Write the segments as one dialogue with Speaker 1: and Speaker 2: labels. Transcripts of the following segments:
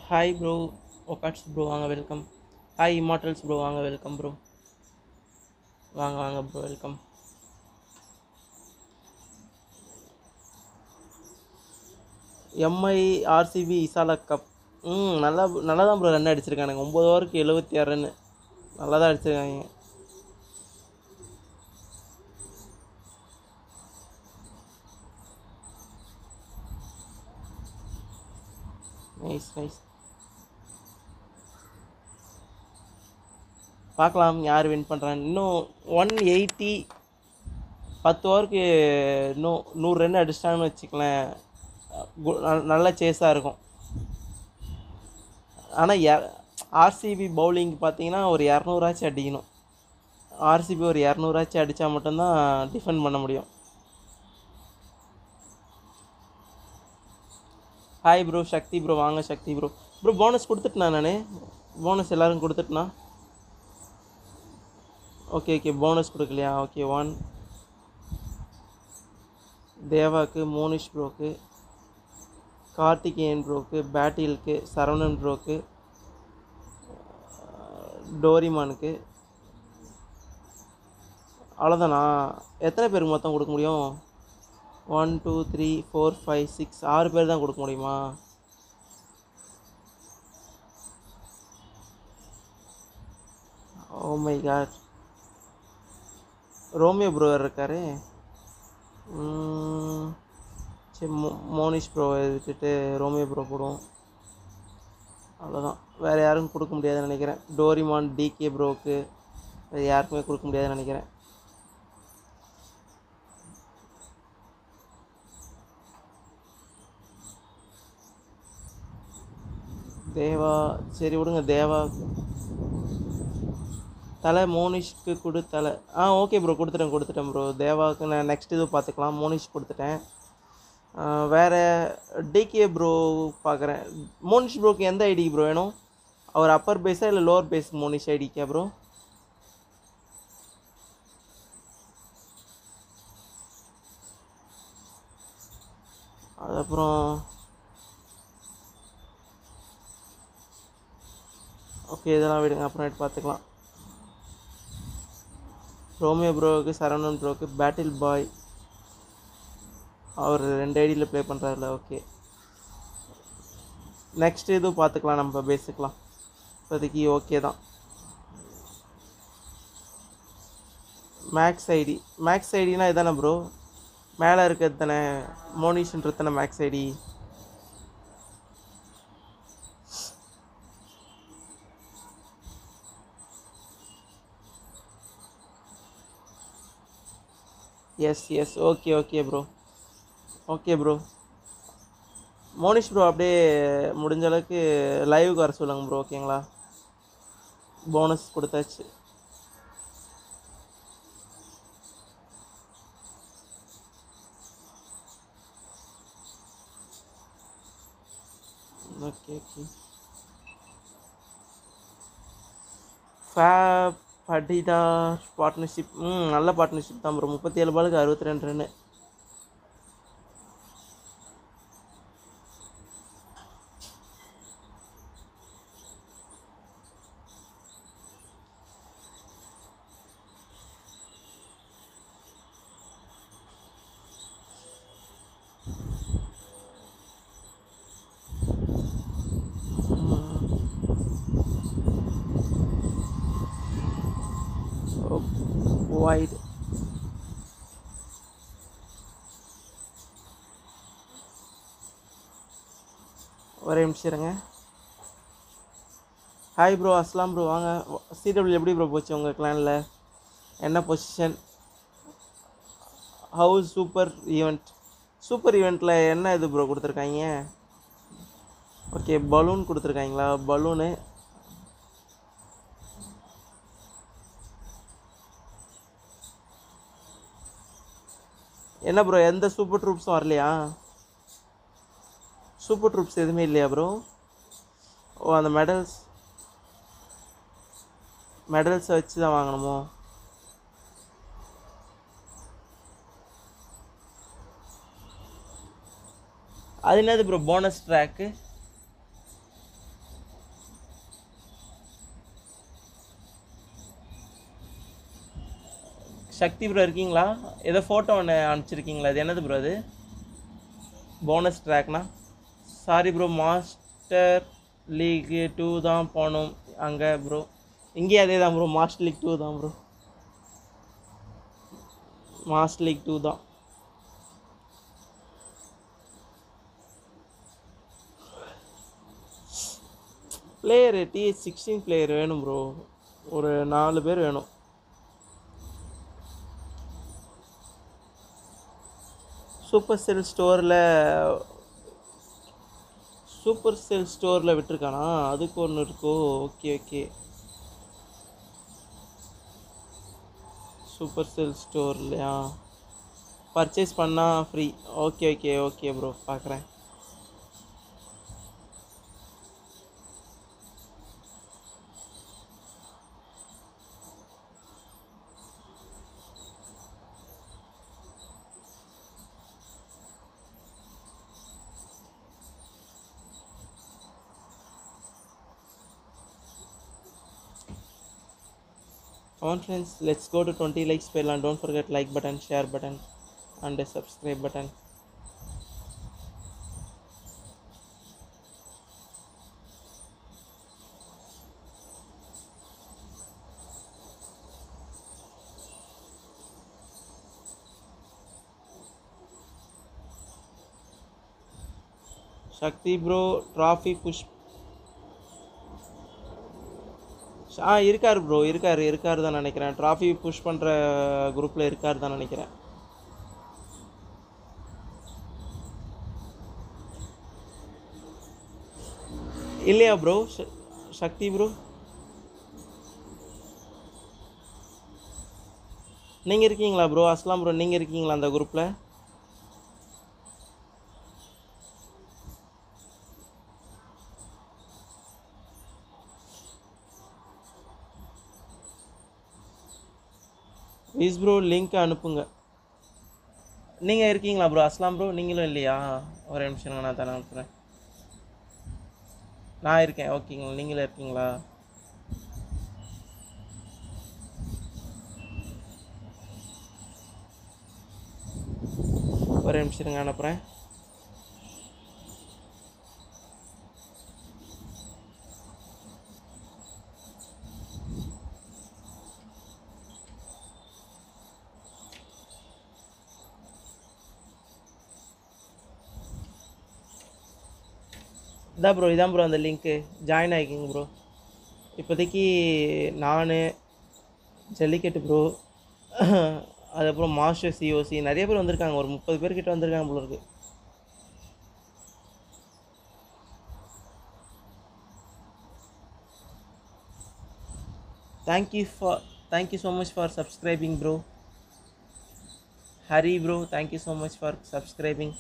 Speaker 1: Hi bro ஒகாட்ஸ் bro வாங்க welcome hi Immortals bro வாங்க வெல்கம் ப்ரோ வாங்க வாங்க ப்ரோ வெல்கம் எம்ஐ ஆர்சிபி இசாலா கப் ம் நல்லா நல்லா தான் ப்ரோ ரன் அடிச்சிருக்கானுங்க ஒம்பது ஓவருக்கு எழுபத்தி ஆறு ரன்னு நல்லா தான் அடிச்சிருக்காங்க நைஸ் நைஸ் பார்க்கலாம் யார் வின் பண்ணுறான்னு இன்னும் ஒன் எயிட்டி பத்து ஓவருக்கு இன்னும் நூறு ரன் அடிச்சிட்டான்னு வச்சுக்கலேன் கு- நல்- நல்ல சேஸாக இருக்கும் ஆனால் ஆர்சிபி பவுலிங் பார்த்தீங்கன்னா ஒரு இரநூறாச்சும் அடிக்கணும் ஆர்சிபி ஒரு இரநூறாச்சும் அடித்தா மட்டும்தான் டிஃபெண்ட் பண்ண முடியும் ஹாய் ப்ரோ சக்தி ப்ரோ வாங்க சக்தி ப்ரோ ப்ரோ போனஸ் கொடுத்துட்டேனா நான் போனஸ் எல்லாரும் கொடுத்துட்டேனா ஓகே ஓகே போனஸ் கொடுக்கலையா ஓகே ஒன் தேவாக்கு மோனிஷ் ப்ரோக்கு கார்த்திகேயன் ப்ரோக்கு பேட்டிலுக்கு சரவணன் ப்ரோக்கு டோரிமானுக்கு அவ்வளோதானா எத்தனை பேருக்கு மொத்தம் கொடுக்க முடியும் one two three four five six ஆறு பேர் தான் கொடுக்க முடியுமா oh my god Romeo bro இருக்காரு ம், சரி மோ மோனிஷ் ப்ரோ விட்டுட்டு ரோமியோ ப்ரோ போடுவோம் அவ்வளோதான் வேறு யாரும் கொடுக்க முடியாதுன்னு நினைக்கிறேன் டோரிமான் டிகே ப்ரோக்கு வேறு யாருக்குமே கொடுக்க முடியாதுன்னு நினைக்கிறேன் தேவா சரி விடுங்க தேவா தலை மோனிஷ்க்கு கொடு தலை ஆ ஓகே ப்ரோ கொடுத்துட்டேன் கொடுத்துட்டேன் ப்ரோ தேவாவுக்கு நான் நெக்ஸ்ட் இது பார்த்துக்கலாம் மோனிஷ் கொடுத்துட்டேன் ஆ, வேற டிகே ப்ரோ பார்க்குறேன் மோனிஷ் ப்ரோக்கு எந்த ஐடி ப்ரோ வேணும் அவர் அப்பர் பேஸா இல்லை லோவர் பேஸ் மோனிஷ் ஐடிக்கா ப்ரோ அதுக்கப்புறம் ஓகே இதெல்லாம் விடுங்க அப்புறமேட்டு பார்த்துக்கலாம் ரோமியோ ப்ரோவுக்கு சரவணன் ப்ரோவுக்கு பேட்டில் பாய் அவர் ரெண்டு ஐடியில் ப்ளே பண்ணுறாருல ஓகே நெக்ஸ்ட் இதுவும் பார்த்துக்கலாம் நம்ம பேசிக்கலாம் இப்போதைக்கு ஓகே தான் மேக்ஸ் ஐடி மேக்ஸ் ஐடினா இதானே ப்ரோ மேலே இருக்கிறது தானே மோனிஷ்ன்றது தானே max ID yes yes okay okay bro okay bro Monish bro அப்படியே முடிஞ்ச அளவுக்கு லைவுக்கு வர சொல்லுங்க ப்ரோ ஓகேங்களா போனஸ் கொடுத்தாச்சு okay okay Faf Patidar partnership ம் நல்ல பார்ட்னர்ஷிப் தான் ப்ரோ முப்பத்தி ஏழு பாலுக்கு அறுபத்தி ரெண்டு ரன்னு வைட் ஒரே நிமிஷம் இருங்க ஹாய் ப்ரோ அஸ்லாம் ப்ரோ வாங்க சிடபிள்யூ எப்படி ப்ரோ போச்சு உங்கள் கிளானில் என்ன position how's super event super ஈவெண்ட்டில் என்ன இது ப்ரோ கொடுத்துருக்காங்க ஓகே பலூன் கொடுத்துருக்காங்களா பலூனு என்ன ப்ரோ எந்த சூப்பர் ட்ரூப்ஸும் வரலையா சூப்பர் ட்ரூப்ஸ் எதுவுமே இல்லையா ப்ரோ ஓ அந்த மெடல்ஸ் மெடல்ஸை வச்சு தான் வாங்கணுமோ அது என்னது bro bonus track Sakthi bro இருக்கீங்களா ஏதோ ஃபோட்டோ ஒன்று அனுப்பிச்சிருக்கீங்களா அது என்னது ப்ரோ அது போனஸ் ட்ராக்னா sorry bro master league two தான் போகணும் அங்கே ப்ரோ இங்கேயும் அதே தான் ப்ரோ மாஸ்டர் லீக் டூ தான் ப்ரோ மாஸ்டர் லீக் டூ தான் பிளேயரு டிஎஸ் சிக்ஸ்டீன் பிளேயர் வேணும் ப்ரோ ஒரு நாலு பேர் வேணும் சூப்பர் செல் ஸ்டோரில் சூப்பர் செல் ஸ்டோரில் விட்டுருக்கானா அதுக்கு ஒன்று இருக்கோ ஓகே ஓகே சூப்பர் செல் ஸ்டோர்லையா பர்ச்சேஸ் பண்ணால் free okay okay okay bro பார்க்குறேன் on friends let's go to 20 likes per and don't forget like button share button and the subscribe button Sakthi bro trophy push ஆ இருக்கார் bro இருக்கார் இருக்கார் தான் நினைக்கிறேன் trophy push பண்ணுற குரூப்பில் இருக்கார் தான் நினைக்கிறேன் இல்லையா ப்ரோ சக்தி ப்ரோ நீங்கள் இருக்கீங்களா ப்ரோ அஸ்லாம் ப்ரோ நீங்கள் இருக்கீங்களா அந்த குரூப்பில் ப்ளீஸ் ப்ரோ லிங்க் அனுப்புங்க நீங்கள் இருக்கீங்களா ப்ரோ அஸ்லாம் ப்ரோ நீங்களும் இல்லையா ஒரு நிமிஷம் இருங்க, நான் தானே அனுப்புகிறேன் நான் இருக்கேன் ஓகேங்களா நீங்களும் இருக்கீங்களா ஒரு நிமிஷம் இருங்க அனுப்புகிறேன் இதான் ப்ரோ இதான் ப்ரோ அந்த லிங்க்கு ஜாயின் ஆகிக்கிங்க ப்ரோ இப்போதைக்கு நான் ஜல்லிக்கட்டு ப்ரோ அதுக்கப்புறம் மாஸ்டர் சிஓசி நிறைய பேர் வந்திருக்காங்க ஒரு முப்பது பேர் கிட்ட வந்திருக்காங்க போல இருக்கு thank you for thank you so much for subscribing bro Hari bro thank you so much for subscribing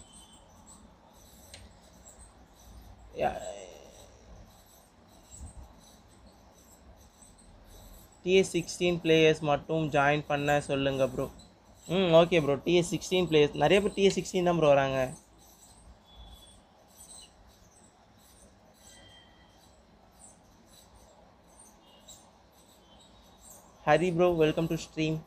Speaker 1: DS sixteen players மட்டும் ஜாயின் பண்ண சொல்லுங்கள் ப்ரோ ம் okay bro DS sixteen players நிறைய பேர் டிஎஸ் சிக்ஸ்டீன் தான் ப்ரோ வராங்க Hari bro welcome to stream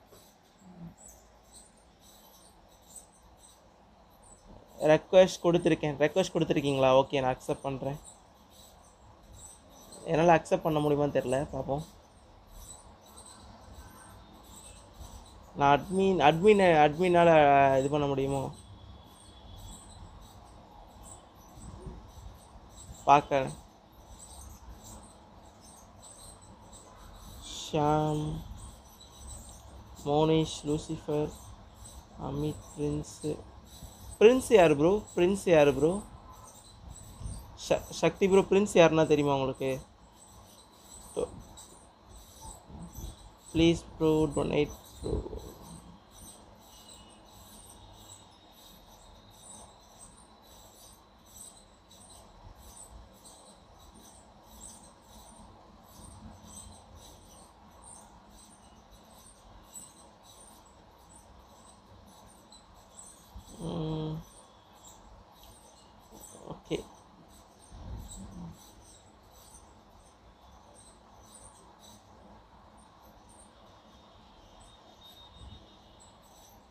Speaker 1: request கொடுத்துருக்கேன் request கொடுத்துருக்கீங்களா ஓகே நான் அக்செப்ட் பண்ணுறேன் என்னால் அக்செப்ட் பண்ண முடியுமான்னு தெரில பார்ப்போம் நான் அட்மின் அட்மின் அட்மினால் இது பண்ண முடியுமோ பார்க்க Sham Monish Lucifer Amit Prince Prince யார் ப்ரோ பிரின்ஸ் யார் ப்ரோ ச சக்தி ப்ரோ பிரின்ஸ் யாருன்னா தெரியுமா உங்களுக்கு please bro donate bro okay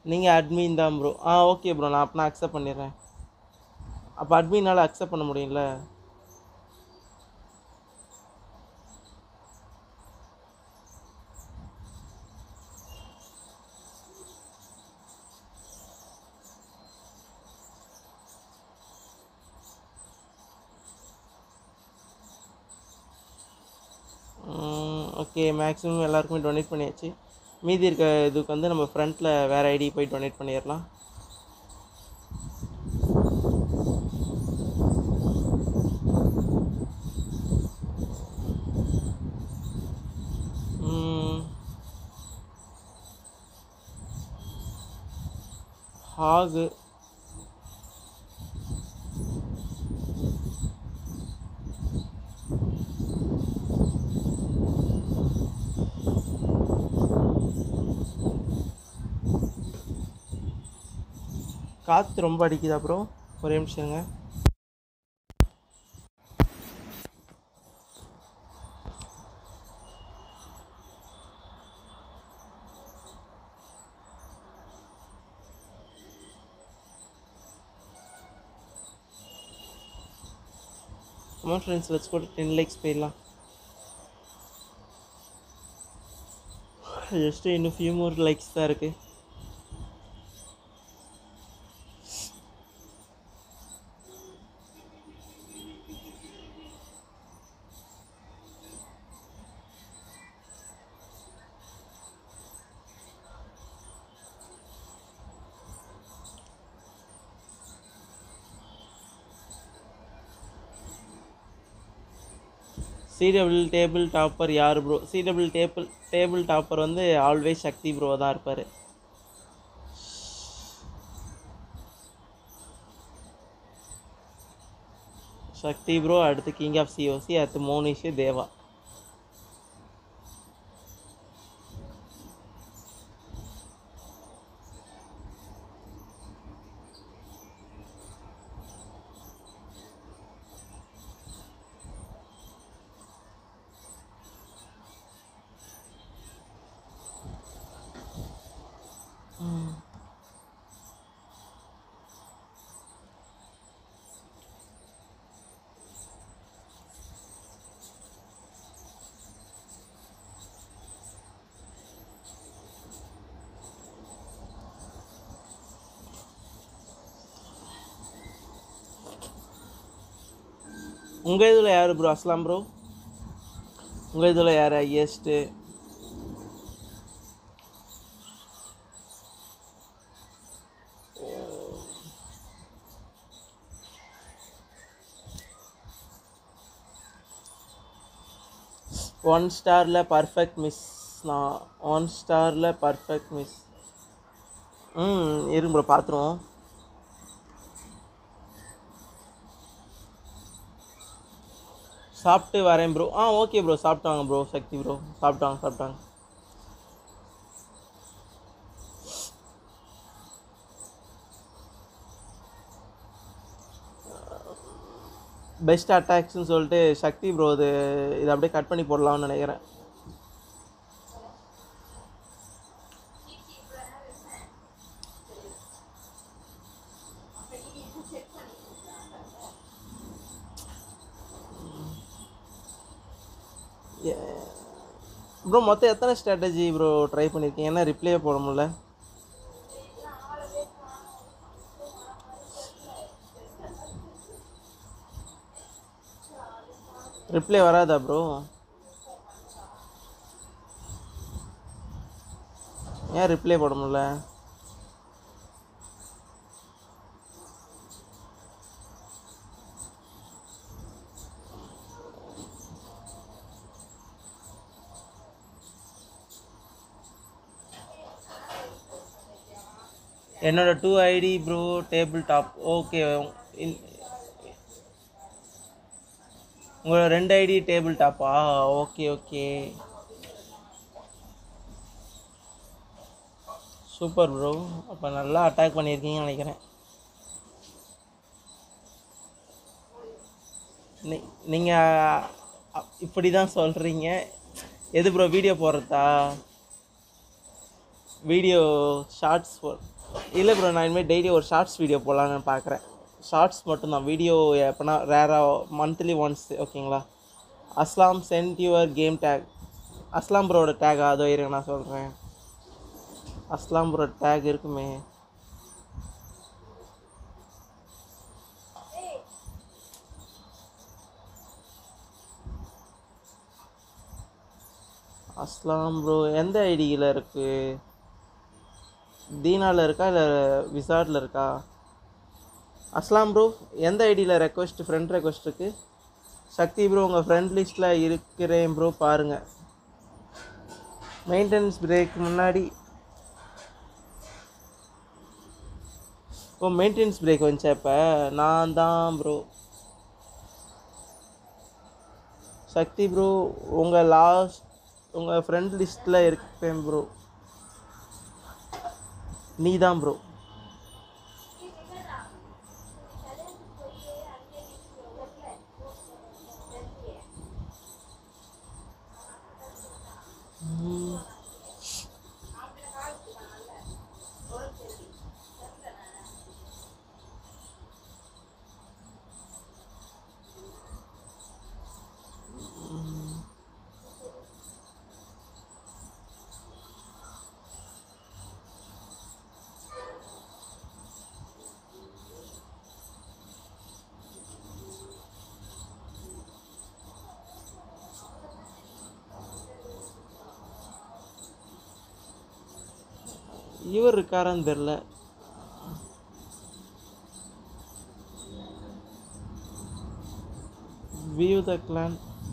Speaker 1: நீங்கள் அட்மின் தான் ப்ரோ ஆ ஓகே ப்ரோ நான் அப்போ நான் அக்செப்ட் பண்ணிடுறேன் அப்போ அட்மினால் அக்செப்ட் பண்ண முடியும்ல ஓகே மேக்ஸிமம் எல்லாருக்குமே டொனேட் பண்ணியாச்சு மீதி இருக்க இதுக்கு வந்து நம்ம ஃப்ரண்ட்டில் வேறு ஐடி போய் டொனேட் பண்ணிடலாம் ம். ஹாகு காற்று ரொம்ப அடிக்குதா ப்ரோ ஒரே நிமிஷங்க ஆமாம் ஃப்ரெண்ட்ஸ் லெட்ஸ் கூட டென் லைக்ஸ் போயிடலாம் ஜஸ்ட்டு இன்னும் ஃபியூ மோர் லைக்ஸ் தான் இருக்குது சிடபிள் டேபிள் டாப்பர் யார் bro CW table table topper வந்து ஆல்வேஸ் சக்தி ப்ரோ தான் இருப்பார் சக்தி ப்ரோ அடுத்து கிங் ஆஃப் சிஓசி அடுத்து மோனிஷு தேவா உங்கள் இதில் யார் ப்ரோ அஸ்லாம் ப்ரோ உங்கள் இதில் யார் ஹையஸ்ட்டு ஒன் ஸ்டாரில் பர்ஃபெக்ட் மிஸ் நான் ஒன் ஸ்டாரில் பர்ஃபெக்ட் மிஸ் ம் இருங்க ப்ரோ பார்த்துருவோம் சாப்பிட்டு வரேன் ப்ரோ ஆ ஓகே ப்ரோ சாப்பிட்டாங்க ப்ரோ சக்தி ப்ரோ சாப்பிட்டாங்க சாப்பிட்டாங்க பெஸ்ட் அட்டாக்ஸ்னு சொல்லிட்டு சக்தி ப்ரோ இது இதை அப்படியே கட் பண்ணி போடலாம்னு நினைக்கிறேன் ப்ரோ மொத்தம் எத்தனை ஸ்ட்ராட்டஜி ப்ரோ ட்ரை பண்ணியிருக்கீங்க ஏன்னா ரிப்ளையே போட முடியல ரிப்ளை வராதா ப்ரோ ஏன் ரிப்ளை போட முடியல என்னோட two ID bro table top okay உங்களோட ரெண்டு ஐடி டேபிள் டாப்பா ஓகே ஓகே சூப்பர் ப்ரோ அப்போ நல்லா அட்டாக் பண்ணியிருக்கீங்கன்னு நினைக்கிறேன் நீ நீங்கள் இப்படி தான் சொல்கிறீங்க எது ப்ரோ வீடியோ போடுறதா வீடியோ ஷார்ட்ஸ் போ இல்லை ப்ரோ நான் இனிமேல் டெய்லி ஒரு ஷார்ட்ஸ் வீடியோ போடலான்னு பார்க்குறேன் ஷார்ட்ஸ் மட்டும்தான் வீடியோ எப்போனா ரேராக மந்த்லி ஒன்ஸ் ஓகேங்களா அஸ்லாம் சென்ட் யுவர் கேம் டேக் அஸ்லாம் ப்ரோட டேக் அதோ இருங்க நான் சொல்கிறேன் அஸ்லாம் ப்ரோ டேக் இருக்குமே அஸ்லாம் ப்ரோ எந்த ஐடியில் இருக்குது தீனாவில் இருக்கா இல்லை விசார்டில் இருக்கா அஸ்லாம் ப்ரோ எந்த ஐடியில் ரெக்வஸ்ட் ஃப்ரெண்ட் ரெக்வஸ்ட் இருக்குது சக்தி ப்ரோ உங்கள் ஃப்ரெண்ட் லிஸ்ட்டில் இருக்கிறேன் ப்ரோ பாருங்கள் மெயின்டெனன்ஸ் பிரேக் முன்னாடி ஓ மெயின்டெனன்ஸ் பிரேக் வந்துச்சா இப்போ நான் தான் ப்ரோ சக்தி ப்ரோ உங்கள் லாஸ்ட் உங்கள் ஃப்ரெண்ட் லிஸ்ட்டில் இருப்பேன் ப்ரோ நீ தான் ப்ரோ இவர் இருக்காரான்னு தெரில view the clan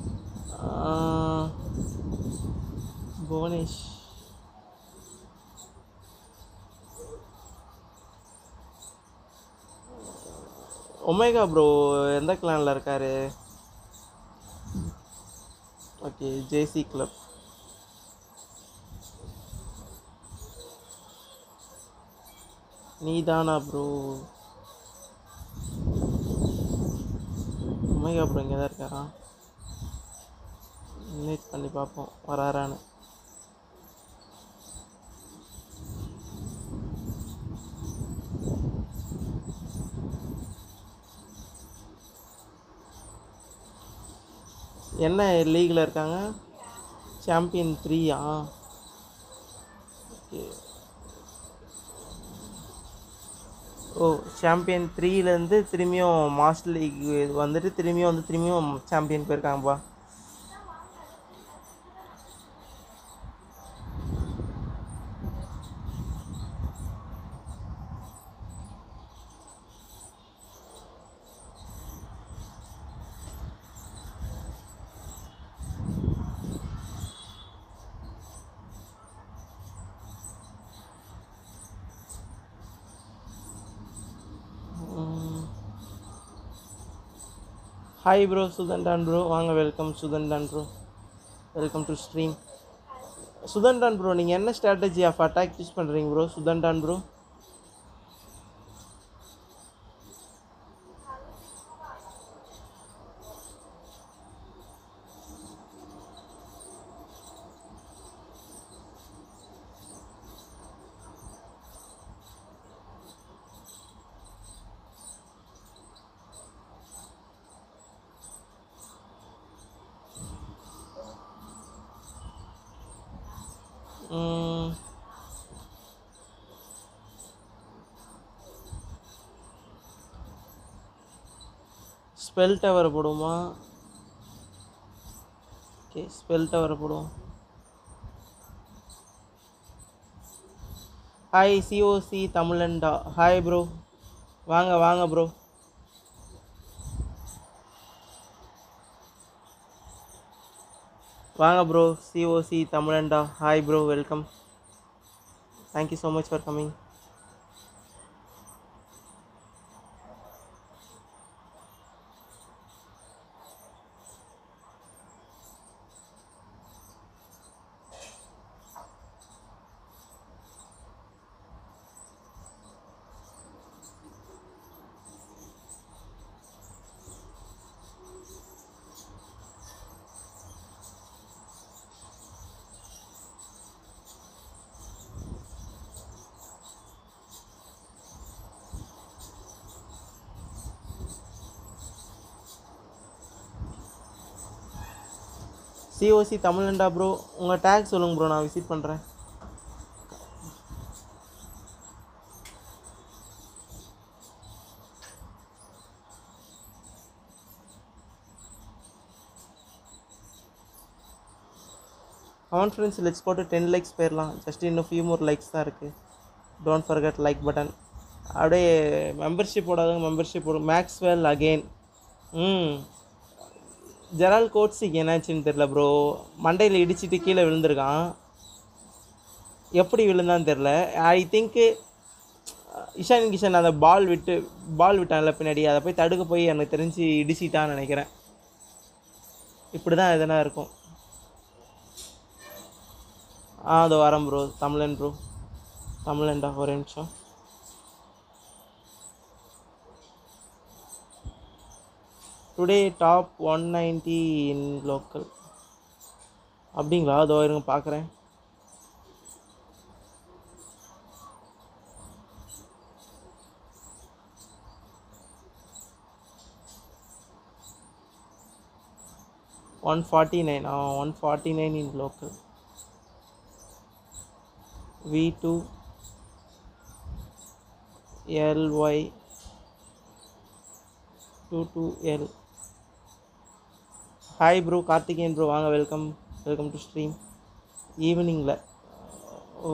Speaker 1: Bhuvanesh omega bro எந்த கிளானில் இருக்காரு ஓகே ஜேசி கிளப் நீதானா ப்ரோ ஒமேகா ப்ரோ இங்கே தான் இருக்காரா மீட் பண்ணி பார்ப்போம் வராரான்னு என்ன லீகில் இருக்காங்க சாம்பியன் த்ரீயா ஓகே ஓ சாம்பியன் த்ரீலேருந்து திரும்பியும் மாஸ்டர் லீக் வந்துட்டு திரும்பியும் வந்து திரும்பியும் சாம்பியன் போயிருக்காங்கப்பா ஹாய் ப்ரோ சுதன்டான் ப்ரோ வாங்க வெல்கம் சுதன்டான் ப்ரோ வெல்கம் டு ஸ்ட்ரீம் சுதன்டான் ப்ரோ நீங்கள் என்ன ஸ்ட்ராட்டஜி ஆஃப் அட்டாக் யூஸ் பண்ணுறீங்க ப்ரோ சுதன்டான் ப்ரோ ம், ஸ்பெல் டவர் போடுமா ஓகே ஸ்பெல் டவர் போடுவோம் ஹாய் சிஓசி தமிழண்டா ஹாய் ப்ரோ வாங்க வாங்க ப்ரோ வாங்க ப்ரோ சிஓசி தமிழண்டா hi bro welcome thank you so much for coming COC தமிழ்ண்டா ப்ரோ உங்கள் டேக் சொல்லுங்கள் ப்ரோ நான் விசிட் பண்ணுறேன் கான்ஃபரன்ஸ் லெட்ஸ் போட்டு டென் லைக்ஸ் போயிடலாம் ஜஸ்ட் இன்னும் ஃபியூ மோர் லைக்ஸ் தான் இருக்குது டோன்ட் ஃபர்கெட் லைக் பட்டன் அப்படியே மெம்பர்ஷிப் போடாதவங்க மெம்பர்ஷிப் போடும் மேக்ஸ்வெல் அகெயின் ம் ஜெரால் கோட்ஸுக்கு என்னாச்சுன்னு தெரில ப்ரோ மண்டையில் இடிச்சிட்டு கீழே விழுந்திருக்கான் எப்படி விழுந்தான்னு தெரில ஐ திங்க்கு இஷான் கிஷன் அந்த பால் விட்டு பால் விட்டான்ல பின்னாடி அதை போய் தடுக்க போய் எனக்கு தெரிஞ்சு இடிச்சிட்டான்னு நினைக்கிறேன் இப்படி தான் எதனா இருக்கும் ஆ அதோ வரேன் ப்ரோ தமிழன் ப்ரோ தமிழன்டா ஒரு நிமிஷம் today top one ninety in local அப்படிங்களா அதோ இருங்க பார்க்குறேன் one forty nine ah one forty nine in local V two L Y two two L hi bro Karthikeyan bro வாங்க வெல்கம் வெல்கம் டு ஸ்ட்ரீம் ஈவினிங்கில் oh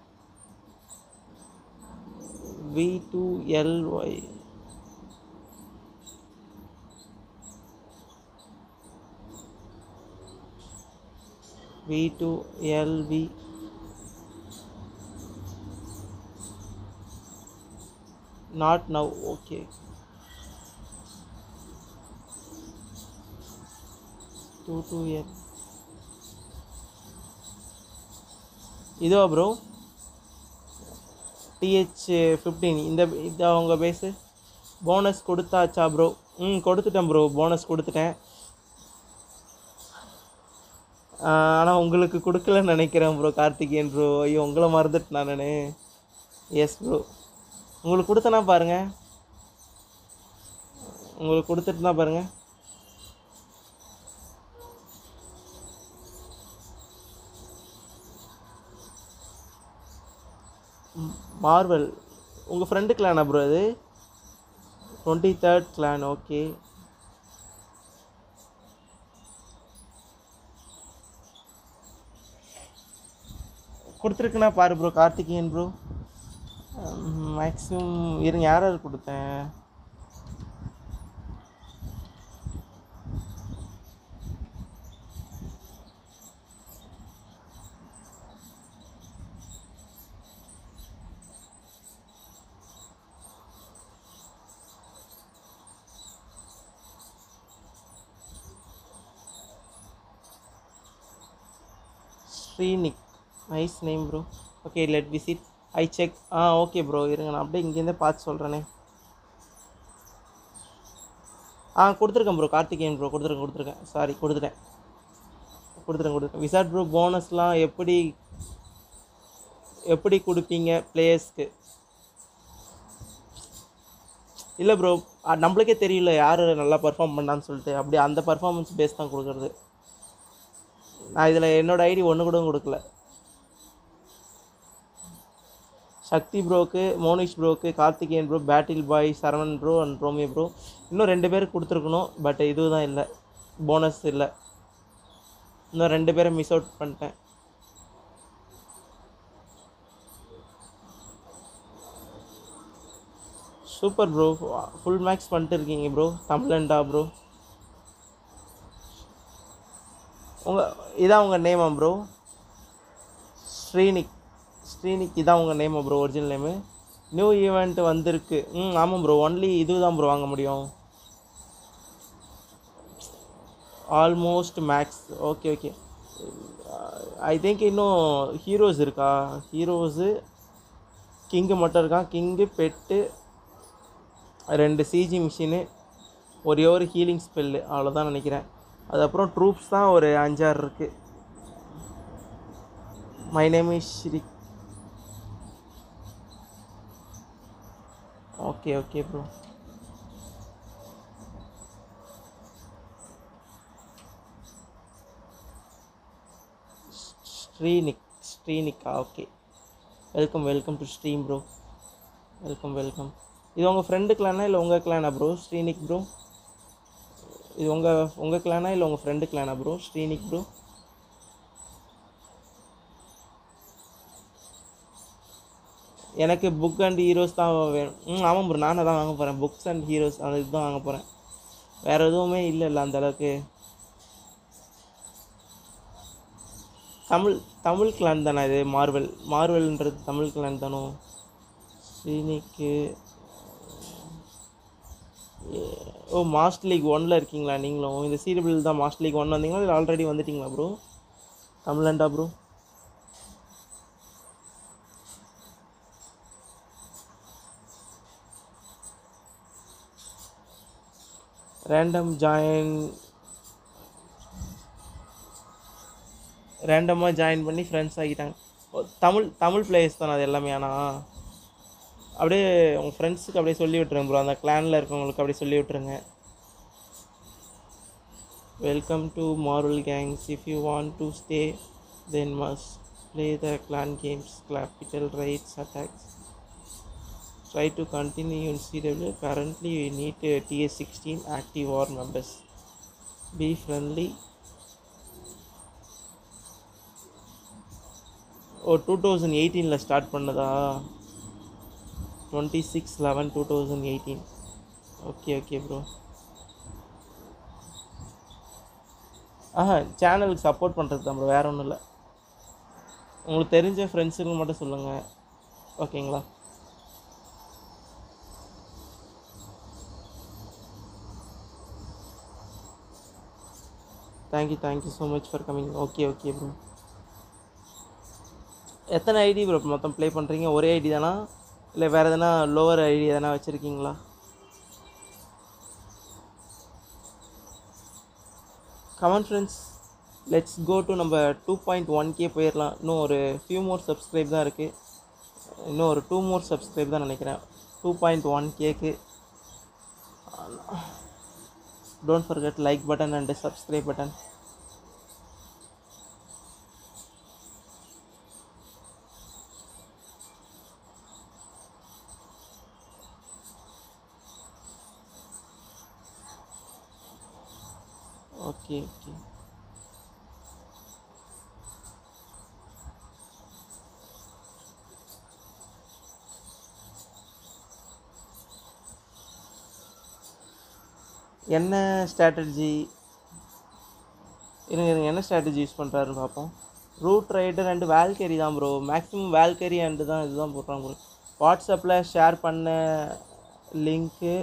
Speaker 1: V two L Y V two L V not now okay two two L இதோ bro T H fifteen இந்த இது அவங்க base bonus கொடுத்தாச்சா bro ம் கொடுத்துட்டேன் bro bonus கொடுத்துட்டேன் ஆனால் உங்களுக்கு கொடுக்கலன்னு நினைக்கிறேன் ப்ரோ கார்த்திகேயன் ப்ரோ ஐயோ உங்களை மறந்துட்டு நான் எஸ் ப்ரோ உங்களுக்கு கொடுத்தனா பாருங்க உங்களுக்கு கொடுத்துட்டுனா பாருங்க மார்வல் உங்கள் ஃப்ரெண்டு கிளானா ப்ரோ அது டுவெண்ட்டி தேர்ட் கிளான் ஓகே கொடுத்துருக்குன்னா பாரு ப்ரோ கார்த்திகேயன் ப்ரோ மேக்ஸிமம் இருங்க யார் யார் கொடுத்தேன் Srinik nice name bro okay let visit I check ah okay bro இருங்க நான் அப்படியே இங்கேருந்தே பார்த்து சொல்கிறேனே ஆ கொடுத்துருக்கேன் ப்ரோ கார்த்திகேயன் ப்ரோ கொடுத்துருக்கேன் கொடுத்துருக்கேன் சாரி கொடுத்துட்டேன் கொடுத்துட்டேன் கொடுத்துட்டேன் விசாட் ப்ரோ போனஸ்லாம் எப்படி எப்படி கொடுப்பீங்க பிளேயர்ஸ்க்கு இல்லை ப்ரோ நம்மளுக்கே தெரியல யார் நல்லா பர்ஃபார்ம் பண்ணான்னு சொல்லிட்டு அப்படியே அந்த பர்ஃபார்மன்ஸ் பேஸ் தான் கொடுக்குறது நான் இதில் என்னோட ஐடி ஒன்று கூட கொடுக்கல சக்தி ப்ரோக்கு மோனிஷ் ப்ரோக்கு Karthikeyan bro battle boy Saravanan bro and Romeo bro இன்னும் ரெண்டு பேருக்கு கொடுத்துருக்கணும் பட் இதுதான் இல்லை போனஸ் இல்லை இன்னும் ரெண்டு பேரை மிஸ் அவுட் பண்ணிட்டேன் சூப்பர் ப்ரோ ஃபுல் மேக்ஸ் பண்ணிட்டு இருக்கீங்க ப்ரோ தமிழன்டா ப்ரோ உங்கள் இதான் உங்கள் நேமா ப்ரோ ஸ்ரீனிக் ஸ்ரீனிக் இதான் உங்கள் நேமா bro original name new event வந்திருக்கு ம் ஆமாம் ப்ரோ ஒன்லி இது தான் ப்ரோ வாங்க முடியும் almost max okay okay I think இன்னும் ஹீரோஸ் இருக்கா ஹீரோஸு கிங்கு மட்டும் இருக்கான் கிங்கு பெட்டு ரெண்டு சிஜி மிஷினு ஒரே ஒரு ஹீலிங் ஸ்பெல்லு அவ்வளோதான் நினைக்கிறேன் அதுக்கப்புறம் ட்ரூப்ஸ் தான் ஒரு அஞ்சாறு இருக்குது my name is Sri okay okay bro Srinik ஸ்ரீனிக்கா okay welcome welcome to stream bro welcome welcome இது உங்கள் ஃப்ரெண்டு கிளானா இல்லை உங்கள் கிளானா ப்ரோ ஸ்ரீனிக் ப்ரோ இது உங்கள் உங்கள் கிளானா இல்லை உங்கள் ஃப்ரெண்டு கிளானா ப்ரோ ஸ்ரீனிக் ப்ரோ எனக்கு புக் அண்ட் ஹீரோஸ் தான் வேணும் ம் ஆமாம் ப்ரோ நானே தான் வாங்க போகிறேன் புக்ஸ் அண்ட் ஹீரோஸ் அந்த இதுதான் வாங்க போகிறேன் வேறு எதுவுமே இல்லைல்ல அந்த அளவுக்கு தமிழ் தமிழ் கிளான் தானே இது மார்வெல் மார்வெல்ன்றது தமிழ் கிளான் தானோ ஸ்ரீனிக்கு ஓ மாஸ்டர் லீக் ஒன்ல இருக்கீங்களா நீங்களும் இந்த சீரியபிள் தான் மாஸ்டர் லீக் ஒன் வந்தீங்களா இல்லை ஆல்ரெடி வந்துட்டீங்களா ப்ரோ தமிழண்டா ப்ரோ ரேண்டம் ஜாயின் ரேண்டமாக ஜாயின் பண்ணி ஃப்ரெண்ட்ஸ் ஆகிட்டாங்க ஓ, தமிழ் தமிழ் பிளேயர்ஸ் தானே அது எல்லாமே ஆனால் அப்படியே உங்கள் ஃப்ரெண்ட்ஸுக்கு அப்படியே சொல்லி விட்டுருங்க ப்ரோ அந்த கிளானில் இருக்கவங்களுக்கு அப்படியே சொல்லி விட்டுருங்க welcome to Marvel gangs if you want to stay then must play the clan games capital raids attacks try to continue in CW. Currently, we need uh, TS16 active war members. Be friendly. Oh two thousand எயிட்டீனில் start பண்ணதா twenty six eleven two thousand eighteen okay okay bro ஆஹா சேனலுக்கு support பண்ணுறது தான் bro வேறு ஒன்றும் இல்லை உங்களுக்கு தெரிஞ்ச ஃப்ரெண்ட்ஸுக்கு மட்டும் சொல்லுங்கள் ஓகேங்களா thank you thank you so much for coming okay okay bro எத்தனை ஐடி ப்ரோ மொத்தம் ப்ளே பண்ணுறீங்க ஒரே ஐடி தானா இல்லை வேறு எதனா லோவர் ஐடி எதனா வச்சுருக்கீங்களா come on friends let's go to நம்ம டூ பாயிண்ட் ஒன் கே போயிடலாம் இன்னும் ஒரு ஃபியூ மோர் சப்ஸ்கிரைப் தான் இருக்குது இன்னும் ஒரு டூ மோர் சப்ஸ்கிரைப் தான் நினைக்கிறேன் டூ பாயிண்ட் ஒன் கேக்கு don't forget like button and the subscribe button okay okay என்ன ஸ்ட்ராட்டஜி இருங்க இருங்க என்ன ஸ்ட்ராட்டஜி யூஸ் பண்ணுறாருன்னு பார்ப்போம் ரூட் ரைடர் அண்டு வேல்கரி தான் ப்ரோ மேக்ஸிமம் வேல்கரி அண்டு தான் இதுதான் போடுறாங்க ப்ரோ வாட்ஸ்அப்பில் ஷேர் பண்ண லிங்க்கு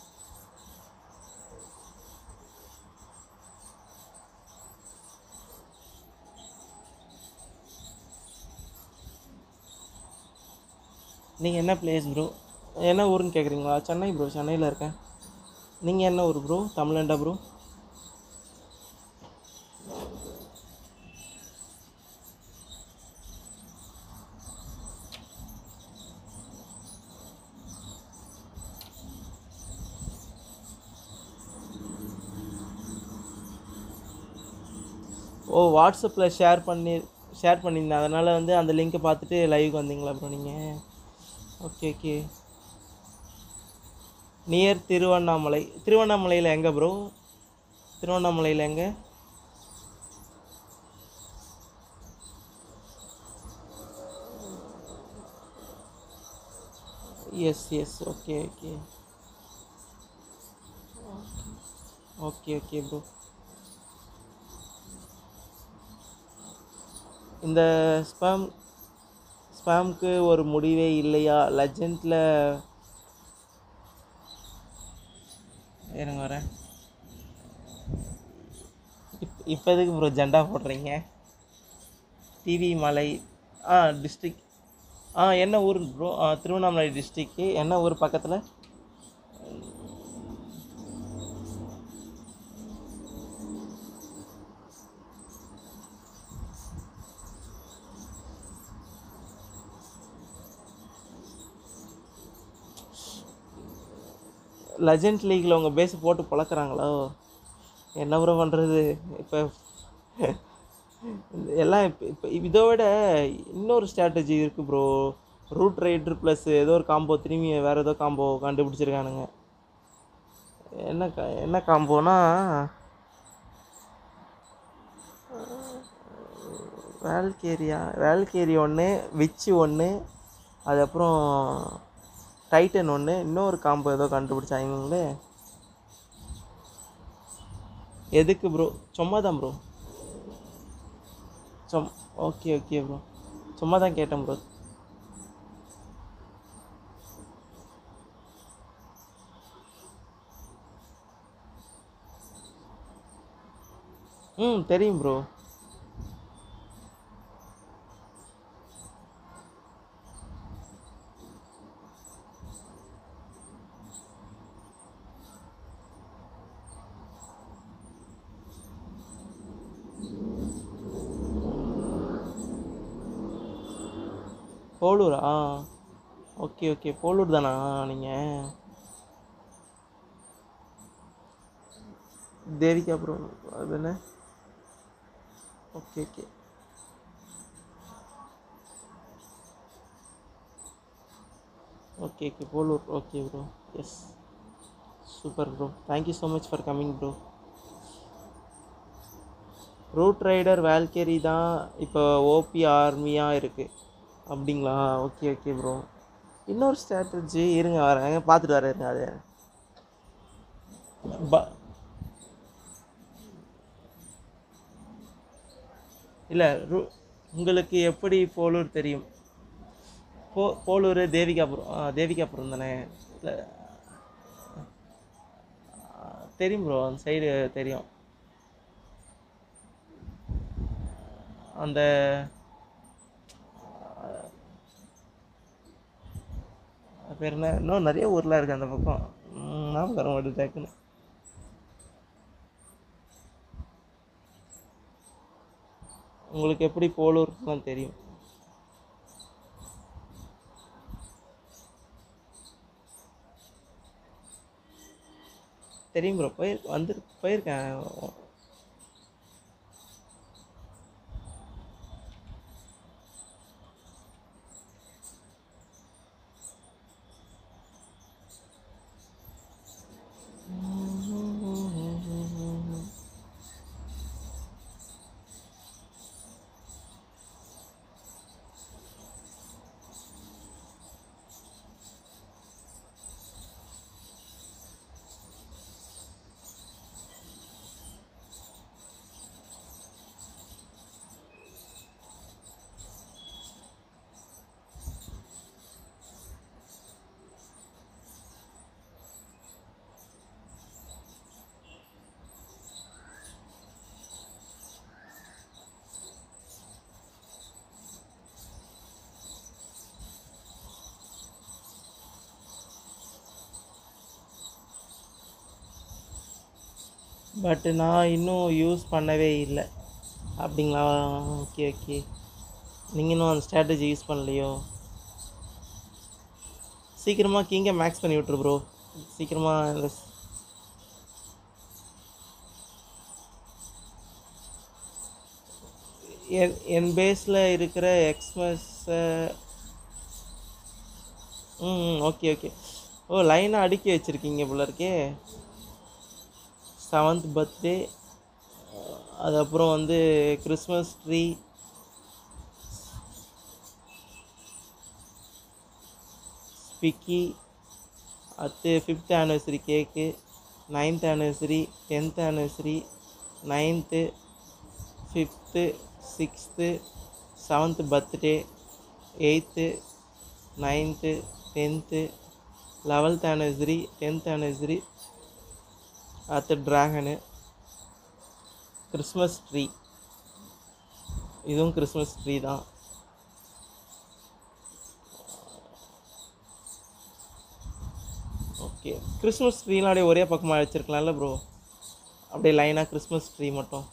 Speaker 1: நீங்கள் என்ன பிளேஸ் ப்ரோ என்ன ஊருன்னு கேட்குறீங்களா சென்னை ப்ரோ சென்னையில் இருக்கேன் நீங்கள் என்ன ஊர் ப்ரோ தமிழண்டா ப்ரோ ஓ வாட்ஸ்அப்பில் ஷேர் பண்ணி ஷேர் பண்ணியிருந்தேன் அதனால் வந்து அந்த லிங்க்கை பார்த்துட்டு லைவுக்கு வந்தீங்களா ப்ரோ நீங்கள் ஓகே ஓகே நியர் திருவண்ணாமலை திருவண்ணாமலையில் எங்கே ப்ரோ திருவண்ணாமலையில் எங்கே yes yes okay okay okay okay bro இந்த ஸ்பேம் ஸ்பேம்க்கு ஒரு முடிவே இல்லையா லெஜெண்டில் இருங்க வரேன் இப் இப்போ எதுக்கு ப்ரோ ஜெண்டா போடுறீங்க டிவி மலை ஆ டிஸ்ட்ரிக் ஆ என்ன ஊர் ப்ரோ ஆ திருவண்ணாமலை டிஸ்ட்ரிக்கு என்ன ஊர் பக்கத்தில் லெஜண்ட் லீக்கில் உங்கள் பேஸ் போட்டு பழக்கிறாங்களோ என்ன ப்ரோ பண்ணுறது இப்போ எல்லாம் இப்போ இப்போ இதை விட இன்னொரு ஸ்ட்ராட்டஜி இருக்குது ப்ரோ ரூட் ரைடர் ப்ளஸ் ஏதோ ஒரு காம்போ திரும்பி வேறு ஏதோ காம்போ கண்டுபிடிச்சிருக்கானுங்க என்ன கா என்ன காம்போனா வேல்கேரியா வேல்கேரி ஒன்று விச்சு ஒன்று அதுக்கப்புறம் டைட்டன் ஒன்று இன்னொரு காம்போ ஏதோ கண்டுபிடிச்சாங்களே எதுக்கு ப்ரோ சும்மா தான் ப்ரோ சும் ஓகே ஓகே ப்ரோ சும்மா தான் கேட்டேன் ப்ரோ ம் தெரியும் ப்ரோ போலூரா ஓகே ஓகே போலூர் தானா நீங்கள் தேவிகா ப்ரோ அது என்ன okay okay okay okay Polur okay bro yes super bro thank you so much for coming bro root rider Valkyrie தான் இப்போ ஓபி ஆர்மியாக இருக்குது அப்படிங்களா ஓகே ஓகே ப்ரோ இன்னொரு ஸ்ட்ராட்டஜி இருங்க வரேன் பார்த்துட்டு வரேன் இருங்க அது ப இல்லை ரூ உங்களுக்கு எப்படி போலூர் தெரியும் போ போலூர் தேவிகாபுரம் ஆ தேவிகாபுரம் தானே இல்லை தெரியும் ப்ரோ அந்த சைடு தெரியும் அந்த அது பேர் என்ன இன்னும் நிறைய ஊர்லாம் இருக்குது அந்த பக்கம் ம், ஞாபகம் வர மாட்டேது டக்குன்னு உங்களுக்கு எப்படி போலூர்லாம் தெரியும் தெரியும் ப்ரோ போய் வந்து போயிருக்கேன் பட் நான் இன்னும் யூஸ் பண்ணவே இல்லை அப்படிங்களா ஓகே ஓகே நீங்கள் இன்னும் அந்த ஸ்ட்ராட்டஜி யூஸ் பண்ணலையோ சீக்கிரமாக கிங்கை மேக்ஸ் பண்ணி விட்ரு ப்ரோ சீக்கிரமாக இந்த ஸ்- என் என் பேஸில் இருக்கிற எக்ஸ்மஸை ம் ஓகே ஓகே ஓ லைனாக அடுக்கி வச்சுருக்கீங்க போல இருக்கே செவன்த் பர்த்டே அதுக்கப்புறம் வந்து கிறிஸ்மஸ் ட்ரீ ஸ்பிக்கி அடுத்து fifth anniversary cake ninth anniversary tenth anniversary ninth fifth sixth seventh birthday eighth ninth tenth eleventh anniversary tenth anniversary அடுத்து ட்ராகனு கிறிஸ்மஸ் ட்ரீ இதுவும் கிறிஸ்மஸ் ட்ரீ தான் ஓகே கிறிஸ்மஸ் ட்ரீலாம் அப்படியே ஒரே பக்கமாக வச்சுருக்கலாம்ல ப்ரோ அப்படியே லைனாக கிறிஸ்மஸ் ட்ரீ மட்டும்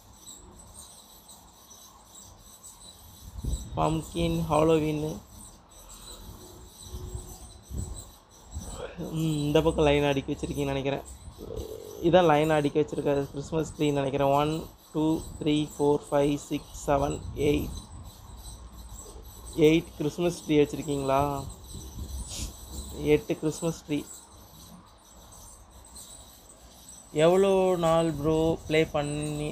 Speaker 1: பம்கின் ஹாலோவின்னு ம், இந்த பக்கம் லைன் அடிக்க வச்சுருக்கீங்கன்னு நினைக்கிறேன் இதான் லைன் அடிக்க வச்சுருக்காரு கிறிஸ்மஸ் ட்ரீன்னு நினைக்கிறேன் one two three four five six seven eight eight Christmas tree வச்சுருக்கீங்களா எட்டு கிறிஸ்மஸ் ட்ரீ எவ்வளோ நாள் ப்ரோ ப்ளே பண்ணி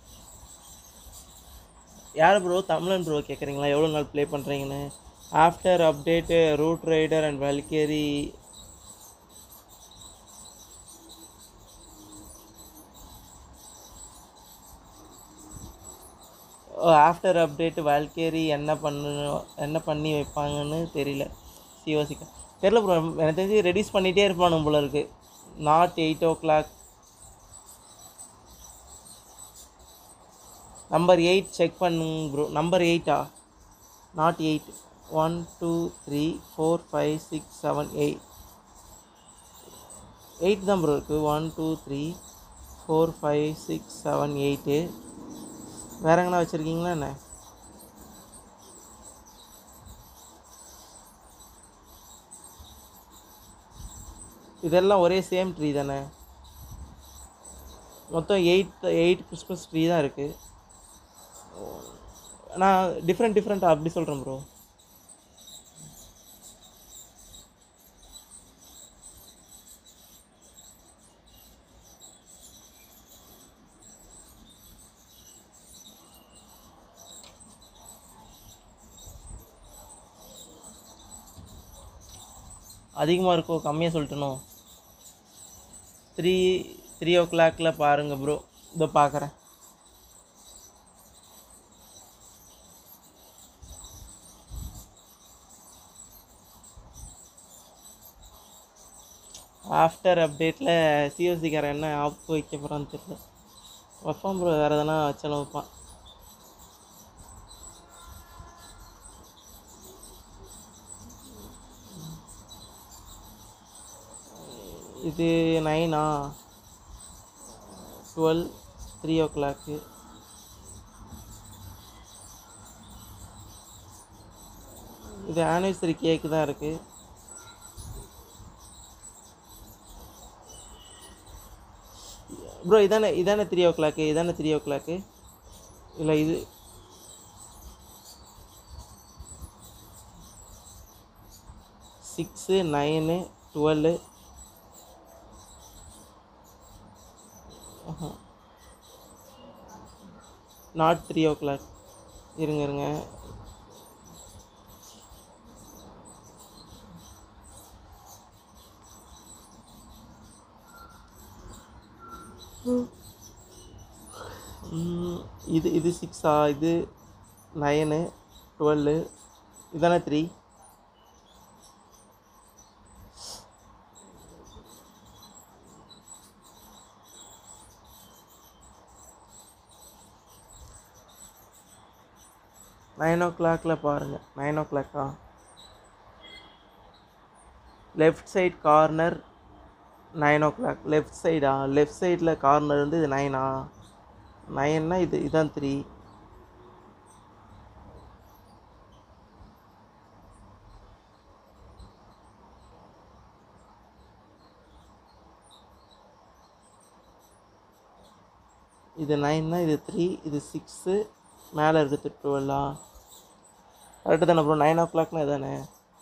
Speaker 1: யார் ப்ரோ தமிழன் ப்ரோ கேட்குறீங்களா எவ்வளோ நாள் ப்ளே பண்ணுறீங்கன்னு after update root rider and Valkyrie after update Valkyrie என்ன பண்ணணும் என்ன பண்ணி வைப்பாங்கன்னு தெரியல சிஓசிக்கு தெரில ப்ரோ எனக்கு தெரிஞ்சு ரெடியூஸ் பண்ணிகிட்டே இருப்பானு போல இருக்கு not eight o'clock number eight check பண்ணுங்க ப்ரோ நம்பர் எயிட்டா not eight one two three four five six seven eight eight தான் ப்ரோ இருக்குது one two three four five six seven eight வேற எங்கனா வச்சுருக்கீங்களா என்ன இதெல்லாம் ஒரே சேம் ட்ரீ தானே மொத்தம் எயிட் எயிட் கிறிஸ்மஸ் ட்ரீ தான் இருக்குது நான் டிஃப்ரெண்ட் டிஃப்ரெண்ட்டாக அப்படி சொல்கிறேன் ப்ரோ அதிகமாக இருக்கோ கம்மியாக சொல்லிட்டனோ த்ரீ த்ரீ ஓ கிளாக்கில் பாருங்கள் ப்ரோ இதோ பார்க்குறேன் ஆஃப்டர் அப்டேட்டில் சிஓசிக்காரன் என்ன ஆப் வைக்க போகிறான்னு தெரியல வைப்பான் ப்ரோ வேறு எதனா வச்சாலும் வைப்பான் இது நைனா டுவெல் த்ரீ ஓ கிளாக்கு இது ஆனிவர்சரி கேக்கு தான் இருக்குது ப்ரோ இதானே இதானே த்ரீ ஓ கிளாக்கு இதானே த்ரீ ஓ கிளாக்கு இல்லை இது six nine twelve not three o'clock இருங்க இருங்க ம், இது இது சிக்ஸா இது நைனு டுவெல்லு இதானே த்ரீ நைன் ஓ கிளாக்கில் பாருங்கள் நைன் ஓ கிளாக்கா left side corner nine o'clock left சைடா லெஃப்ட் சைடில் கார்னர் வந்து இது நைனா நைன்னா இது இதான் த்ரீ இது நைன்னா இது த்ரீ இது சிக்ஸு மேலே இருக்குது டுவெல்லா கரெக்டு தானே ப்ரோ நைன் ஓ கிளாக்னா இதானே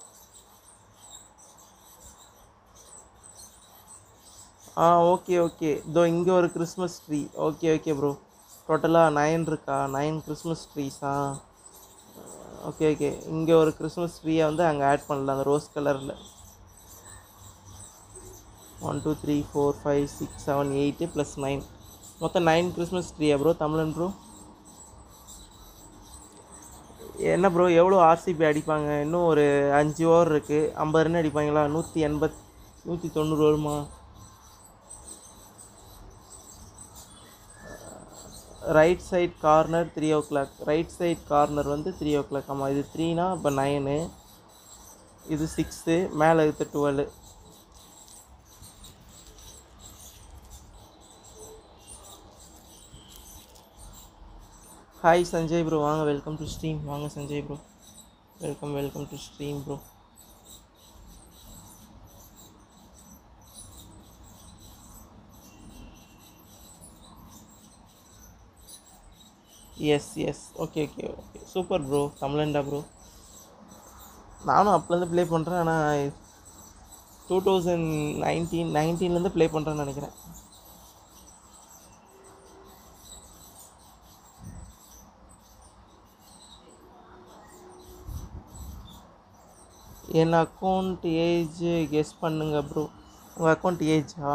Speaker 1: ஆ ஓகே ஓகே இதோ இங்கே ஒரு Christmas tree okay okay bro டோட்டலாக நைன் இருக்கா நைன் கிறிஸ்மஸ் ட்ரீஸா ஓகே ஓகே இங்கே ஒரு கிறிஸ்மஸ் ட்ரீயை வந்து அங்கே ஆட் பண்ணலாம் அந்த ரோஸ் கலரில் one two three four five six seven eight plus nine மொத்தம் நைன் கிறிஸ்மஸ் ட்ரீயா ப்ரோ தமிழன் ப்ரோ என்ன ப்ரோ எவ்வளோ ஆர்சிபி அடிப்பாங்க இன்னும் ஒரு அஞ்சு ஓவர் இருக்குது ஐம்பது ரன் அடிப்பாங்களா நூற்றி எண்பத் நூற்றி தொண்ணூறு வருமா right side corner three o'clock right side corner வந்து த்ரீ ஓ கிளாக் ஆமாம் இது த்ரீனா இப்போ நைனு இது சிக்ஸு மேலே இருக்குது டுவெல் ஹாய் சஞ்சய் ப்ரோ வாங்க வெல்கம் டு ஸ்ட்ரீம் வாங்க Sanjay bro welcome welcome to stream bro yes yes okay okay okay super bro தமிழன்டா ப்ரோ நானும் அப்போலேருந்து ப்ளே பண்ணுறேன் ஆனால் டூ தௌசண்ட் நைன்டீன் நைன்டீன்லேருந்து ப்ளே பண்ணுறேன்னு நினைக்கிறேன் என் அக்கௌண்ட் ஏஜ் கெஸ் பண்ணுங்க ப்ரோ உங்கள் அக்கௌண்ட் ஏஜா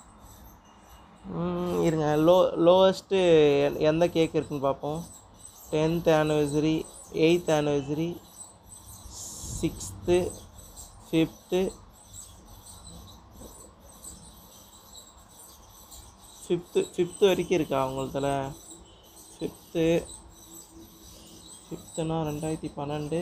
Speaker 1: இருங்க லோ லோவஸ்ட்டு எந்த கேக் இருக்குன்னு பார்ப்போம் tenth anniversary eighth anniversary sixth fifth fifth fifth வரைக்கும் இருக்கா உங்களதில் ஃபிஃப்த்து ஃபிஃப்த்துனா ரெண்டாயிரத்தி பன்னெண்டு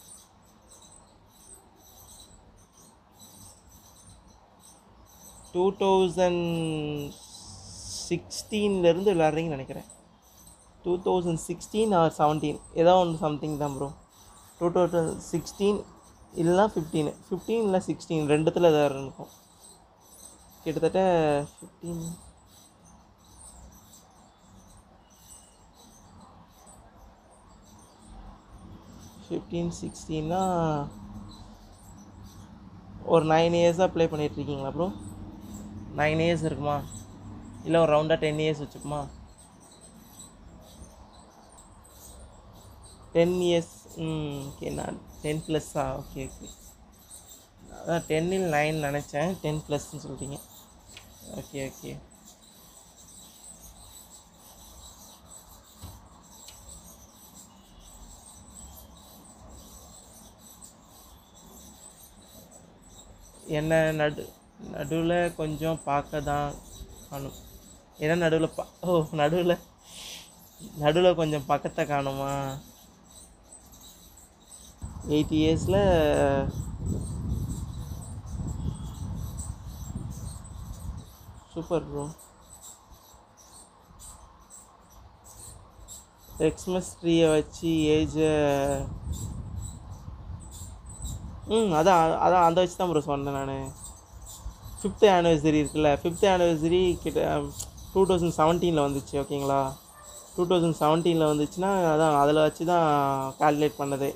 Speaker 1: டூ தௌசண்ட் சிக்ஸ்டீன்லேருந்து விளாட்றீங்கன்னு நினைக்கிறேன் two thousand sixteen or seventeen ஏதோ ஒன்று சம்திங் தான் ப்ரோ டூ தௌசண்ட் சிக்ஸ்டீன் இல்லைனா ஃபிஃப்டீன் ஃபிஃப்டீன் இல்லை சிக்ஸ்டீன் ரெண்டுத்தில் ஏதாவது இருக்கும் கிட்டத்தட்ட ஃபிஃப்டீன் ஃபிஃப்டீன் சிக்ஸ்டீன்னா ஒரு நைன் இயர்ஸாக ப்ளே பண்ணிகிட்ருக்கீங்களா ப்ரோ நைன் இயர்ஸ் இருக்குமா இல்லை ஒரு ரவுண்டாக டென் இயர்ஸ் வச்சுக்குமா டென் இயர்ஸ் ம் ஓகே நான் டென் ப்ளஸ்ஸா ஓகே ஓகே அதான் டென்னில் நைன் நினச்சேன் டென் ப்ளஸ்ன்னு சொல்லிட்டீங்க ஓகே ஓகே என்ன நடு நடுவில் கொஞ்சம் பார்க்க தான் காணும் ஏன்னா நடுவில் பா ஓ நடுவில் நடுவில் கொஞ்சம் பக்கத்தை காணுமா எயிட் இயர்ஸில் சூப்பர் ப்ரோ எக்ஸ்மஸ் ட்ரீயை வச்சு ஏஜை ம் அதான் அதான் அந்த வச்சு தான் ப்ரோ சொன்னேன் நான் ஃபிஃப்த்து ஆனிவர்சரி இருக்குல்ல ஃபிஃப்த் ஆனிவர்சரி கிட்ட டூ தௌசண்ட் செவன்டீனில் வந்துச்சு ஓகேங்களா டூ தௌசண்ட் செவன்டீனில் வந்துச்சுன்னா அதான் அதில் வச்சு தான் கால்குலேட் பண்ணதே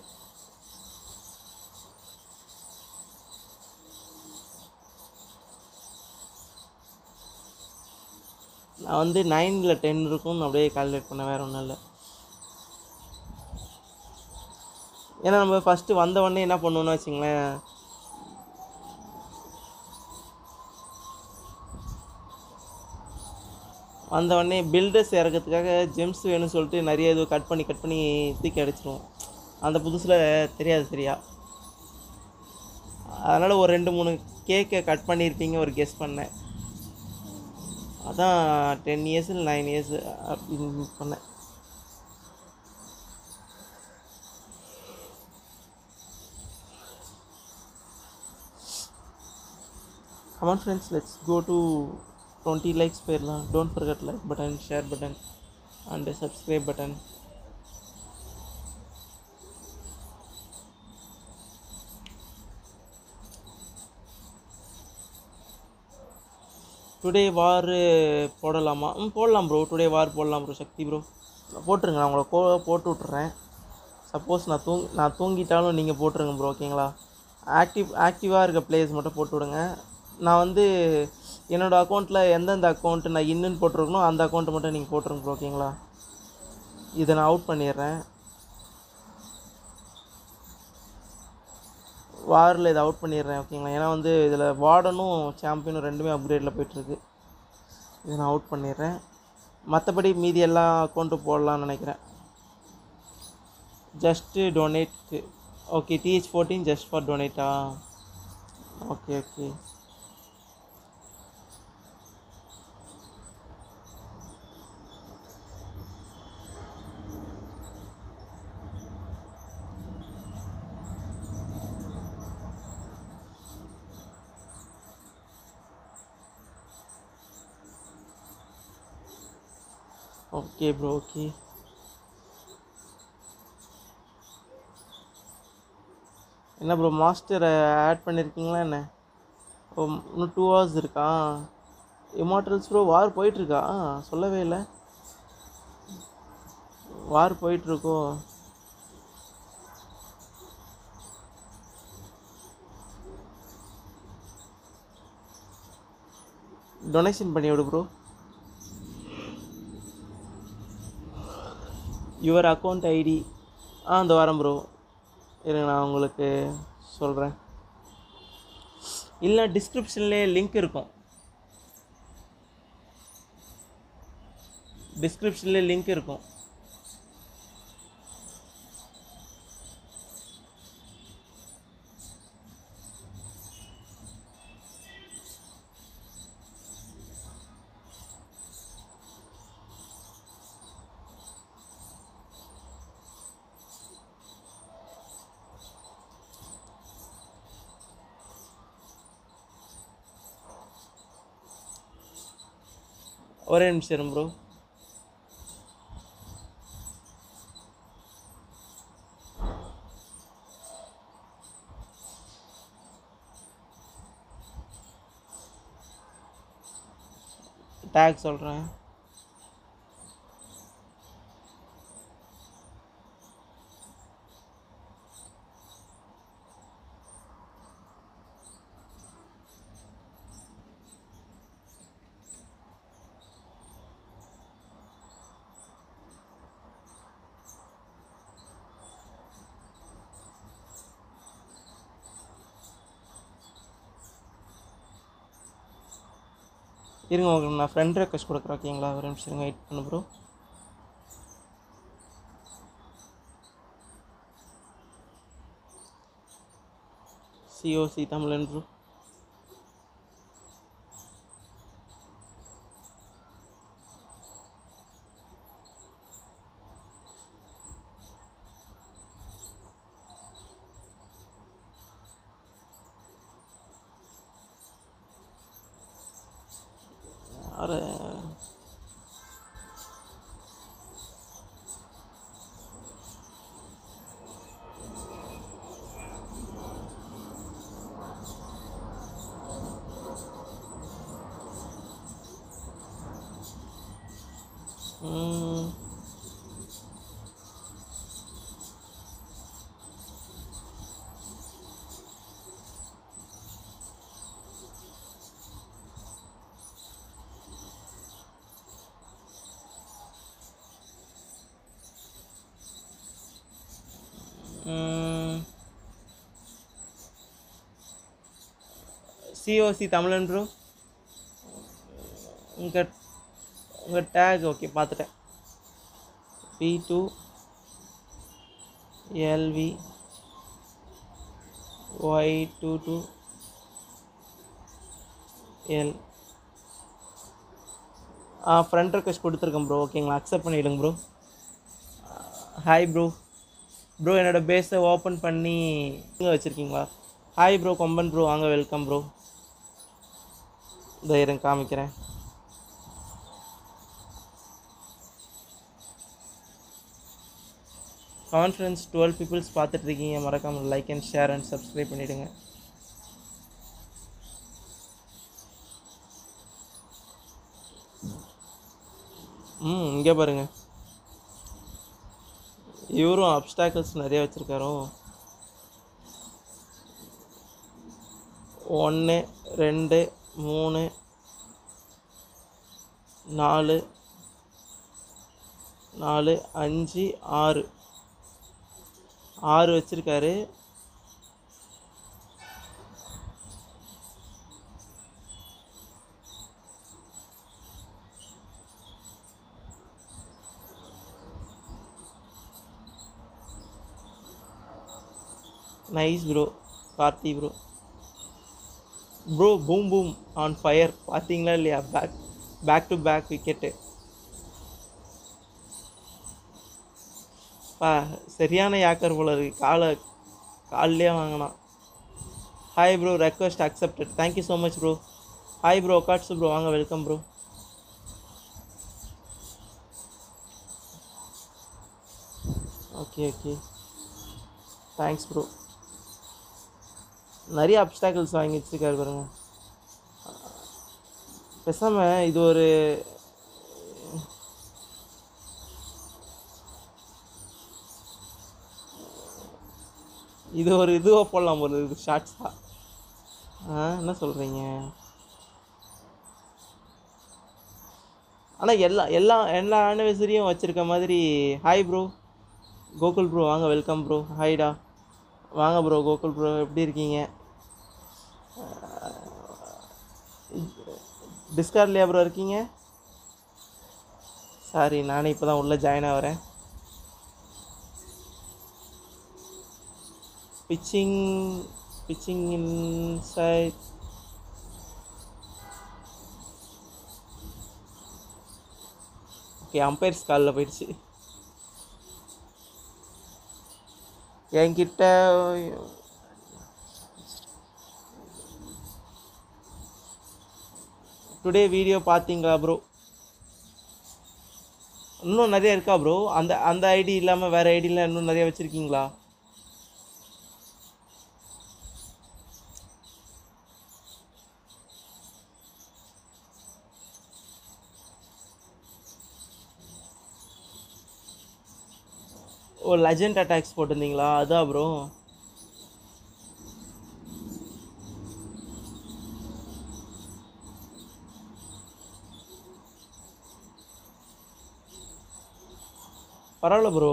Speaker 1: நான் வந்து நைனில் டென் இருக்கும்னு அப்படியே கால்குலேட் பண்ண வேறு ஒன்றும் இல்லை ஏன்னா நம்ம ஃபஸ்ட்டு வந்த உடனே என்ன பண்ணுவோம்னு வச்சுங்களேன் வந்த உடனே பில்டர்ஸ் இறக்கிறதுக்காக ஜெம்ஸ் வேணும்னு சொல்லிட்டு நிறைய இது கட் பண்ணி கட் பண்ணி தூக்கி அடிச்சிருவோம் அந்த புதுசில் தெரியாது சரியா அதனால் ஒரு ரெண்டு மூணு கேக்கை கட் பண்ணியிருப்பீங்க ஒரு கெஸ் பண்ணேன் அதான் டென் இயர்ஸ் இல்லை நைன் இயர்ஸ் அப்படின்னு பண்ணேன் come on friends let's go to 20 likes போயிடலாம் don't forget like button share button and subscribe button today war போடலாமா ம் போடலாம் ப்ரோ டுடே வார் போடலாம் ப்ரோ சக்தி ப்ரோ போட்டுருங்க நான் உங்களை கோ போட்டு விட்றேன் சப்போஸ் நான் தூங் நான் தூங்கிட்டாலும் நீங்கள் போட்டுருங்க ப்ரோ ஓகேங்களா ஆக்டிவ் ஆக்டிவாக இருக்க பிளேயர்ஸ் மட்டும் போட்டு விடுங்க நான் வந்து என்னோடய அக்கௌண்ட்டில் எந்தெந்த அக்கௌண்ட்டு நான் இன்னுன்னு போட்டிருக்கணும் அந்த அக்கௌண்ட்டை மட்டும் நீங்கள் போட்டுருங்க ப்ரோ ஓகேங்களா இதை நான் அவுட் பண்ணிடுறேன் வாரில் இதை அவுட் பண்ணிடுறேன் ஓகேங்களா ஏன்னா வந்து இதில் வார்டனும் சாம்பியனும் ரெண்டுமே அப்கிரேடில் போயிட்டுருக்கு இதை நான் அவுட் பண்ணிடுறேன் மற்றபடி மீதி எல்லா அக்கௌண்ட்டும் போடலாம்னு நினைக்கிறேன் ஜஸ்ட்டு டொனேட்க்கு okay T H fourteen just for டொனேட்டா okay okay okay bro okay என்ன ப்ரோ மாஸ்டரை ஆட் பண்ணியிருக்கீங்களா என்ன ஓ இன்னும் டூ ஹவர்ஸ் இருக்கா இமார்டல்ஸ் ப்ரோ வார் போயிட்டுருக்கா சொல்லவே இல்லை வார் போயிட்டுருக்கோ டொனேஷன் பண்ணி விடு bro your account ID ah இந்த வாரம் ப்ரோ இருங்க நான் உங்களுக்கு சொல்கிறேன் இல்லை டிஸ்கிரிப்ஷன்லேயே லிங்க் இருக்கும் டிஸ்கிரிப்ஷன்லேயே லிங்க் இருக்கும் ஒரே நிமிஷம் இருங்க ப்ரோ டேக் சொல்கிறேன் இருங்க உங்களுக்கு நான் ஃப்ரெண்ட் ரெக்வஸ்ட் கொடுக்குறேன் ஓகேங்களா ஒரு நிமிஷம் இருங்க வெயிட் பண்ணு ப்ரோ சிஓசி தமிழன் ப்ரோ யாரு ம் சிஓசி தமிழன் ப்ரோ உங்கள் உங்கள் டேக் ஓகே பார்த்துட்டேன் B two L V Y two two L ah friend request கொடுத்துருக்கேன் ப்ரோ ஓகேங்களா அக்செப்ட் பண்ணிவிடுங்க ப்ரோ ஹாய் ப்ரோ ப்ரோ என்னோடய பேஸை ஓப்பன் பண்ணி இங்கே வச்சுருக்கீங்களா ஹாய் ப்ரோ கொம்பன் ப்ரோ வாங்க வெல்கம் ப்ரோ இந்த இருங்க காமிக்கிறேன் கான்ஃபரன்ஸ் டுவெல் பீப்புள்ஸ் பார்த்துட்டு இருக்கீங்க மறக்காமல் like and share and subscribe பண்ணிவிடுங்க ம் இங்கே பாருங்க இவரும் அப்டாக்கிள்ஸ் நிறைய வச்சுருக்காரோ ஒன்று ரெண்டு மூணு நாலு நாலு அஞ்சு ஆறு ஆறு வச்சுருக்காரு nice bro Karthi bro bro boom boom on fire பார்த்தீங்களா இல்லையா back back to back wicket பா சரியான யாக்கர் போல இருக்கு காலை கால்லையே வாங்கினான் hi bro request accepted thank you so much bro hi bro gods bro வாங்க welcome bro okay okay thanks bro நிறைய அப்டாக்கிள்ஸ் வாங்கி வச்சுருக்காரு பாருங்க பேசாமல் இது ஒரு இது ஒரு இதுவாக போடலாம் ஒரு இது ஷார்ட்ஸாக ஆ என்ன சொல்கிறீங்க ஆனால் எல்லா எல்லா எல்லா ஆனிவர்சரியும் வச்சுருக்க மாதிரி ஹாய் ப்ரோ கோகுல் ப்ரோ வாங்க வெல்கம் ப்ரோ ஹாய்டா வாங்க ப்ரோ கோகுல் ப்ரோ எப்படி இருக்கீங்க டிஸ்கார்ட்லேயா ப்ரோ இருக்கீங்க சாரி நானே இப்போ தான் உள்ளே ஜாயின் ஆகிறேன் pitching pitching inside okay umpires காலில் போயிடுச்சு என்கிட்ட டுடே வீடியோ பார்த்தீங்களா ப்ரோ இன்னும் நிறைய இருக்கா ப்ரோ அந்த அந்த ஐடி இல்லாமல் வேறு ஐடியில் இன்னும் நிறைய வச்சுருக்கீங்களா ஓ லெஜண்ட் அட்டாக்ஸ் போட்டிருந்தீங்களா அதான் ப்ரோ பரவாயில்ல ப்ரோ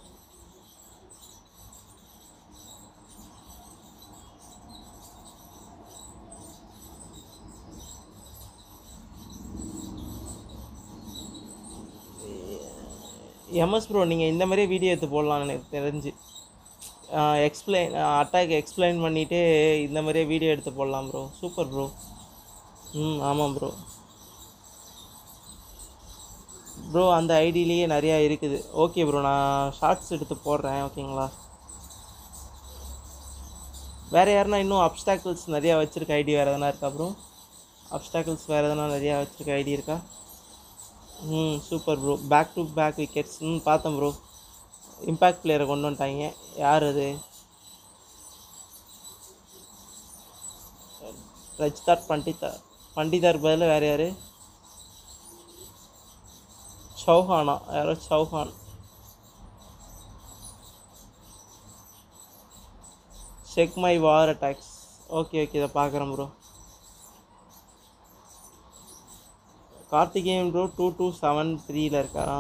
Speaker 1: எம்எஸ் ப்ரோ நீங்கள் இந்த மாதிரியே வீடியோ எடுத்து போடலாம் எனக்கு தெரிஞ்சு எக்ஸ்பிளைன் அட்டாக் எக்ஸ்பிளைன் பண்ணிவிட்டு இந்த மாதிரியே வீடியோ எடுத்து போடலாம் ப்ரோ சூப்பர் ப்ரோ ம் ஆமாம் ப்ரோ ப்ரோ அந்த ஐடியிலேயே நிறையா இருக்குது ஓகே ப்ரோ நான் ஷார்ட்ஸ் எடுத்து போடுறேன் ஓகேங்களா வேறு யாருன்னா இன்னும் அப்டாக்கிள்ஸ் நிறையா வச்சுருக்க ஐடி வேறு எதனா இருக்கா ப்ரோ அப்டாக்கிள்ஸ் வேறு எதனா நிறையா வச்சுருக்க ஐடி இருக்கா ம் super bro back to back wickets ம் பார்த்தேன் ப்ரோ இம்பேக்ட் பிளேயரை கொண்டு வந்துட்டாங்க யார் அது ரஜ்தாட் பண்டிதா பண்டிதார் பதில் வேறு யார் சௌஹானா யாரோ Chauhan check my war attacks okay okay இதை பார்க்குறேன் bro Karthikeyan bro two two seven த்ரீல இருக்காரா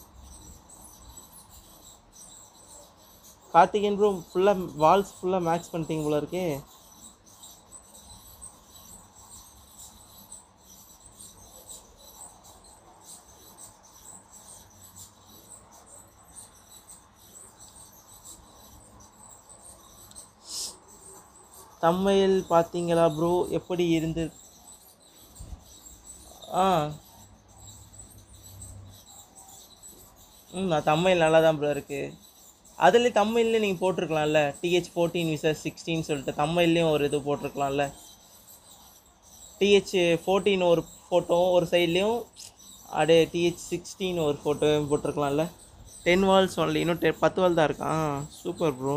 Speaker 1: கார்த்திகேயன் ப்ரோ ஃபுல்லாக வால்ஸ் ஃபுல்லாக மேக்ஸ் பண்ணிட்டீங்க போல இருக்கே தமிழில் பார்த்தீங்களா ப்ரோ எப்படி இருந்து ஆ ம் நான் தமிழ் நல்லா தான் ப்ரோ இருக்குது அதுலேயே தமிழ்லேயே நீங்கள் போட்டிருக்கலாம்ல டிஹெச் ஃபோர்டீன் விசஸ் சிக்ஸ்டீன் சொல்லிட்டு தமிழ்லேயும் ஒரு இது போட்டிருக்கலாம்ல டிஹெச் ஃபோர்டீன் ஒரு ஃபோட்டோவும் ஒரு சைட்லேயும் அப்படியே டிஹெச் சிக்ஸ்டீன் ஒரு ஃபோட்டோவும் போட்டிருக்கலாம்ல டென் வால்ஸ் ஒன்லி இன்னும் டெ பத்து வால் தான் இருக்கான் சூப்பர் ப்ரோ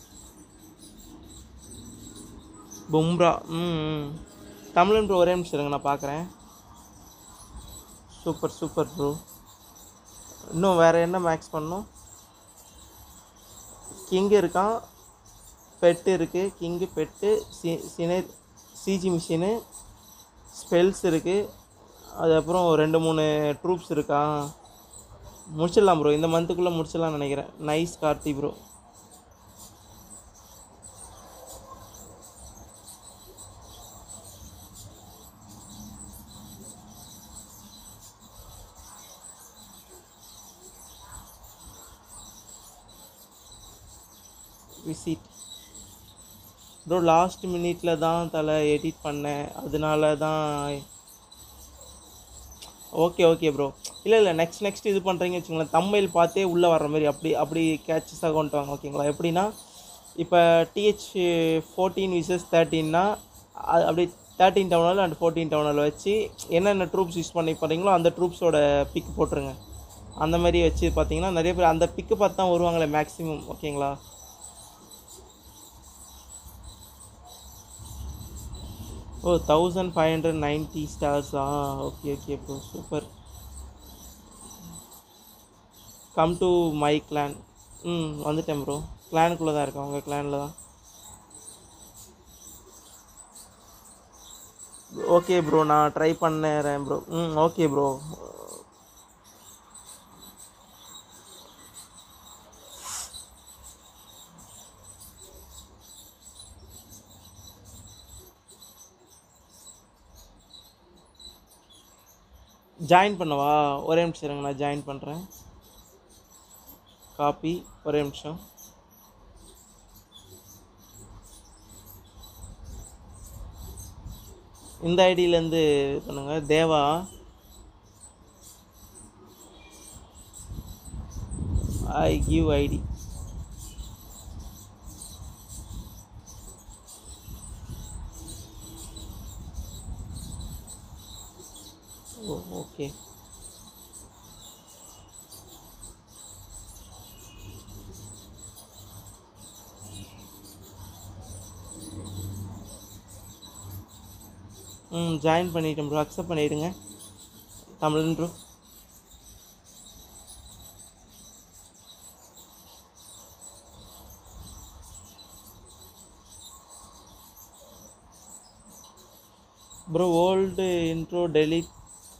Speaker 1: பும்ரா ம் ம் தமிழன் ப்ரோ ஒரே நிமிஷம் இருங்க நான் பார்க்குறேன் சூப்பர் சூப்பர் ப்ரோ இன்னும் வேறு என்ன மேக்ஸ் பண்ணணும் கிங் இருக்கான் பெட்டு இருக்குது கிங்கு பெட்டு சி சினை சிஜி மிஷினு ஸ்பெல்ஸ் இருக்குது அதுக்கப்புறம் ஒரு ரெண்டு மூணு ட்ரூப்ஸ் இருக்கா முடிச்சிடலாம் ப்ரோ இந்த மந்த்துக்குள்ளே முடிச்சிடலாம்னு நினைக்கிறேன் nice Karthi bro visit bro last மினிட்ல தான் தலை எடிட் பண்ணேன் அதனால தான் ஓகே ஓகே ப்ரோ இல்லை இல்லை நெக்ஸ்ட் நெக்ஸ்ட் இது பண்ணுறீங்க வச்சுங்களேன் தமிழ் பார்த்தே உள்ளே வர்ற மாதிரி அப்படி அப்படி கேட்சஸாக கொண்டு வாங்க ஓகேங்களா எப்படின்னா இப்போ டிஹெச் ஃபோர்டீன் விசஸ் தேர்ட்டின்னா அது அப்படி தேர்ட்டீன் டவுனால் அண்ட் ஃபோர்டீன் டவுனால் வச்சு என்னென்ன ட்ரூப்ஸ் யூஸ் பண்ணி போகிறீங்களோ அந்த ட்ரூப்ஸோட பிக் போட்டுருங்க அந்த மாதிரி வச்சு பார்த்தீங்கன்னா நிறைய பேர் அந்த பிக்கு பார்த்து தான் வருவாங்களே மேக்ஸிமம் ஓகேங்களா oh thousand five hundred ninety ஸ்டார்ஸா okay okay bro super come to my clan ம் வந்துட்டேன் ப்ரோ கிளானுக்குள்ளே தான் இருக்கேன் உங்கள் கிளானில் தான் ஓகே ப்ரோ நான் ட்ரை பண்ணுறேன் ப்ரோ ம் ஓகே ப்ரோ ஜாயின் பண்ணவா ஒரே நிமிஷம் இருங்க நான் ஜாயின் பண்ணுறேன் காப்பி ஒரே நிமிஷம் இந்த ஐடியிலேருந்து பண்ணுங்க Deva I give ID oh okay ம் ஜாயின் பண்ணிட்டேன் ப்ரோ அக்செப்ட் பண்ணிவிடுங்க Tamizhan bro bro old intro delete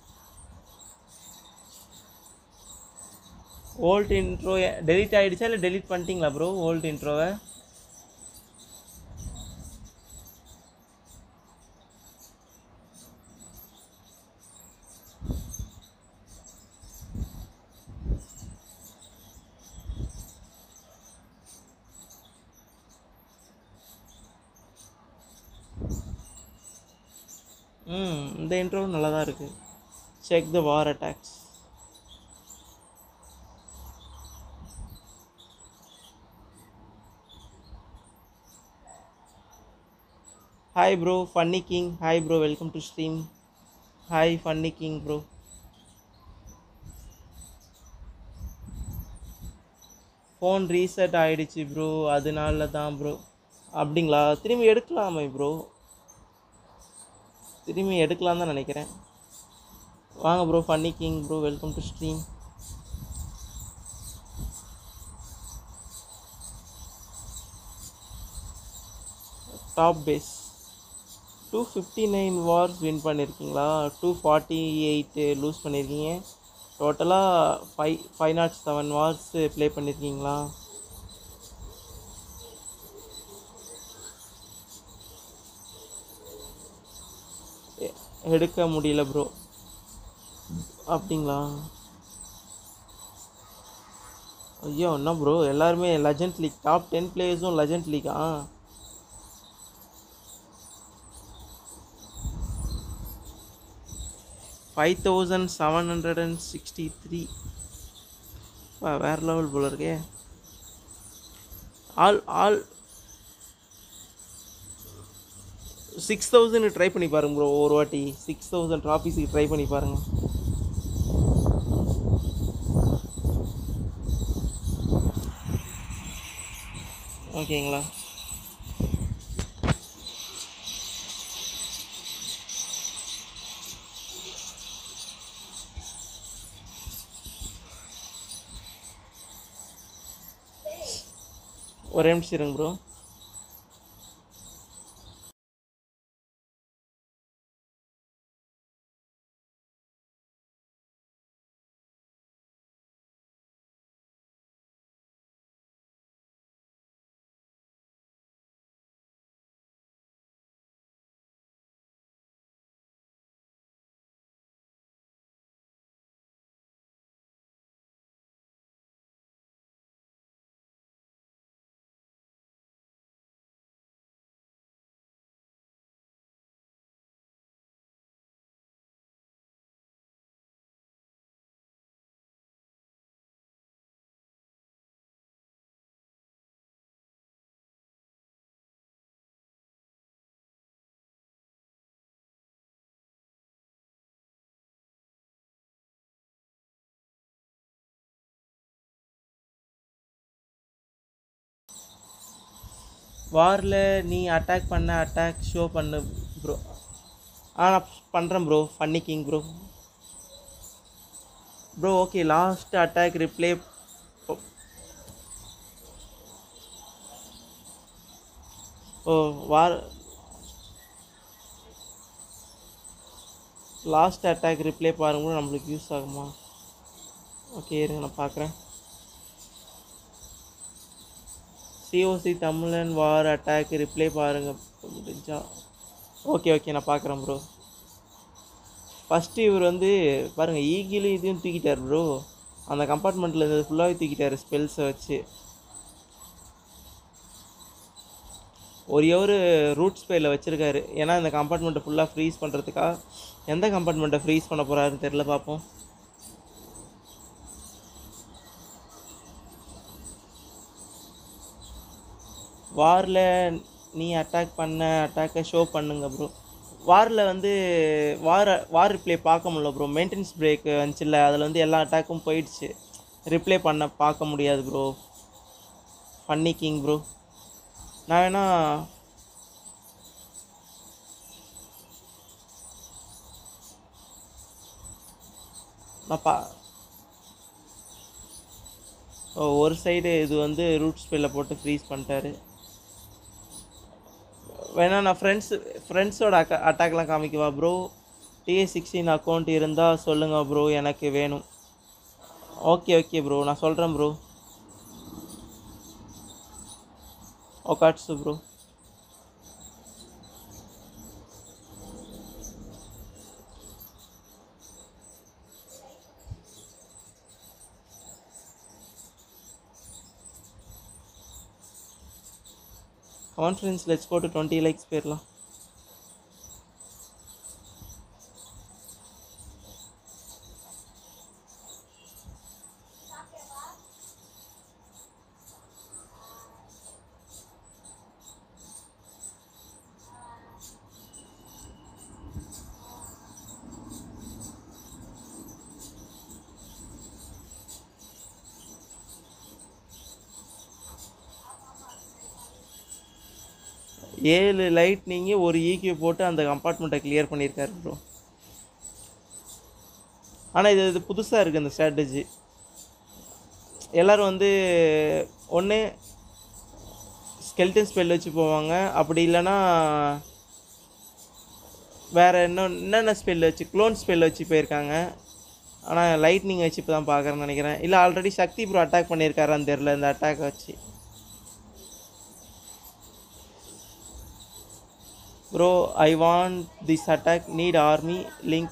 Speaker 1: old intro delete ஆகிடுச்சா இல்லை டெலிட் பண்ணிட்டீங்களா ப்ரோ ஓல்டு இன்ட்ரோவை ம் இந்த இன்ட்ரோ நல்லா தான் இருக்குது check the war attacks hi bro funny king hi bro welcome to stream hi funny king bro phone reset ஆயிடுச்சு bro அதனால தான் ப்ரோ அப்படிங்களா திரும்பி எடுக்கலாமே ப்ரோ திரும்பி எடுக்கலாம் தான் நினைக்கிறேன் வாங்க bro funny king bro welcome to stream top base two fifty nine wars win பண்ணியிருக்கீங்களா டூ ஃபார்ட்டி எயிட்டு லூஸ் பண்ணியிருக்கீங்க டோட்டலாக five five nought seven wars play பண்ணியிருக்கீங்களா எ- எடுக்க முடியல ப்ரோ அப்படிங்களா ஐயோ என்ன ப்ரோ எல்லாருமே லெஜண்ட் லீக் டாப் டென் பிளேயர்ஸும் லெஜண்ட் லீக்கா five thousand seven hundred and sixty three வேறு லெவல் போல இருக்கே all all six thousand try பண்ணி பாருங்க ப்ரோ ஒரு வாட்டி சிக்ஸ் தௌசண்ட் ட்ராஃபிஸுக்கு ட்ரை பண்ணி பாருங்க ஓகேங்களா ஒரே நிமிஷம் இருங்க ப்ரோ வாரில் நீ அட்டாக் பண்ண அட்டாக் ஷோ பண்ணு ப்ரோ ஆ நான் பண்ணுறேன் bro funny king bro bro okay last attack replay ஓ வார் லாஸ்ட் அட்டாக் ரிப்ளே பாருங்க நம்மளுக்கு யூஸ் ஆகுமா ஓகே இருங்க நான் பார்க்குறேன் சிஓசி தமிழன் வார் அட்டாக் ரிப்ளே பாருங்க முடிஞ்சா ஓகே ஓகே நான் பார்க்குறேன் ப்ரோ ஃபஸ்ட்டு இவர் வந்து பாருங்கள் ஈகிலும் இதையும் தூக்கிட்டார் ப்ரோ அந்த கம்பார்ட்மெண்ட்டில் இருந்தது ஃபுல்லாகவே தூக்கிட்டார் ஸ்பெல்ஸை வச்சு ஒரே ஒரு ரூட் ஸ்பேல வச்சுருக்காரு ஏன்னா இந்த கம்பார்ட்மெண்ட்டை ஃபுல்லாக ஃப்ரீஸ் பண்ணுறதுக்காக எந்த கம்பார்ட்மெண்ட்டை ஃப்ரீஸ் பண்ண போகிறாருன்னு தெரில பார்ப்போம் வாரில் நீ அட்டாக் பண்ண அட்டாக்கை ஷோ பண்ணுங்க ப்ரோ வாரில் வந்து வார வார் ரிப்ளே பார்க்க முடியல ப்ரோ மெயின்டெனன்ஸ் பிரேக் வந்துச்சுல்ல அதில் வந்து எல்லா அட்டாக்கும் போயிடுச்சு ரிப்ளே பண்ண பார்க்க முடியாது ப்ரோ பண்ணிக்கிங் ப்ரோ நான் வேணா நான் பா ஓ ஒரு சைடு இது வந்து ரூட் ஸ்பெல்ல போட்டு ஃப்ரீஸ் பண்ணிட்டாரு வேணா நான் ஃப்ரெண்ட்ஸ் ஃப்ரெண்ட்ஸோட அக்கா அட்டாக்லாம் காமிக்கவா ப்ரோ டிஏ சிக்ஸ்டீன் அக்கௌண்ட் இருந்தால் சொல்லுங்கள் ப்ரோ எனக்கு வேணும் ஓகே ஓகே ப்ரோ நான் சொல்கிறேன் ப்ரோ ஒகாட்ஸு bro conference let's go to twenty likes போயிடலாம் ஏழு லைட்னிங்கு ஒரு ஈக்யூ போட்டு அந்த கம்பார்ட்மெண்ட்டை கிளியர் பண்ணியிருக்காரு ப்ரோ ஆனால் இது இது புதுசாக இருக்குது இந்த ஸ்ட்ராட்டஜி எல்லோரும் வந்து ஒன்று ஸ்கெல்டன் ஸ்பெல் வச்சு போவாங்க அப்படி இல்லைன்னா வேறு இன்னும் என்னென்ன ஸ்பெல் வச்சு க்ளோன் ஸ்பெல் வச்சு போயிருக்காங்க ஆனால் லைட்னிங் வச்சு இப்போ தான் பார்க்குறேன்னு நினைக்கிறேன் இல்லை ஆல்ரெடி சக்தி ப்ரோ அட்டாக் பண்ணியிருக்காரான்னு தெரில இந்த அட்டாக் வச்சு bro I want this attack need army link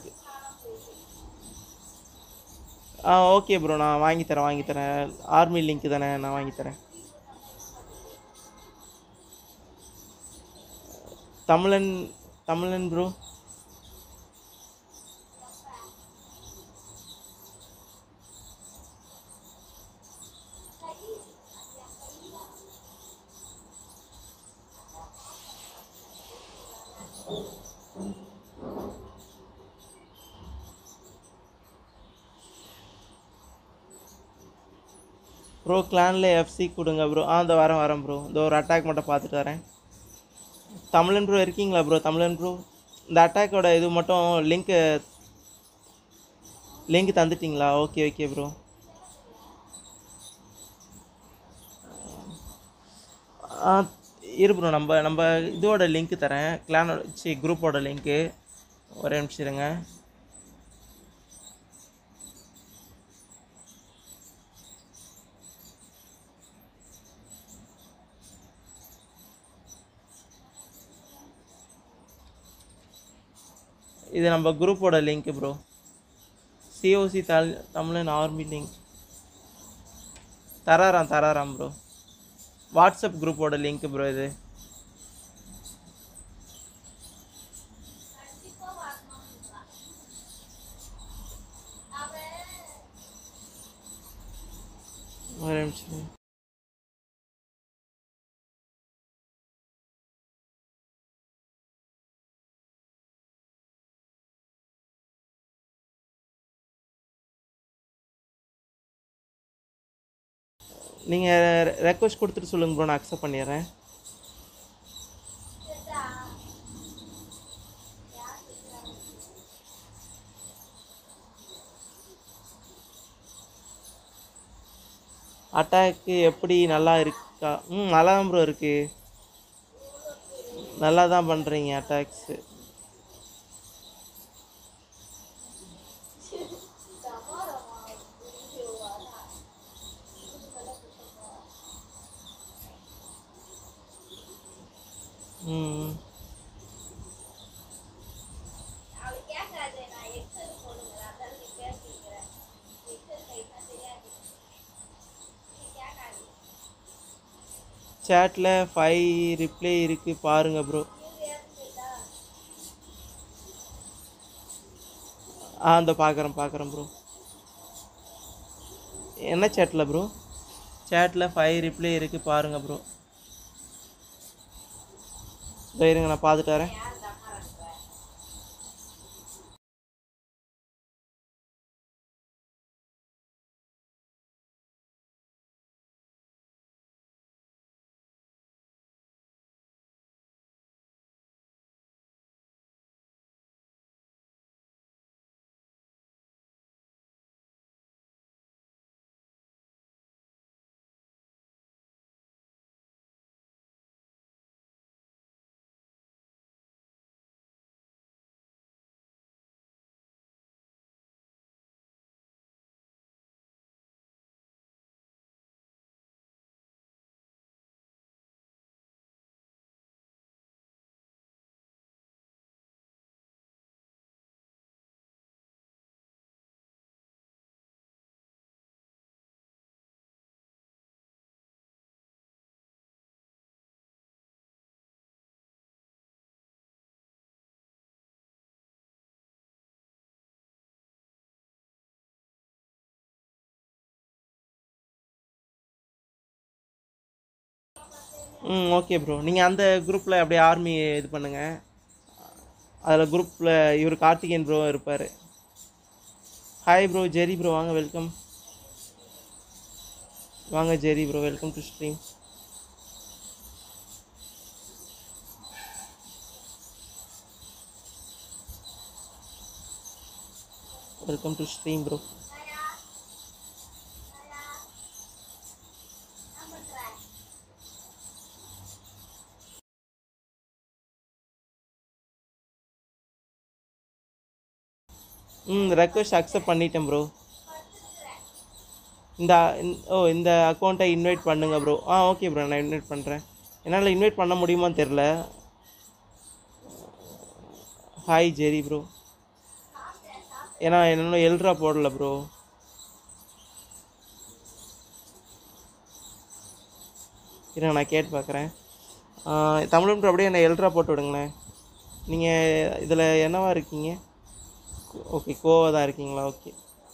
Speaker 1: ஆ ஓகே ப்ரோ நான் வாங்கி தரேன் வாங்கி தரேன் ஆர்மி லிங்க் தானே நான் வாங்கி தரேன் தமிழன் தமிழன் ப்ரோ ப்ரோ கிளானில் எஃப்சி கொடுங்க ப்ரோ ஆ இந்த வரேன் வரேன் ப்ரோ இந்த ஒரு அட்டாக் மட்டும் பார்த்துட்டு வரேன் தமிழன் ப்ரோ இருக்கீங்களா ப்ரோ தமிழன் ப்ரோ இந்த அட்டாக்கோட இது மட்டும் லிங்க்கு லிங்க் தந்துட்டிங்களா ஓகே ஓகே ப்ரோ ஆ இரு ப்ரோ நம்ம நம்ம இதோட லிங்க் தரேன் கிளானோட சி குரூப்போட லிங்க்கு ஒரே நிமிஷம் இருங்க இது நம்ம குரூப்போட link bro COC Tamil Tamilan army link தராராம் தராராம் ப்ரோ வாட்ஸ்அப் குரூப்போட லிங்க் ப்ரோ இது ஒரு நிமிஷம் நீங்கள் ரெக்வஸ்ட் கொடுத்துட்டு சொல்லுங்க ப்ரோ நான் அக்செப்ட் பண்ணிடுறேன் அட்டாக்கு எப்படி நல்லா இருக்கா ம் நல்லா தான் ப்ரோ இருக்கு நல்லா தான் பண்ணுறீங்க அட்டாக்ஸு சேட்டில் ஃபைவ் ரிப்ளை இருக்குது பாருங்க ப்ரோ ஆ அந்த பார்க்குறேன் பார்க்குறேன் ப்ரோ என்ன சேட்டில் ப்ரோ சேட்டில் ஃபைவ் ரிப்ளை இருக்குது பாருங்க ப்ரோ இதோ இருங்க நான் பார்த்துட்டு வரேன் ம் ஓகே ப்ரோ நீங்கள் அந்த குரூப்பில் அப்படியே ஆர்மி இது பண்ணுங்கள் அதில் குரூப்பில் இவர் கார்த்திகேயன் ப்ரோ இருப்பார் ஹாய் ப்ரோ ஜெரி ப்ரோ வாங்க வெல்கம் வாங்க Jerry bro welcome to stream welcome to stream bro ம் ரெக்வஸ்ட் அக்செப்ட் பண்ணிட்டேன் ப்ரோ இந்த இந்த- ஓ இந்த அக்கௌண்ட்டை இன்வைட் பண்ணுங்க ப்ரோ ஆ ஓகே ப்ரோ நான் இன்வைட் பண்ணுறேன் என்னால் இன்வைட் பண்ண முடியுமான்னு தெரில ஹாய் ஜெரி ப்ரோ ஏன்னா என்னோட எல்ட்ரா போடல ப்ரோ இருங்க நான் கேட்டு பார்க்குறேன் தமிழ் ப்ரோ அப்படியே என்னை எல்ட்ரா போட்டு விடுங்களேன் நீங்கள் இதில் என்னவா இருக்கீங்க ஓகே கோவா தான் இருக்கீங்களா ஓகே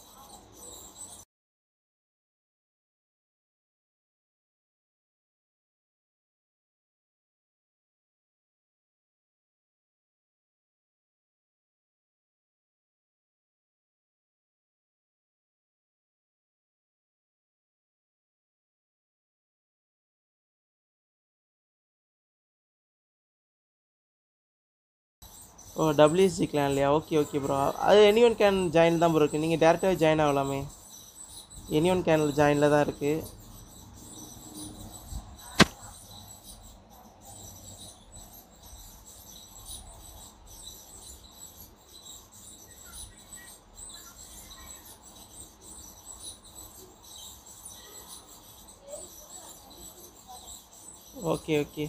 Speaker 1: ஓ டபிள்யூஎஸ்சி கிளான் இல்லையா ஓகே ஓகே ப்ரோ அது எனி ஒன் கேன் ஜாயின் தான் ப்ரோ இருக்குது நீங்கள் டேரெக்டாகவே ஜாயின் ஆகலாமே எனி ஒன் கேனில் ஜாயினில் தான் இருக்குது ஓகே ஓகே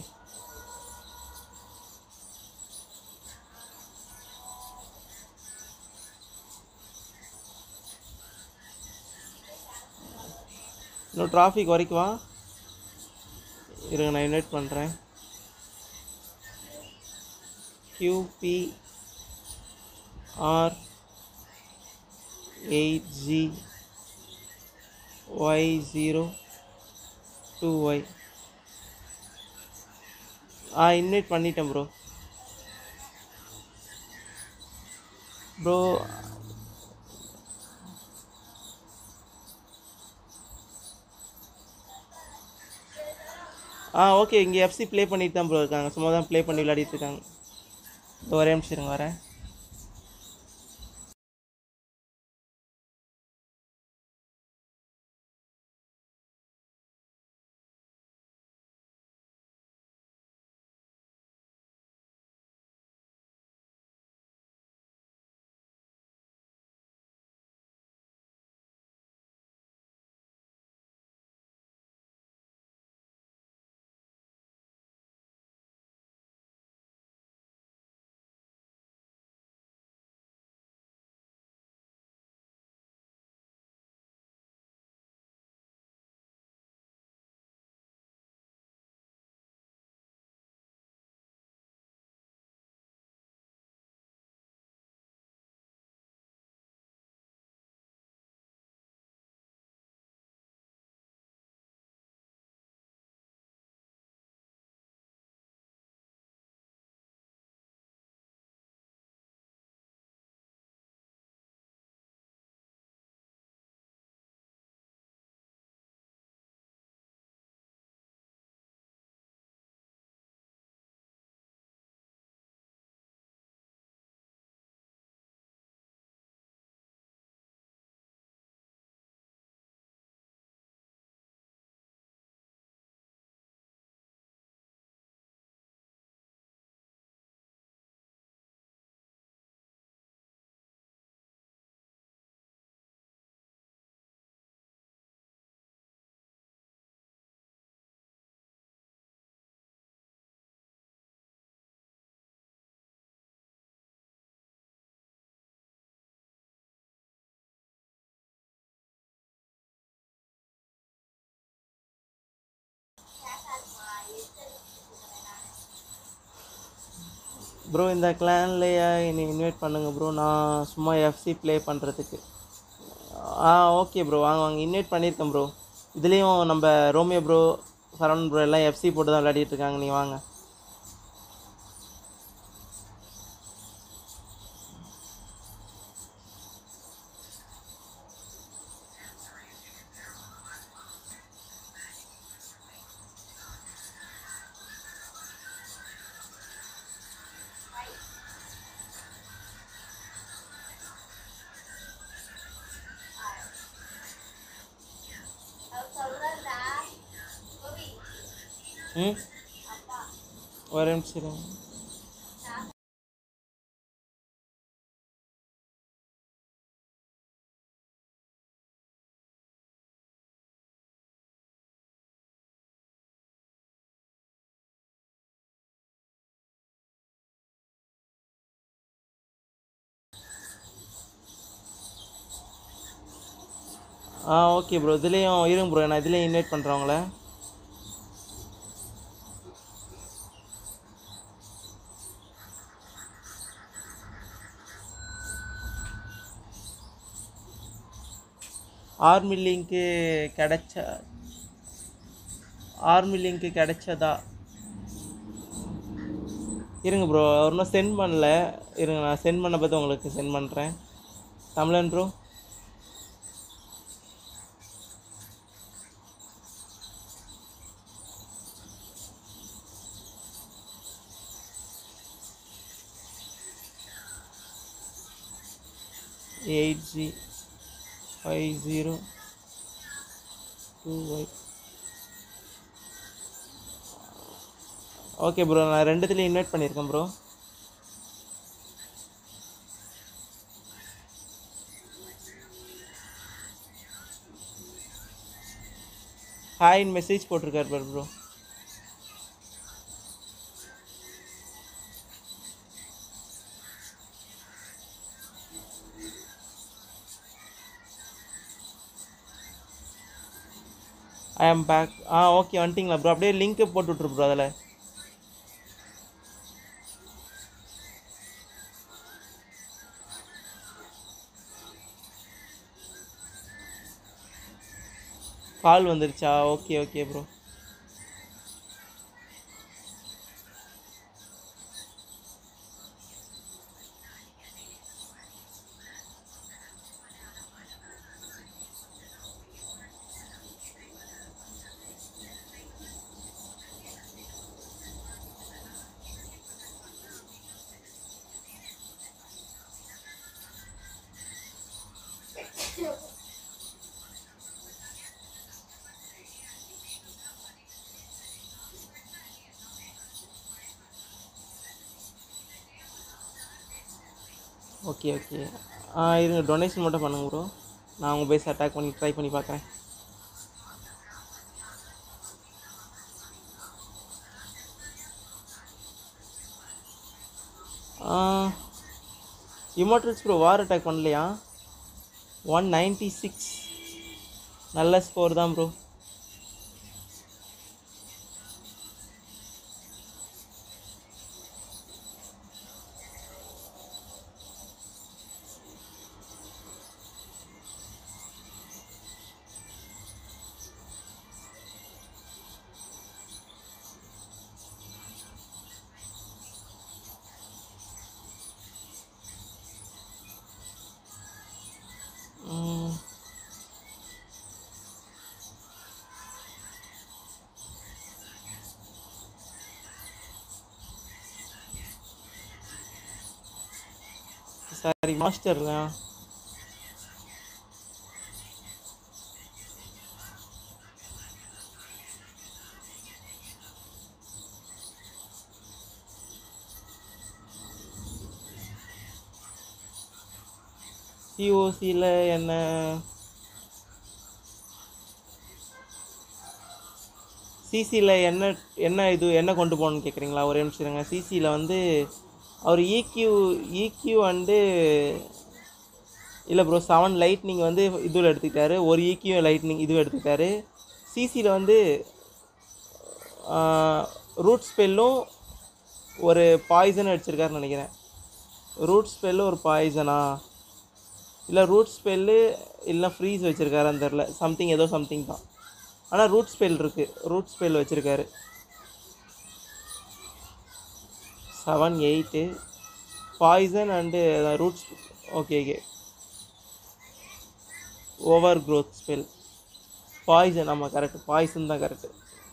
Speaker 1: இன்னும் டிராஃபிக் வரைக்கும் வா இருங்க நான் இன்வைட் பண்ணுறேன் QB R eight G Y zero two Y ஆ இன்வைட் பண்ணிட்டேன் ப்ரோ ப்ரோ ஆ ஓகே இங்கே எஃப்சி ப்ளே பண்ணிட்டு தான் ப்ரோ இருக்காங்க சும்மா தான் ப்ளே பண்ணி விளையாடிட்டு இருக்காங்க இதோ ஒரே நிமிஷம் இருங்க வரேன் ப்ரோ இந்த கிளான்லையா என்னை இன்வைட் பண்ணுங்க ப்ரோ நான் சும்மா எஃப்சி ப்ளே பண்ணுறதுக்கு ஆ ஓகே ப்ரோ வாங்க வாங்க இன்வைட் பண்ணியிருக்கேன் ப்ரோ இதுலேயும் நம்ம ரோமியோ ப்ரோ சரவணன் ப்ரோ எல்லாம் எஃப்சி போட்டு தான் விளையாடிட்டு இருக்காங்க நீ வாங்க ம் ஒரு நிமிஷம் இருங்க. ஆ ஓகே ப்ரோ இதுலேயும் இருங்க ப்ரோ நான் இதுலேயும் இன்வைட் பண்ணுறேன் உங்களை ஆர்மி லிங்க்கு கிடைச்ச ஆர்மி லிங்க்கு கிடைச்சதா இருங்க ப்ரோ இன்னும் சென்ட் பண்ணல இருங்க நான் சென்ட் பண்ண பார்த்து உங்களுக்கு சென்ட் பண்ணுறேன் Tamilan bro eight G five zero two Y okay bro நான் ரெண்டுத்துலேயும் இன்வைட் பண்ணியிருக்கேன் ப்ரோ ஹாய்ன்னு மெசேஜ் போட்டிருக்காரு பாரு ப்ரோ ஐ ஆம் பேக் ஆ ஓகே வந்துட்டிங்களா ப்ரோ அப்படியே லிங்க்கு போட்டு விட்ரு ப்ரோ அதில் கால் வந்துருச்சா okay okay bro okay okay ஆ இருங்க டொனேஷன் மட்டும் பண்ணுங்க ப்ரோ நான் உங்கள் பேஸ் அட்டாக் பண்ணி ட்ரை பண்ணி பார்க்குறேன் இமோட்டல்ஸ் ப்ரோ வார் அட்டாக் பண்ணலையா ஒன் நைன்ட்டி சிக்ஸ் நல்ல ஸ்கோர் தான் ப்ரோ ம். சாரி மாஸ்டர்ல சிஓசியில் என்ன சிசியில் என்ன என்ன இது என்ன கொண்டு போகணும்னு கேட்குறீங்களா ஒரே நிமிஷம் இருங்க சிசியில் வந்து அவர் இக்யூ இக்யூ வந்து இல்லை ப்ரோ செவன் லைட்னிங் வந்து இதுவில் எடுத்துக்கிட்டாரு ஒரு இக்யூ லைட்னிங் இதுவும் எடுத்துக்கிட்டாரு சிசியில் வந்து ரூட் ஸ்பெல்லும் ஒரு பாய்சன் அடிச்சிருக்காருன்னு நினைக்கிறேன் ரூட் ஸ்பெல்லு ஒரு பாய்சனா இல்லை ரூட் ஸ்பெல்லு இல்லை ஃப்ரீஸ் வச்சுருக்காருன்னு தெரில சம்திங் ஏதோ சம்திங் தான் ஆனால் ரூட் ஸ்பெல் இருக்குது ரூட் ஸ்பெல் வச்சுருக்காரு seven eight poison and roots okay okay over growth spell poison ஆமாம் கரெக்ட் பாய்சன் தான் correct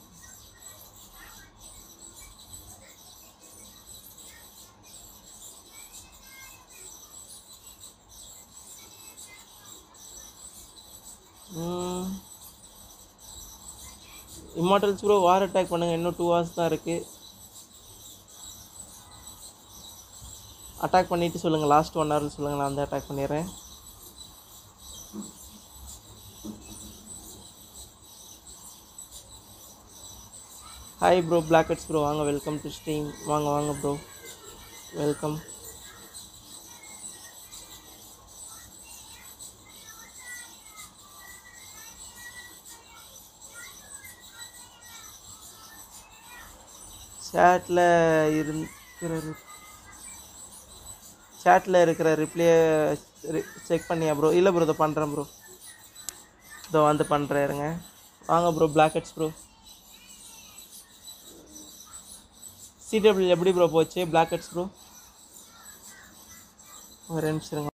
Speaker 1: immortals bro war attack பண்ணுங்கள் இன்னும் டூ ஹவர்ஸ் தான் இருக்குது அட்டாக் பண்ணிவிட்டு சொல்லுங்கள் லாஸ்ட் ஒன் ஹவரில் சொல்லுங்கள் நான் வந்து அட்டாக் பண்ணிடுறேன் ஹாய் ப்ரோ பிளாக்கெட்ஸ் ப்ரோ வாங்க வெல்கம் டு ஸ்ட்ரீம் வாங்க வாங்க ப்ரோ வெல்கம் சேட்டில் இருக்கிற சேட்டில் இருக்கிற ரிப்ளையை செக் பண்ணியா ப்ரோ இல்லை ப்ரோ இதை பண்ணுறேன் ப்ரோ இதோ வந்து பண்ணுறேன் இருங்க வாங்க ப்ரோ பிளாக்கெட்ஸ் ப்ரோ சிடபிள்யூ எப்படி ப்ரோ போச்சு பிளாக்கெட்ஸ் ப்ரோ ஒரு நிமிஷம் இருங்க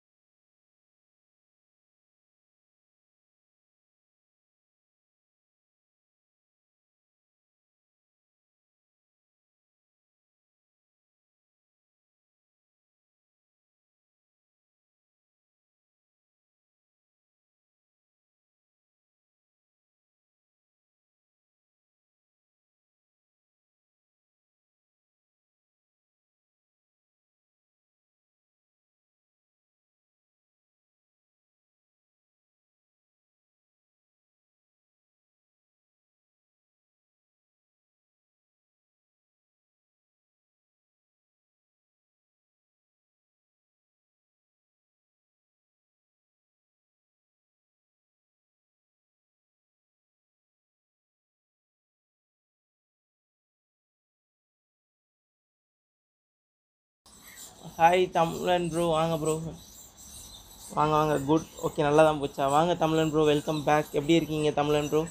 Speaker 1: ஹாய் தமிழன் ப்ரோ வாங்க ப்ரோ வாங்க வாங்க குட் ஓகே நல்லா தான் போச்சா வாங்க தமிழன் ப்ரோ வெல்கம் பேக் எப்படி இருக்கீங்க Tamilan bro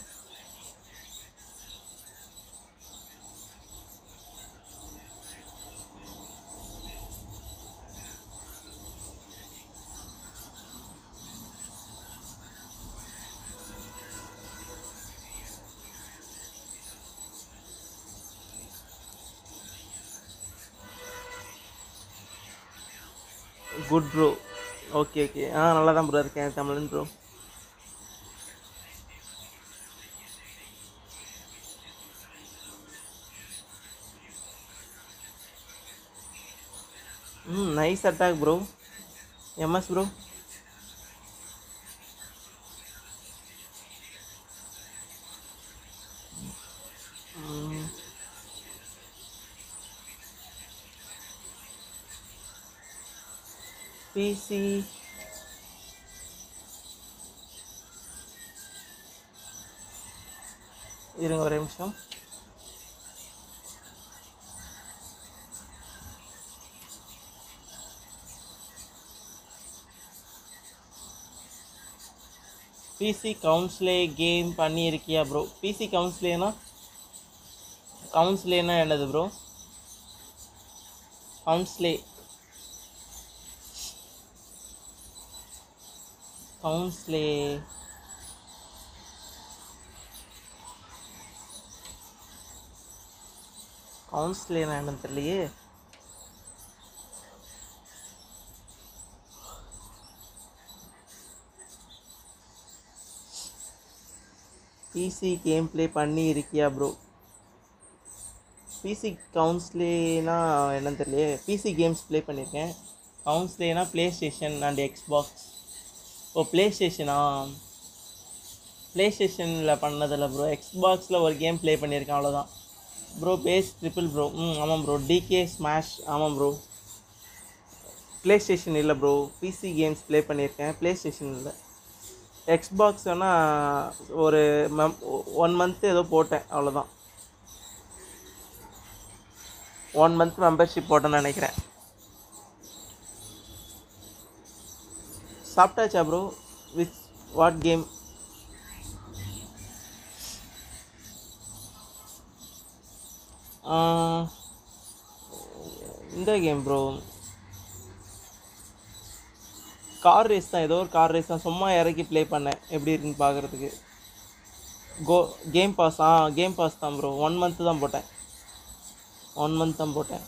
Speaker 1: good bro okay okay ஆ நல்லா தான் ப்ரோ இருக்கேன் தமிழன் ப்ரோ ம் nice attack bro MS bro PC இருங்க ஒரு நிமிஷம் பிசி கவுன்ஸ்லே கேம் பண்ணியிருக்கியா ப்ரோ பிசி கவுன்ஸ்லேனா கவுன்ஸ்லேனா என்னது ப்ரோ கவுன்ஸ்லே கவுன்ஸ்லே கவுன்ஸ்லேனா என்னன்னு தெரியலையே பிசி கேம் ப்ளே பண்ணி இருக்கியா ப்ரோ பிசி கவுன்ஸ்லேனா என்னன்னு தெரியலையே பிசி கேம்ஸ் ப்ளே பண்ணியிருக்கேன் கவுன்ஸ்லேனா ப்ளே ஸ்டேஷன் அண்ட் எக்ஸ்பாக்ஸ் ஓ ப்ளே ஸ்டேஷனா ப்ளே ஸ்டேஷனில் பண்ணதில்ல ப்ரோ எக்ஸ்பாக்ஸில் ஒரு கேம் ப்ளே பண்ணியிருக்கேன் அவ்வளோதான் ப்ரோ பேஸ் ட்ரிபிள் ப்ரோ ம் ஆமாம் ப்ரோ டிகே ஸ்மாஷ் ஆமாம் ப்ரோ ப்ளே ஸ்டேஷன் இல்லை ப்ரோ பிசி கேம்ஸ் ப்ளே பண்ணியிருக்கேன் ப்ளே ஸ்டேஷன் இல்லை எக்ஸ்பாக்ஸ் வேணால் ஒரு மம் ஒன் மந்த் ஏதோ போட்டேன் அவ்வளோதான் ஒன் மந்த் மெம்பர்ஷிப் போட்டேன்னு நினைக்கிறேன் சாப்பிட்டாச்சா ப்ரோ வித் வாட் கேம் இந்த கேம் ப்ரோ கார் ரேஸ் தான் ஏதோ ஒரு கார் ரேஸ் தான் சும்மா இறக்கி ப்ளே பண்ணேன் எப்படி இருக்குன்னு பார்க்குறதுக்கு கோ கேம் பாஸ் ஆ கேம் பாஸ் தான் ப்ரோ ஒன் மந்த்து தான் போட்டேன் ஒன் மந்த் தான் போட்டேன்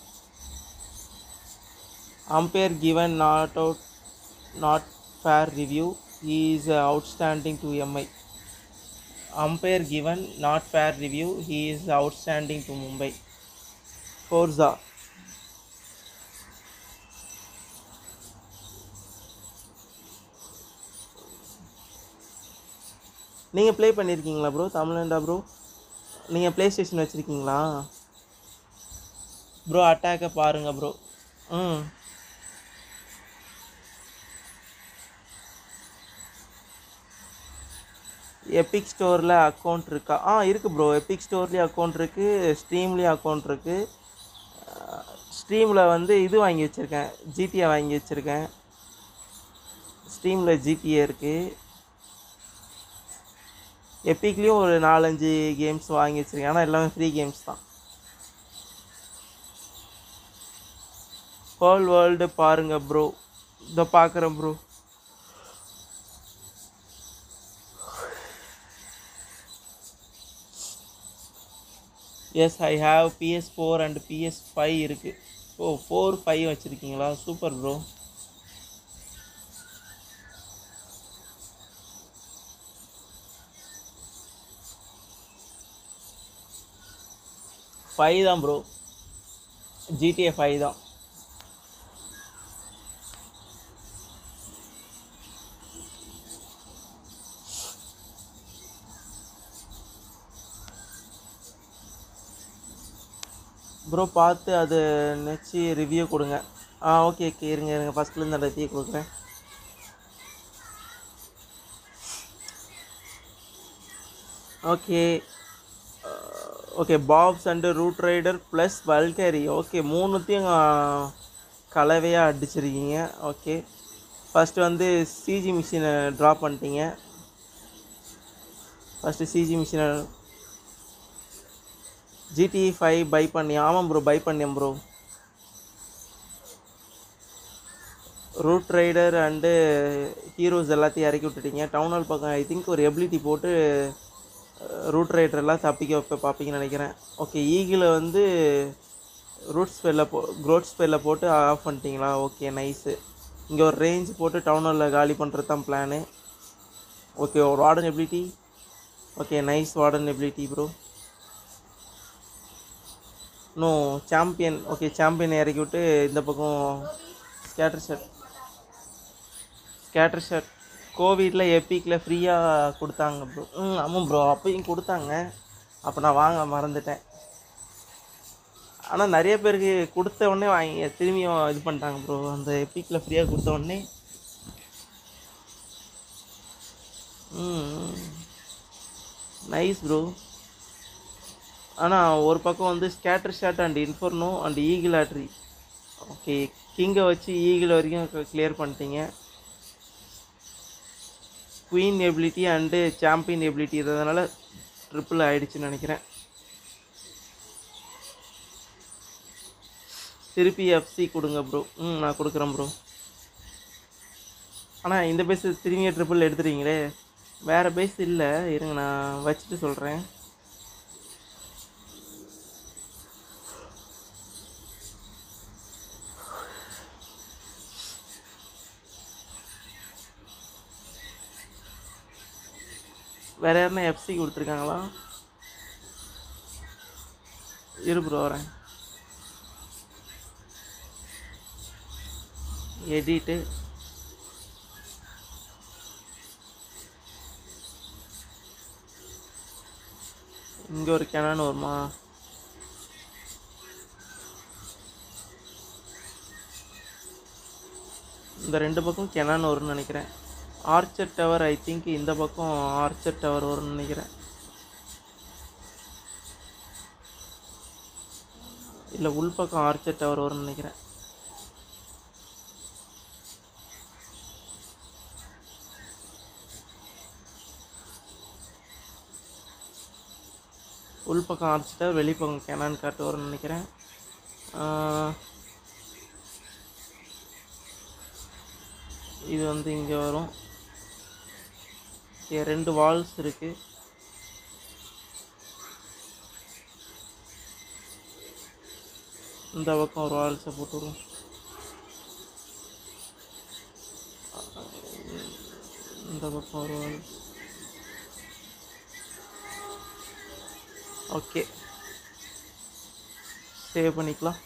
Speaker 1: umpire given not out not fair review is outstanding to MI umpire given not fair review he is outstanding to Mumbai Forza நீங்கள் play பண்ணியிருக்கீங்களா bro தமிழ்நாடா bro நீங்கள் PlayStation வச்சுருக்கீங்களா bro அட்டாக்கை பாருங்க ப்ரோ ம் எபிக் ஸ்டோரில் அக்கௌண்ட் இருக்கா ஆ இருக்குது ப்ரோ எபிக் ஸ்டோர்லேயும் அக்கௌண்ட் இருக்குது ஸ்ட்ரீம்லேயும் அக்கௌண்ட் இருக்குது ஸ்ட்ரீமில் வந்து இது வாங்கி வச்சுருக்கேன் ஜிடிஏ வாங்கி வச்சுருக்கேன் ஸ்ட்ரீமில் ஜிடிஏ இருக்குது எப்பிக்லேயும் ஒரு நாலஞ்சு கேம்ஸ் வாங்கி வச்சுருக்கேன் ஆனால் எல்லாமே ஃப்ரீ கேம்ஸ் தான் ஹோல் வேர்ல்டு பாருங்க ப்ரோ இதோ பார்க்குறேன் bro yes I have PS four and PS five இருக்குது ஓ ஃபோர் ஃபைவ் வச்சுருக்கீங்களா சூப்பர் ப்ரோ ஃபைவ் தான் ப்ரோ ஜிடிஏ ஃபைவ் தான் ப்ரோ பார்த்து அது நெச்சு ரிவ்யூ கொடுங்க ஆ ஓகே ஓகே இருங்க இருங்க ஃபஸ்ட்லேருந்து அந்த ரிவ்யூ கொடுக்குறேன் okay okay pops and root rider plus valkyrie okay மூணுத்தையும் கலவையாக அடிச்சிருக்கீங்க ஓகே ஃபஸ்ட்டு வந்து சிஜி மிஷினை ட்ரா பண்ணிட்டீங்க ஃபஸ்ட்டு சிஜி மிஷினை ஜிடி ஃபைவ் பை பண்ணி ஆமாம் ப்ரோ பை பண்ணேன் bro root rider and heroes எல்லாத்தையும் இறக்கி விட்டுட்டீங்க டவுன் ஹால் பக்கம் ஐ திங்க் ஒரு எபிலிட்டி போட்டு ரூட் ரைடர் எல்லாம் தப்பிக்க வைப்ப பார்ப்பீங்கன்னு நினைக்கிறேன் ஓகே ஈகிளை வந்து ரூட் ஸ்பெல்லில் போ க்ரோட் ஸ்பெல்லில் போட்டு ஆஃப் பண்ணிட்டீங்களா ஓகே நைஸு இங்கே ஒரு ரேஞ்ச் போட்டு டவுன் ஹாலில் காலி பண்ணுறது தான் பிளானு ஓகே ஒரு warden ability okay nice warden ability bro இன்னும் சாம்பியன் ஓகே சாம்பியன் இறக்கி விட்டு இந்த பக்கம் ஸ்கேட்டர் ஷர்ட் ஸ்கேட்டர் ஷர்ட் கோவிடில் எப்பிக்கில் ஃப்ரீயாக கொடுத்தாங்க ப்ரோ ம் ஆமாம் ப்ரோ அப்பயும் கொடுத்தாங்க அப்போ நான் வாங்க மறந்துட்டேன் ஆனால் நிறைய பேருக்கு கொடுத்த உடனே வாங்கி திரும்பியும் இது பண்ணிட்டாங்க ப்ரோ அந்த எப்பிக்கில் ஃப்ரீயாக கொடுத்த உடனே ம் நைஸ் ப்ரோ ஆனால் ஒரு பக்கம் வந்து scatter shot and inferno and eagle artillery okay கிங்கை வச்சு ஈகிள் வரைக்கும் கிளியர் பண்ணிட்டீங்க queen ability and champion ability இருந்ததுனால ட்ரிப்பிள் ஆயிடுச்சுன்னு நினைக்கிறேன் திருப்பி எஃப்சி கொடுங்க ப்ரோ ம் நான் கொடுக்குறேன் ப்ரோ ஆனால் இந்த பேஸ் திரும்பிய ட்ரிப்பிள் எடுத்துறீங்களே வேறு பேஸ் இல்லை இருங்க நான் வச்சுட்டு சொல்கிறேன் வேறு யாருன்னா எஃப்சி கொடுத்துருக்காங்களா இரு ப்ரோ வரேன் எடிட்டு இங்கே ஒரு கிணறு வருமா இந்த ரெண்டு பக்கம் கெனான் வரும்னு நினைக்கிறேன் ஆர்ச்சர் டவர் ஐ திங்க் இந்த பக்கம் ஆர்ச்சர் டவர் வரும்னு நினைக்கிறேன் இல்லை உள்பக்கம் ஆர்ச்சர் டவர் வரும்னு நினைக்கிறேன் உள்பக்கம் ஆர்ச்சர் டவர் வெளிப்பக்கம் கேனான் காட்டு வரும்னு நினைக்கிறேன் ஆஹ், இது வந்து இங்கே வரும் Okay, ரெண்டு வால்ஸ் இருக்குது இந்த பக்கம் ஒரு வால்ஸை போட்டுருவோம் இந்த பக்கம் ஒரு வால்ஸ் ஓகே சேவ் பண்ணிக்கலாம்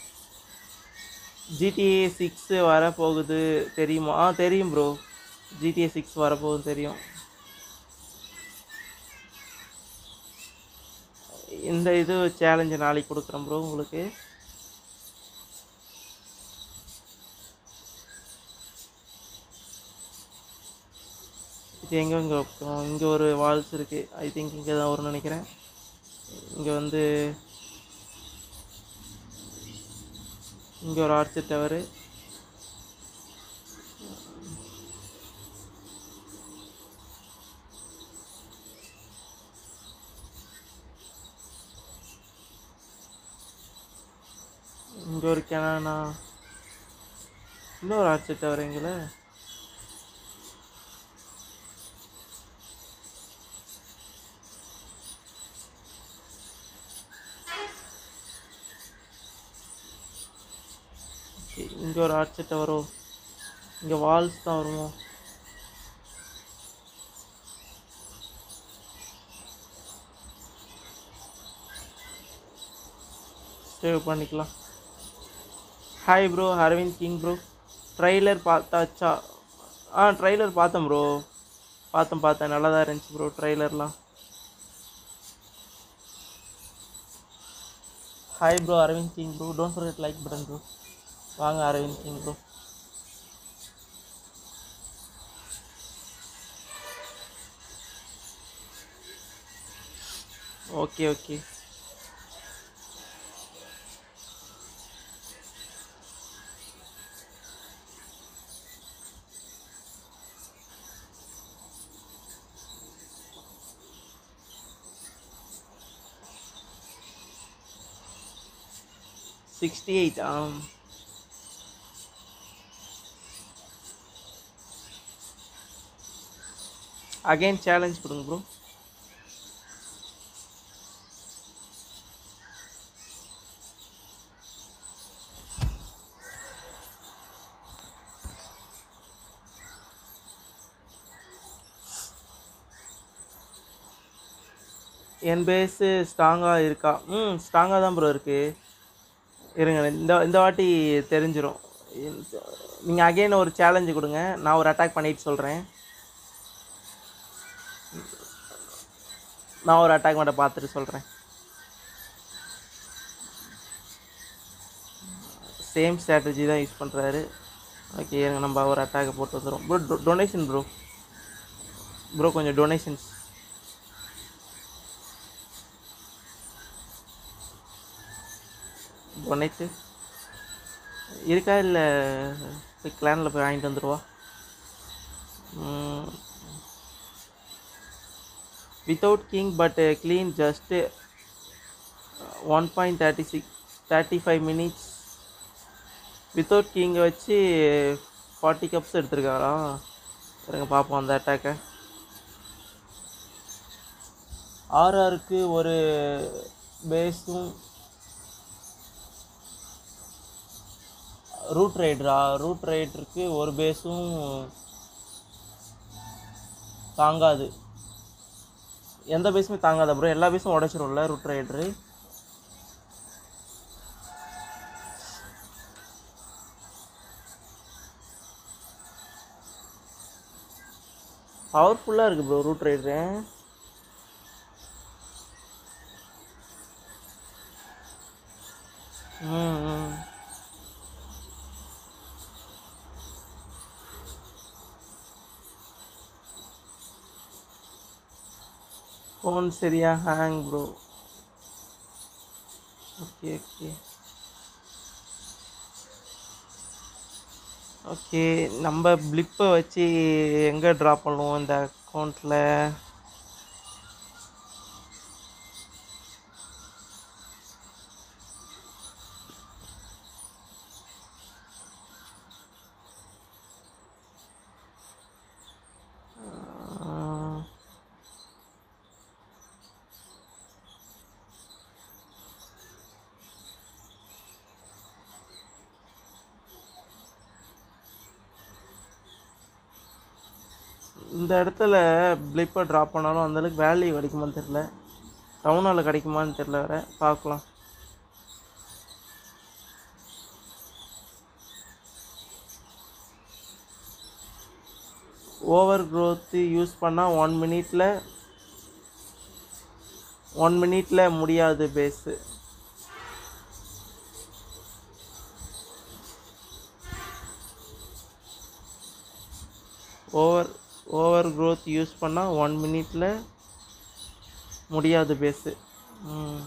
Speaker 1: ஜிடிஏ சிக்ஸு வரப்போகுது தெரியுமா ஆ தெரியும் ப்ரோ ஜிடிஏ சிக்ஸ் வரப்போகுது தெரியும் இந்த இது சேலஞ்சு நாளைக்கு கொடுக்குறேன் ப்ரோ உங்களுக்கு இது எங்கே இங்கே வைக்கிறோம் இங்கே ஒரு வால்ஸ் இருக்குது ஐ திங்க் இங்கே தான் வரும்னு நினைக்கிறேன் இங்கே வந்து இங்கே ஒரு ஆர்ச்சர் டவரு இங்கே ஒரு கிணனா இன்னொரு ஆர்ச்சர் டவர் எங்களை இங்கே ஒரு ஆர்ச்சர் டவரோ இங்கே வால்ஸ் தான் வருமோ சேவ் பண்ணிக்கலாம் hi bro Aravind king bro trailer பார்த்தாச்சா ஆ ட்ரைலர் பார்த்தேன் ப்ரோ பார்த்தேன் பார்த்தேன் நல்லா தான் இருந்துச்சு ப்ரோ ட்ரைலர்லாம் hi bro Aravind king bro don't forget like button bro வாங்க Aravind king bro okay okay sixty eight ஆம் அகைன் சேலஞ்ச் கொடுங்க ப்ரோ என் பேஸு ஸ்ட்ராங்காக இருக்கா ம் ஸ்ட்ராங்காக தான் ப்ரோ இருக்குது இருங்க இந்த இந்த வாட்டி தெரிஞ்சிடும் நீங்கள் அகைன் ஒரு சேலஞ்சு கொடுங்க நான் ஒரு அட்டாக் பண்ணிட்டு சொல்கிறேன் நான் ஒரு அட்டாக் மட்டும் பார்த்துட்டு சொல்கிறேன் சேம் ஸ்ட்ராட்டஜி தான் யூஸ் பண்ணுறாரு ஓகே இருங்க நம்ம ஒரு அட்டாக்கை போட்டு வந்துடும் ப்ரோ டொனேஷன் ப்ரோ ப்ரோ கொஞ்சம் டொனேஷன்ஸ் டொனேட்டு இருக்கா இல்லை போய் கிளானில் போய் வாங்கிட்டு வந்துடுவா without king but clean just one point thirty six thirty five minutes without கிங்கை வச்சு ஃபார்ட்டி கப்ஸ் எடுத்திருக்காரா இருங்க பார்ப்போம் அந்த அட்டாக்கை ஆர்ஆருக்கு ஒரு பேஸும் ரூட் ரைடரா ரூட் ரைடருக்கு ஒரு பேஸும் தாங்காது எந்த பேஸுமே தாங்காதா ப்ரோ எல்லா பேஸும் உடச்சிரும்ல ரூட் ரைடரு பவர்ஃபுல்லாக இருக்குது ப்ரோ ரூட் ரைடரு ம் ம் ஃபோன் சரியா hang bro okay okay okay நம்ம பிளிப்பை வச்சு எங்கே ட்ரா பண்ணுவோம் இந்த அக்கௌண்ட்டில் இந்த இடத்துல பிளிப்பை ட்ராப் பண்ணாலும் அந்தளவுக்கு வேல்யூ கிடைக்குமான்னு தெரில டவுனால் கிடைக்குமான்னு தெரில வேறு பார்க்கலாம் ஓவர் க்ரோத்து யூஸ் பண்ணால் ஒன் மினிட்ல ஒன் மினிட்ல முடியாது base over over growth use பண்ணால் ஒன் மினிட்ல முடியாது பேஸு ம்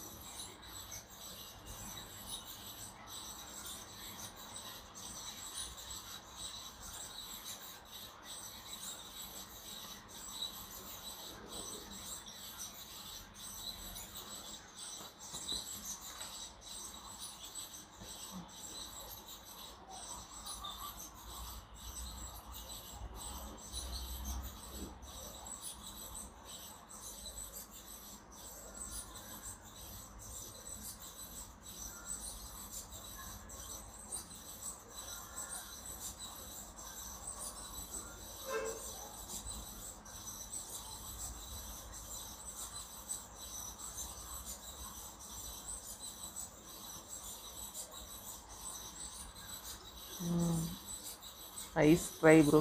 Speaker 1: ஐஸ் ட்ரை ப்ரோ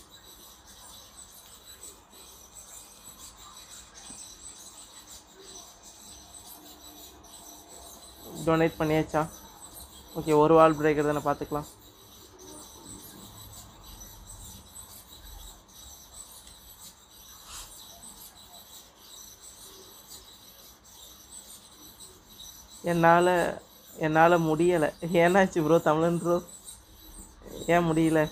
Speaker 1: டொனேட் பண்ணியாச்சா ஓகே ஒரு வால் பிரேக்கர் தானே பார்த்துக்கலாம் என்னால் என்னால் முடியலை ஏன்னாச்சு ப்ரோ தமிழன் ப்ரோ ஏன் முடியல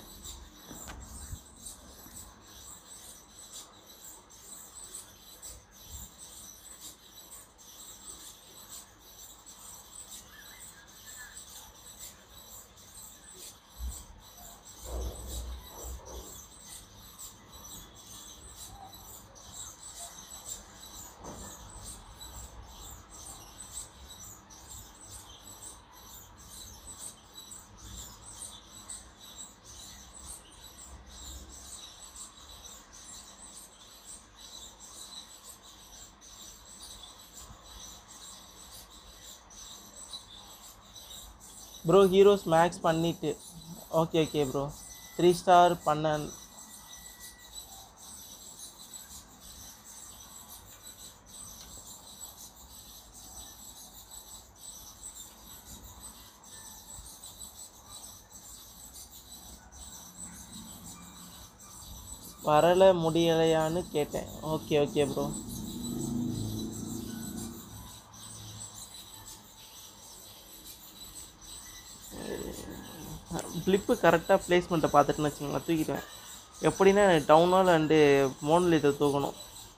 Speaker 1: ப்ரோ ஹீரோஸ் மேக்ஸ் பண்ணிட்டு okay okay bro three star பண்ண வரல முடியலையான்னு கேட்டேன் ஓகே ஓகே ப்ரோ ஃப்ளிப்பு கரெக்டாக பிளேஸ்மெண்ட்டை பார்த்துட்டுன்னு வச்சுக்கோங்களேன் தூக்கிடுவேன் எப்படின்னா டவுனால் அண்டு மோனில் இதை தூக்கணும்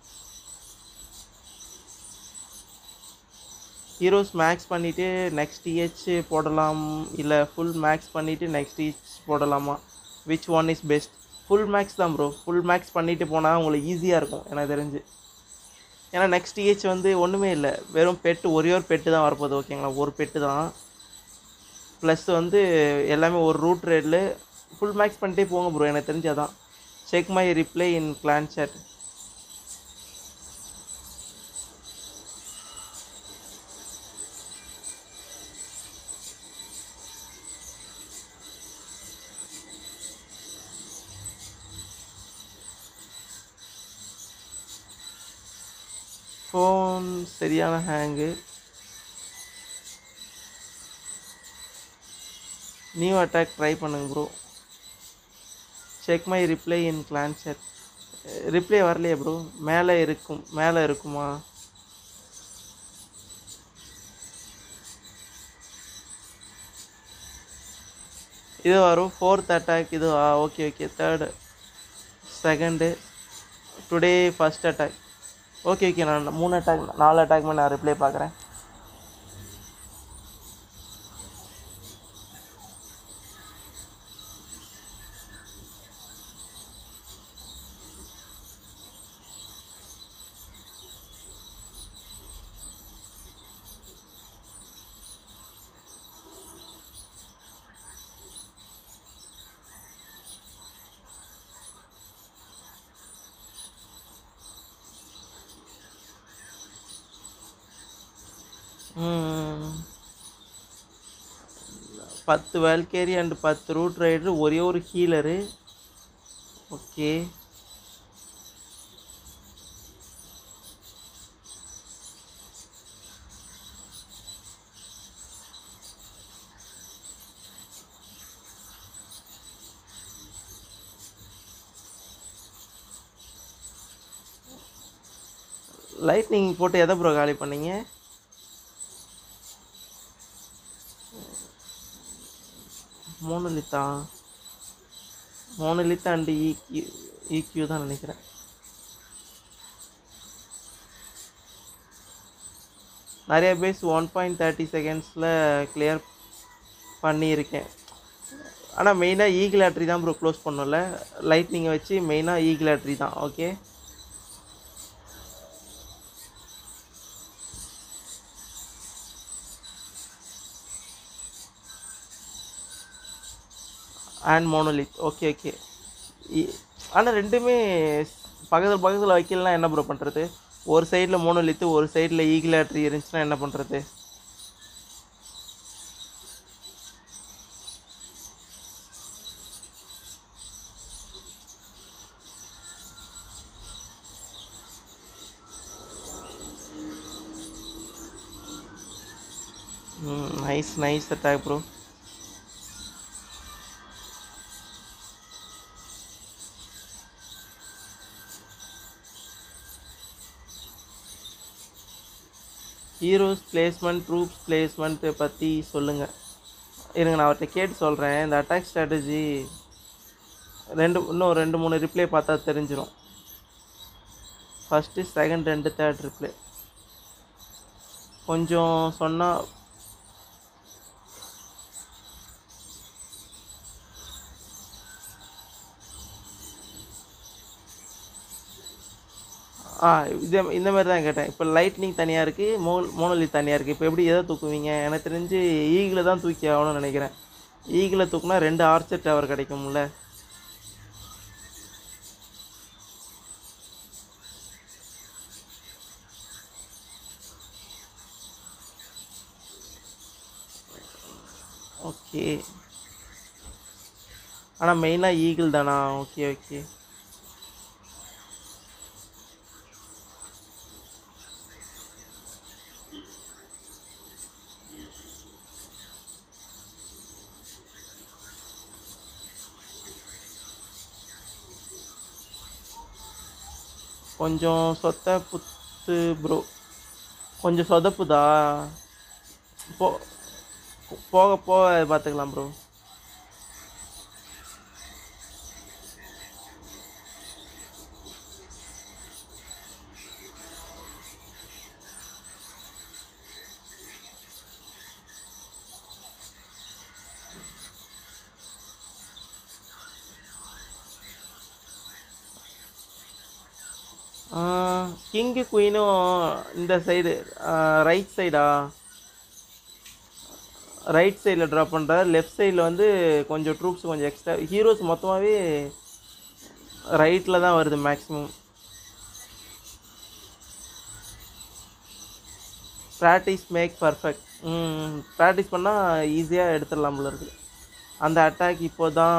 Speaker 1: ஹீரோஸ் மேக்ஸ் பண்ணிவிட்டு நெக்ஸ்ட் இஹெச் போடலாம் இல்லை ஃபுல் மேக்ஸ் பண்ணிவிட்டு நெக்ஸ்ட் இஹெச் போடலாமா which one is best full max தான் ப்ரோ ஃபுல் மேக்ஸ் பண்ணிவிட்டு போனால் உங்களுக்கு ஈஸியாக இருக்கும் எனக்கு தெரிஞ்சு ஏன்னா நெக்ஸ்ட் இஹெச் வந்து ஒன்றுமே இல்லை வெறும் பெட்டு ஒரே ஒரு பெட்டு தான் வரப்போகுது ஓகேங்களா ஒரு பெட்டு தான் ப்ளஸ் வந்து எல்லாமே ஒரு ரூட் ரேடில் ஃபுல் மேக்ஸ் பண்ணிட்டே போங்க ப்ரோ எனக்கு தெரிஞ்சு அதான் check my reply in clan chat phone சரியான ஹேங்கு நியூ அட்டாக் ட்ரை பண்ணுங்க bro check my reply in clan chat reply வரலையே ப்ரோ மேலே இருக்கும் மேலே இருக்குமா இது வரும் ஃபோர்த் அட்டாக் இது ஆ okay okay third second today first attack okay okay நான் மூணு அட்டாக் நாலு அட்டாக்மே நான் ரிப்ளை பார்க்குறேன் ம். பத்து வேல்கேரி அண்ட் பத்து ரூட் ரைடர் ஒரே ஒரு ஹீலரு ஓகே லைட்னிங் போட்டு எதை ப்ரோ காலி பண்ணீங்க மோனலித்தா மோனலித்தா அண்டு இக்யூ இக்யூ தான் நினைக்கிறேன் நிறைய பேஸ் ஒன் பாயிண்ட் தேர்ட்டி செகண்ட்ஸில் கிளியர் பண்ணியிருக்கேன் ஆனால் மெயினாக ஈகிள் ஆட்ரி தான் ப்ரோ க்ளோஸ் பண்ணல லைட்னிங்கை வச்சு மெயினாக ஈகிள் ஆட்ரி தான் okay and monolith okay okay ஆனால் ரெண்டுமே பக்கத்தில் பக்கத்தில் வைக்கலனா என்ன ப்ரோ பண்ணுறது ஒரு சைடில் மோனோலித்து ஒரு சைடில் ஈகிள் ஆட்ரி இருந்துச்சுன்னா என்ன பண்ணுறது nice nice attack bro heroes placement troops placement பற்றி சொல்லுங்கள் இருங்க நான் அவர்கிட்ட கேட்டு சொல்கிறேன் இந்த அட்டாக் ஸ்ட்ராட்டஜி ரெண்டு இன்னும் ரெண்டு மூணு ரிப்ளை பார்த்தா தெரிஞ்சிடும் ஃபஸ்ட்டு செகண்ட் ரெண்டு தேர்ட் ரிப்ளை கொஞ்சம் சொன்னால் ஆ இதே இந்த மாதிரி தான் கேட்டேன் இப்போ லைட்னிங் தனியாக இருக்குது மோ மோனோலி தனியாக இருக்குது இப்போ எப்படி எதை தூக்குவீங்க எனக்கு தெரிஞ்சு ஈகிளை தான் தூக்கி ஆகணும்னு நினைக்கிறேன் ஈகிளை தூக்குனா ரெண்டு ஆர்ச்சர் டவர் கிடைக்கும்ல ஓகே ஆனால் மெயினாக ஈகிள் தானா ஓகே ஓகே கொஞ்சம் சொத்த புத்து ப்ரோ கொஞ்சம் சொதப்புதா போ போக போக பார்த்துக்கலாம் ப்ரோ கிங்கு குயினும் இந்த சைடு ரைட் சைடா ரைட் சைடில் ட்ராப் பண்ணுறாரு லெஃப்ட் சைடில் வந்து கொஞ்சம் ட்ரூப்ஸ் கொஞ்சம் எக்ஸ்ட்ரா ஹீரோஸ் மொத்தமாகவே ரைட்டில் தான் வருது மேக்ஸிமம் ப்ராக்டிஸ் மேக் பர்ஃபெக்ட் ம் ப்ராக்டிஸ் பண்ணால் ஈஸியாக எடுத்துடலாம் போல இருக்குது அந்த அட்டாக் இப்போ தான்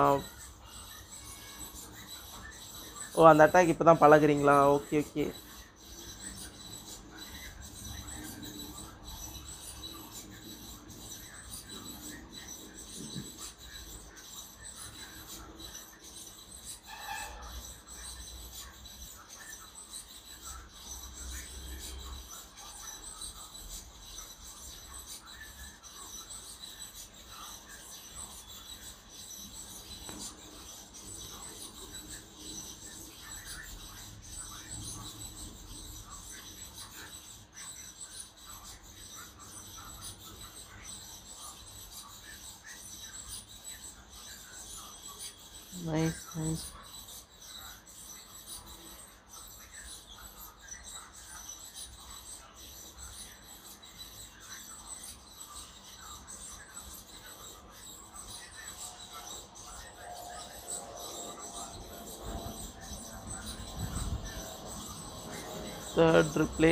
Speaker 1: ஓ அந்த அட்டாக் இப்போ தான் பழகுறீங்களா okay okay nice nice third replay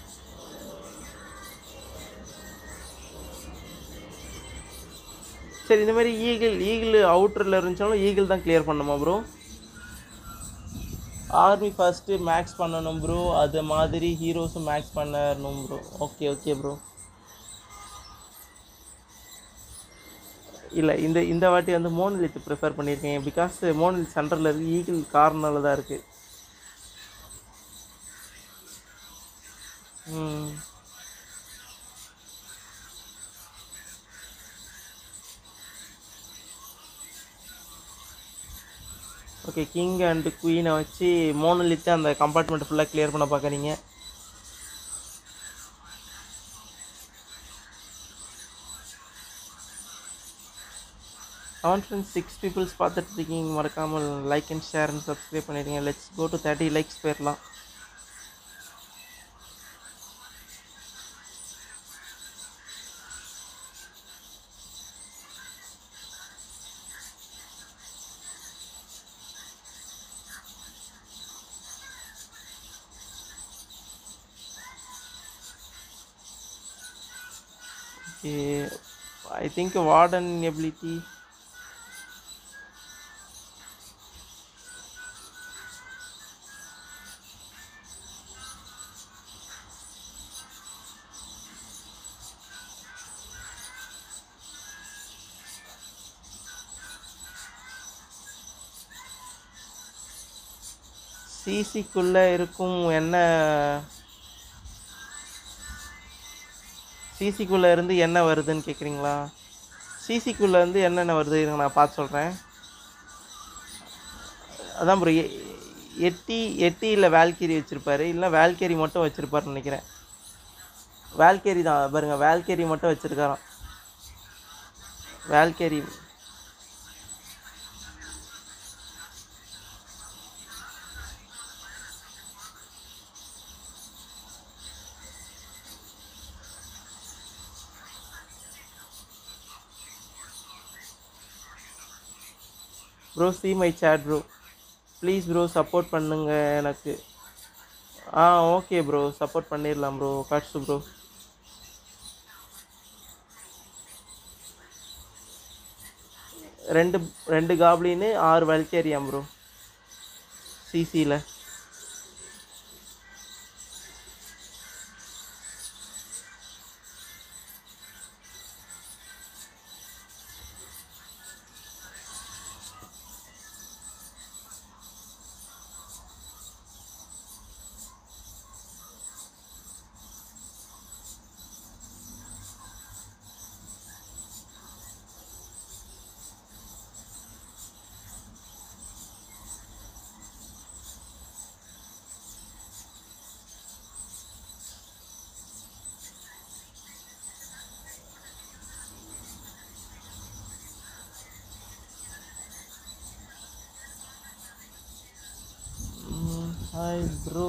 Speaker 1: சரி இந்த மாதிரி ஈகிள் ஈகிள் அவுட்டரில் இருந்துச்சாலும் ஈகிள் தான் கிளியர் பண்ணுமா ப்ரோ ஆர்மி ஃபஸ்ட்டு மேக்ஸ் பண்ணணும் ப்ரோ அது மாதிரி ஹீரோஸும் மேக்ஸ் பண்ணணும் ப்ரோ ஓகே ஓகே ப்ரோ இல்லை இந்த இந்த வாட்டி வந்து மோனலித் ப்ரிஃபர் பண்ணியிருக்கேன் பிகாஸ் மோனலித் சென்டரில் இருக்குது ஈகிள் கார்னரில் தான் இருக்குது ம் ஓகே கிங் அண்ட் குயினை வச்சு மோனலித்து அந்த கம்பார்ட்மெண்ட் ஃபுல்லாக கிளியர் பண்ண பார்க்குறீங்க அவன் ஃப்ரெண்ட்ஸ் சிக்ஸ் பீப்புள்ஸ் பார்த்துட்டு இருக்கீங்க மறக்காமல் like and share and subscribe பண்ணிடுங்க let's go to thirty likes போயிடலாம் Okay, I think warden ability. சிசிக்குள்ளே இருக்கும் என்ன சிசிக்குள்ளே இருந்து என்ன வருதுன்னு கேட்குறீங்களா சிசிக்குள்ளே இருந்து என்னென்ன வருது இருங்க நான் பார்த்து சொல்கிறேன் அதான் ப்ரோ எட்டி எட்டி இல்லை வேல்கேரி வச்சுருப்பாரு இல்லை வேல்கேரி மட்டும் வச்சுருப்பாருன்னு நினைக்கிறேன் வேல்கேரி தான் பாருங்க வேல்கேரி மட்டும் வச்சுருக்காராம் Valkyrie bro see my chat bro please bro support பண்ணுங்க எனக்கு ஆ ஓகே ப்ரோ சப்போர்ட் பண்ணிடலாம் ப்ரோ காட்ஸு ப்ரோ ரெண்டு ரெண்டு காப்ளின்னு ஆறு வல்கேரியாம் ப்ரோ சிசியில் ஹாய் ப்ரோ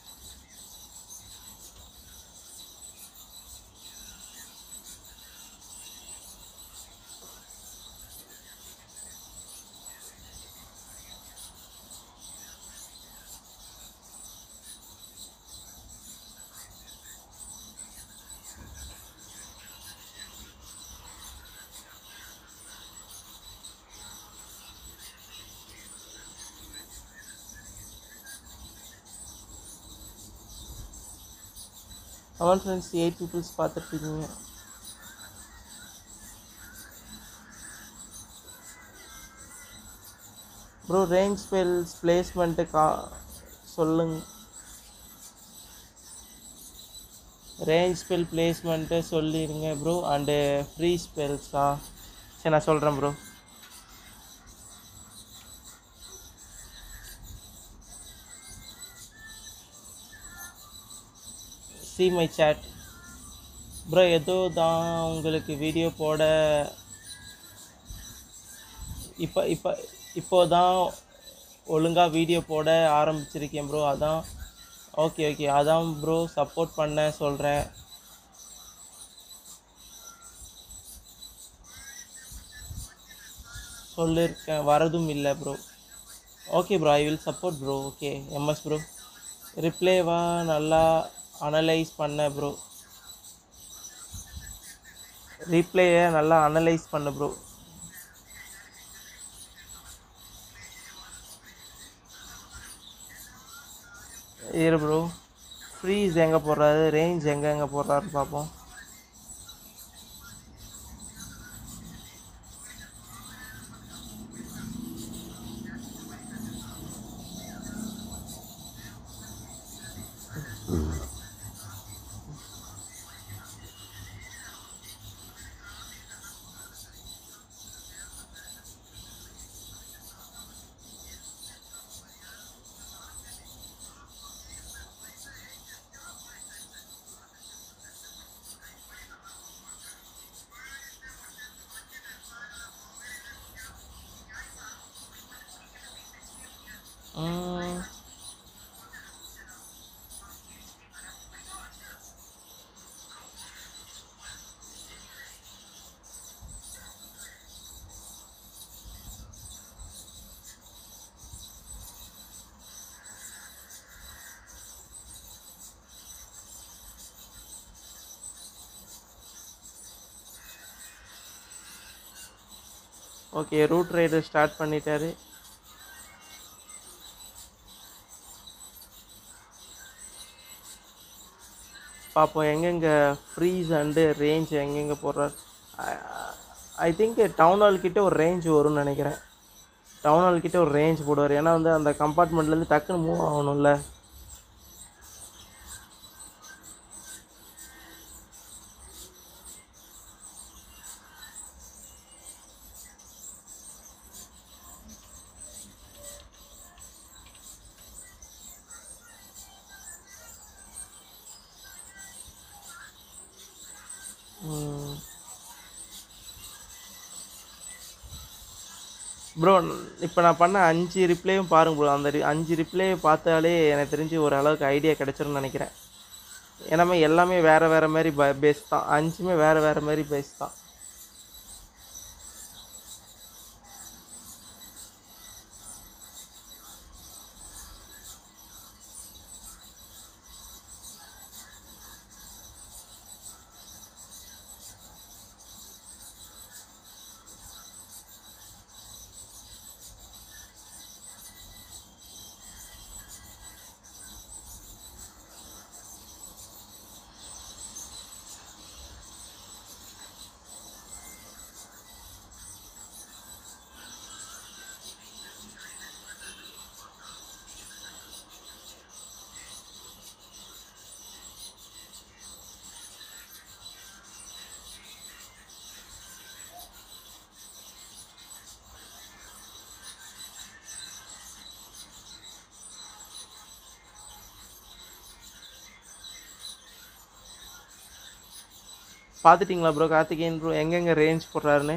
Speaker 1: அவன் ஃப்ரெண்ட்ஸ் எயிட் பீப்புள்ஸ் பார்த்துட்ருக்கீங்க ப்ரோ ரேஞ்ச் ஸ்பெல்ஸ் பிளேஸ்மெண்ட்டு கா சொல்லுங்க ரேஞ்ச் ஸ்பெல் பிளேஸ்மெண்ட்டு சொல்லிடுங்க ப்ரோ அண்டு ஃப்ரீ ஸ்பெல்ஸா சரி நான் சொல்கிறேன் bro see my chat bro ஏதோ தான் உங்களுக்கு வீடியோ போட இப்போ இப்போ இப்போ தான் ஒழுங்காக வீடியோ போட ஆரம்பிச்சிருக்கேன் ப்ரோ அதான் ஓகே ஓகே அதான் ப்ரோ சப்போர்ட் பண்ண சொல்கிறேன் சொல்லியிருக்கேன் வரதும் இல்லை bro okay bro I will support bro okay MS bro ரிப்ளேவா நல்லா அனலைஸ் பண்ண ப்ரோ ரீப்ளேயை நல்லா அனலைஸ் பண்ணு ப்ரோ இரு ப்ரோ ஃப்ரீஸ் எங்கே போடுறாரு ரேஞ்ச் எங்கே எங்கே போடுறாருன்னு பார்ப்போம் ம், ஓகே ரூட் ரைடு ஸ்டார்ட் பண்ணிட்டாரு பார்ப்போம் எங்கெங்கே ஃப்ரீஸ் அண்டு ரேஞ்ச் எங்கெங்கே போடுறாரு ஐ திங்க் டவுன் ஹால் கிட்ட ஒரு ரேஞ்ச் வரும்னு நினைக்கிறேன் டவுன் ஹால் கிட்ட ஒரு ரேஞ்ச் போடுவார் ஏன்னா வந்து அந்த கம்பார்ட்மெண்ட்லேருந்து டக்குன்னு மூவ் ஆகணும்ல ப்ரோ இப்போ நான் பண்ண அஞ்சு ரிப்ளையும் பாருங்க ப்ரோ அந்த ரி- அஞ்சு ரிப்ளை பார்த்தாலே எனக்கு தெரிஞ்சு ஒரு அளவுக்கு ஐடியா கிடைச்சிரும்னு நினைக்கிறேன் ஏன்னாமே எல்லாமே வேறு வேறு மாதிரி ப பேஸ் தான் அஞ்சுமே வேறு வேறு மாதிரி பேஸ் தான் பார்த்துட்டிங்களா ப்ரோ கார்த்திகேயன் ப்ரோ எங்கெங்கே ரேஞ்ச் போடுறாருன்னு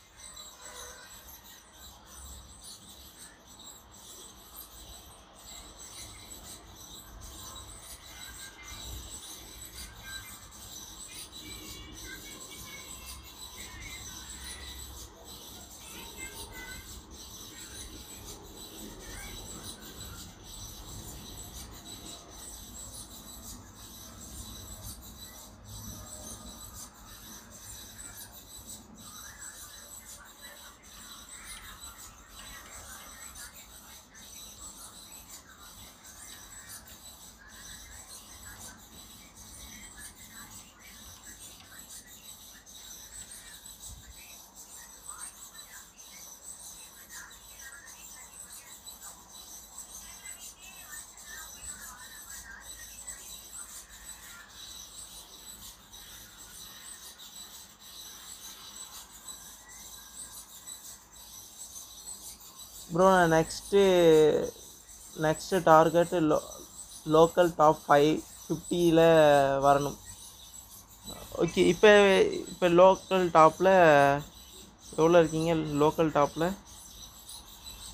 Speaker 1: ப்ரோ நான் நெக்ஸ்ட்டு நெக்ஸ்ட்டு டார்கெட்டு லோ லோக்கல் டாப் ஃபைவ் ஃபிஃப்டியில் வரணும் ஓகே இப்போ இப்போ லோக்கல் டாப்பில் எவ்வளோ இருக்கீங்க லோக்கல் டாப்பில்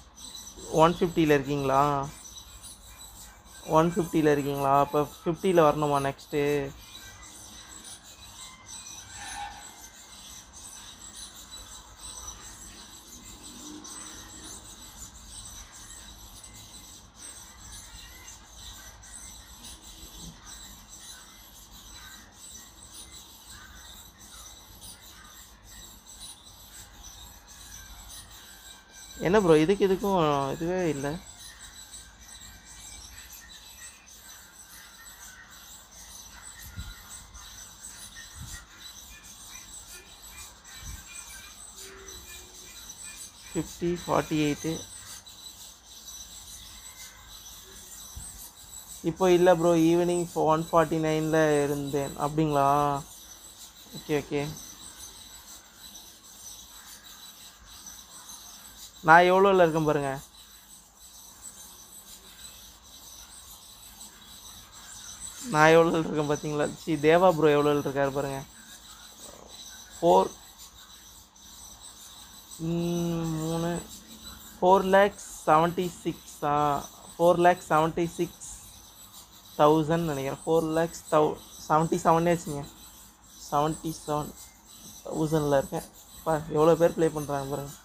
Speaker 1: ஒன் ஃபிஃப்டியில் இருக்கீங்களா ஒன் ஃபிஃப்டியில் இருக்கீங்களா அப்போ ஃபிஃப்டியில் வரணுமா நெக்ஸ்ட்டு என்ன ப்ரோ இதுக்கு இதுக்கும் இதுவே இல்லை ஃபிஃப்டி ஃபார்ட்டி எயிட்டு இப்போ இல்லை ப்ரோ ஈவினிங் ஒன் ஃபார்ட்டி நைனில் இருந்தேன் அப்படிங்களா ஓகே ஓகே நான் எவ்வளோவில் இருக்கேன் பாருங்க நான் எவ்வளோ இருக்கேன் பார்த்தீங்களா சி தேவா ப்ரோ எவ்வளோ இருக்காரு பாருங்க ஃபோர் மூணு ஃபோர் லேக்ஸ் செவன்ட்டி சிக்ஸா four lakhs seventy six thousand நினைக்கிறேன் ஃபோர் லேக்ஸ் தௌ செவன்ட்டி செவனே வச்சுங்க செவன்ட்டி செவன் தௌசண்டில் இருக்கேன் பா எவ்வளோ பேர் ப்ளே பண்ணுறாங்க பாருங்க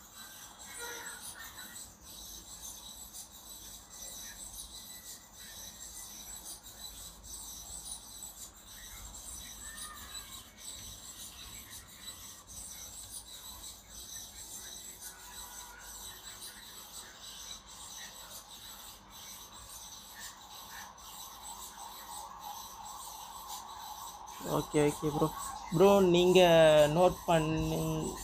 Speaker 1: ஓகே ஓகே ப்ரோ ப்ரோ நீங்கள் நோட் பண்ணி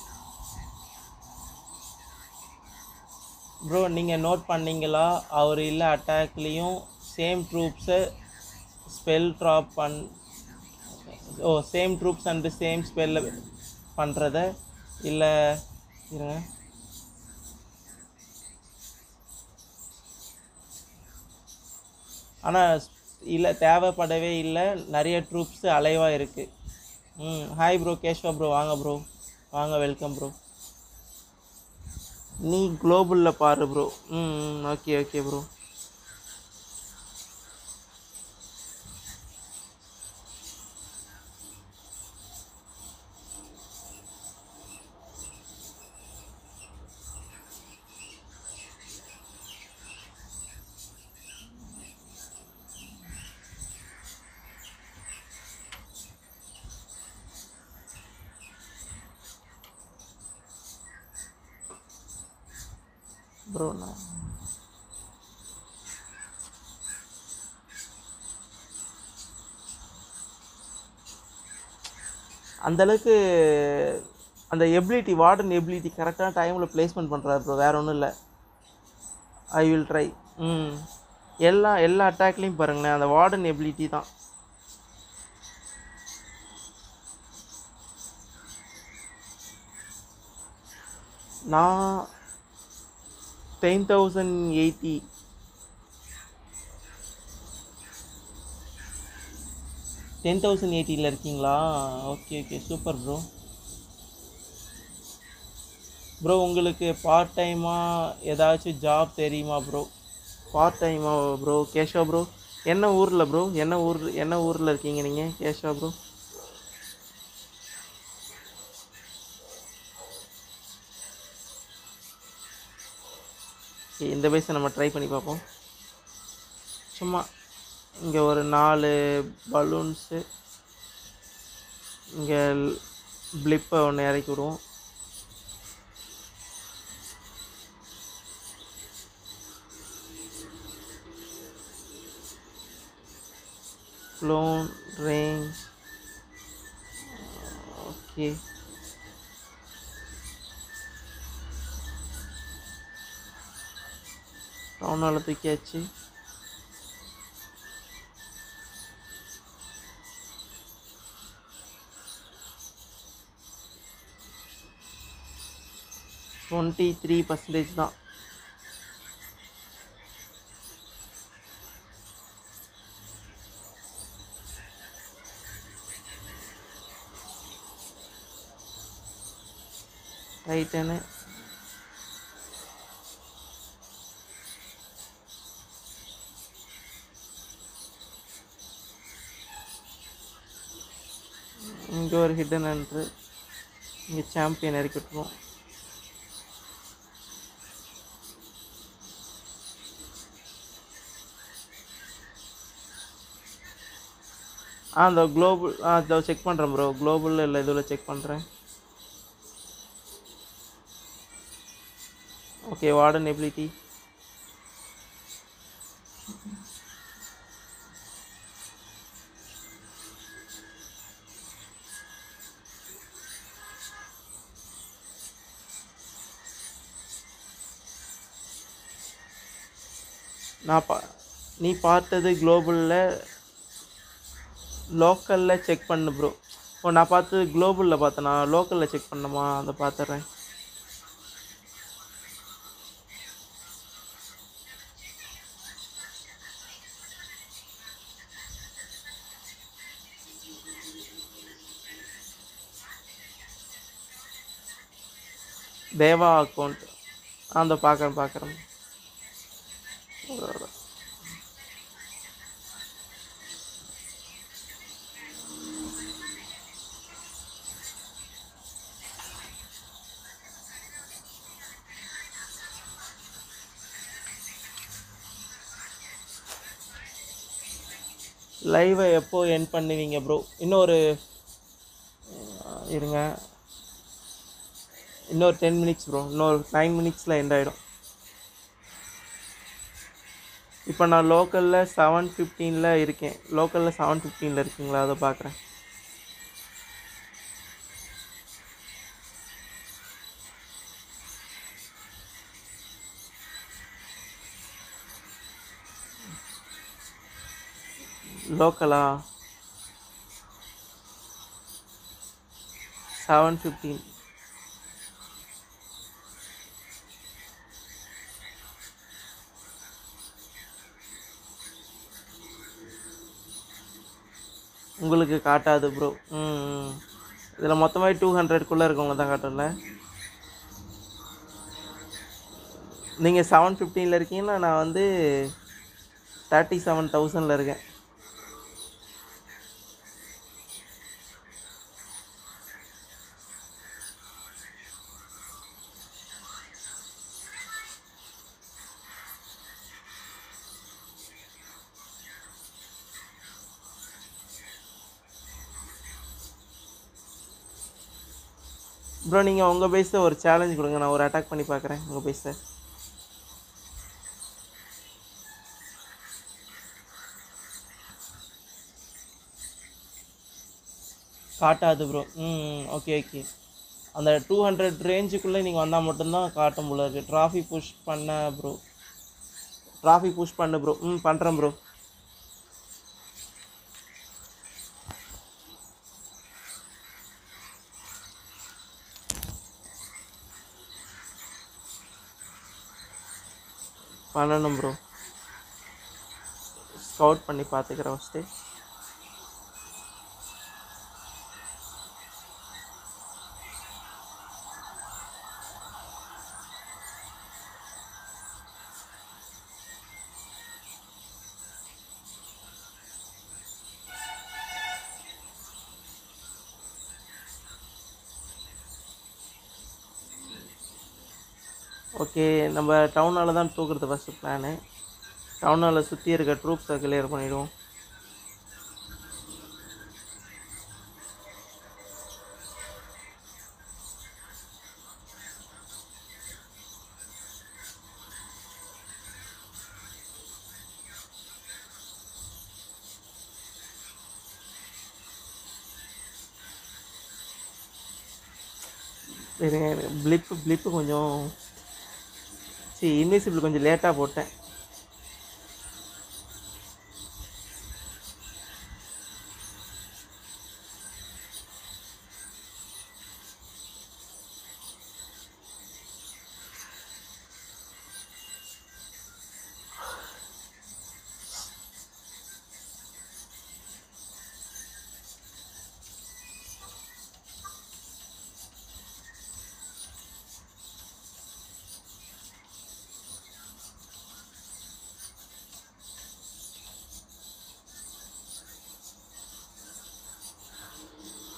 Speaker 1: ப்ரோ நீங்கள் நோட் பண்ணீங்களா அவர் இல்லை அட்டாக்லேயும் சேம் ட்ரூப்ஸை ஸ்பெல் ட்ராப் பண் ஓ சேம் ட்ரூப்ஸ் அண்டு சேம் ஸ்பெல்ல பண்ணுறத இல்லை இருங்க ஆனால் இல்லை தேவைப்படவே இல்லை நிறைய ட்ரூப்ஸு அலைவாக இருக்குது ம் ஹாய் ப்ரோ கேஷ்வா ப்ரோ வாங்க ப்ரோ வாங்க வெல்கம் ப்ரோ நீ குளோபலில் பாரு ப்ரோ ம் ஓகே ஓகே ப்ரோ ப்ரோ நான் அந்த அளவுக்கு அந்த எபிலிட்டி வார்டன் எபிலிட்டி கரெக்டான டைமில் ப்ளேஸ்மெண்ட் பண்ணுறாரு ப்ரோ வேறு ஒன்றும் இல்லை ஐ வில் ட்ரை ம் எல்லா எல்லா அட்டாக்லேயும் பாருங்களேன் அந்த வார்டன் எபிலிட்டி தான் நான் ten thousand eighty ten thousand எயிட்டியில் இருக்கீங்களா okay okay super bro bro உங்களுக்கு பார்ட் டைமாக ஏதாச்சும் ஜாப் தெரியுமா ப்ரோ பார்ட் டைமா ப்ரோ கேஷவா ப்ரோ என்ன ஊரில் ப்ரோ என்ன ஊர் என்ன ஊரில் இருக்கீங்க நீங்கள் கேஷவா ப்ரோ Okay, இந்த பேஸை நம்ம ட்ரை பண்ணி பார்ப்போம் சும்மா இங்கே ஒரு நாலு பலூன்ஸு இங்கே ப்ளிப்பை ஒன்று இறக்கி விடுவோம் clone range ஓகே டவுனால் தூக்கியாச்சு டுவெண்ட்டி த்ரீ பர்சன்டேஜ் தான் ரைட்டனு இங்கே ஒரு ஹிடன் என்ட்ரு இங்கே சாம்பியன் இறக்கி விட்டுருவோம் ஆ இந்த குளோபல் ஆ இதோ செக் பண்ணுறேன் ப்ரோ குளோபல் இல்லை இதில் செக் பண்ணுறேன் ஓகே வார்டன் எபிலிட்டி நான் பா நீ பார்த்தது குளோபலில் லோக்கலில் செக் பண்ணு ப்ரோ ஓ நான் பார்த்தது குளோபலில் பார்த்தேனா லோக்கலில் செக் பண்ணணுமா அதை பார்த்துட்றேன் தேவா அக்கௌண்ட் அந்த பார்க்குறேன் பார்க்குறேன் லைவை எப்போ என் பண்ணுவீங்க ப்ரோ இன்னொரு அஹ், இருங்க இன்னொரு டென் மினிட்ஸ் ப்ரோ இன்னொரு நைன் மினிட்ஸில் எண்ட் ஆகிடும் இப்போ நான் லோக்கலில் செவன் ஃபிஃப்டீனில் இருக்கேன் லோக்கலில் செவன் ஃபிஃப்டீனில் இருக்குங்களா அதை பார்க்குறேன் லோக்கலா செவன் ஃபிஃப்டீன் உங்களுக்கு காட்டாது ப்ரோ ம் இதில் மொத்தமாக டூ ஹண்ட்ரட்குள்ளே இருக்கவங்க தான் காட்டும்ல நீங்கள் செவன் ஃபிஃப்டீனில் இருக்கீங்கன்னா நான் வந்து தேர்ட்டி செவன் தௌசண்டில் இருக்கேன் ப்ரோ நீங்கள் உங்கள் பேஸில் ஒரு சேலஞ்ச் கொடுங்க நான் ஒரு அட்டாக் பண்ணி பார்க்குறேன் உங்கள் பேஸில் காட்டாது ப்ரோ ம் ஓகே ஓகே அந்த டூ ஹண்ட்ரட் ரேஞ்சுக்குள்ளே நீங்கள் வந்தால் மட்டும்தான் காட்டும் போல இருக்குது ட்ராஃபி புஷ் பண்ண ப்ரோ ட்ராஃபி புஷ் பண்ணு ப்ரோ ம் பண்ணுறேன் ப்ரோ பண்ணணும் ப்ரோ ஸ்கவுட் பண்ணி பார்த்துக்கிறேன் ஃபஸ்ட்டு ஓகே நம்ம டவுனால் தான் தூக்குறது ஃபஸ்ட்டு பிளானு டவுனால் சுற்றி இருக்க ட்ரூப்ஸை கிளியர் பண்ணிவிடுவோம் இருங்க பிளிப்பு பிளிப்பு கொஞ்சம் சரி இன்விசிபிள் கொஞ்சம் லேட்டாக போட்டேன்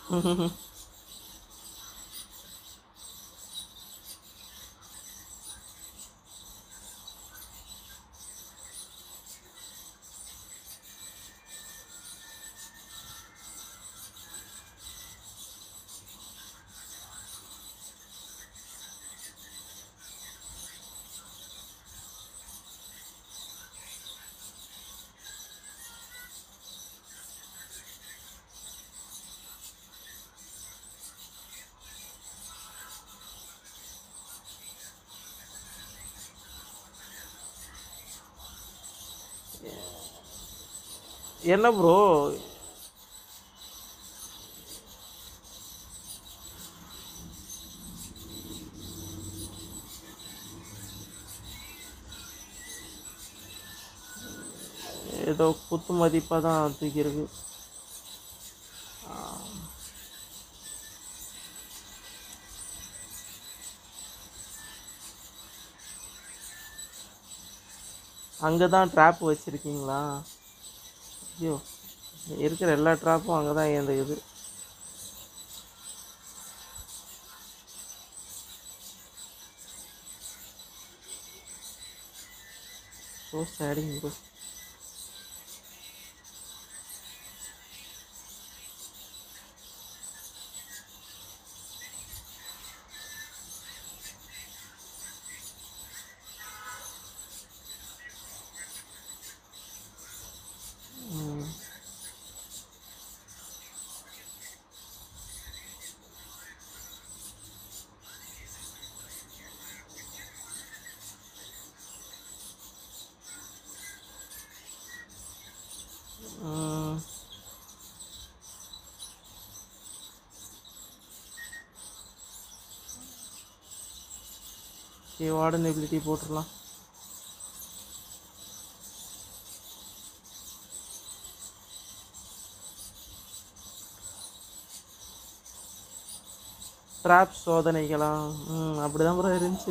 Speaker 1: என்ன ப்ரோ ஏதோ குத்து மதிப்பாக தான் தூக்கியிருக்கு அங்கே தான் ட்ராப் வச்சுருக்கீங்களா ஐயோ இருக்கிற எல்லா ட்ராப்பும் அங்கே தான் ஏந்துக்குது ஸோ சேடிங் ப்ரோ ம். ஓகே வார்டன் எபிலிட்டி போட்டுடலாம் ட்ராப் சோதனைகளாம் ம் அப்படி தான் ப்ரோ இருந்துச்சு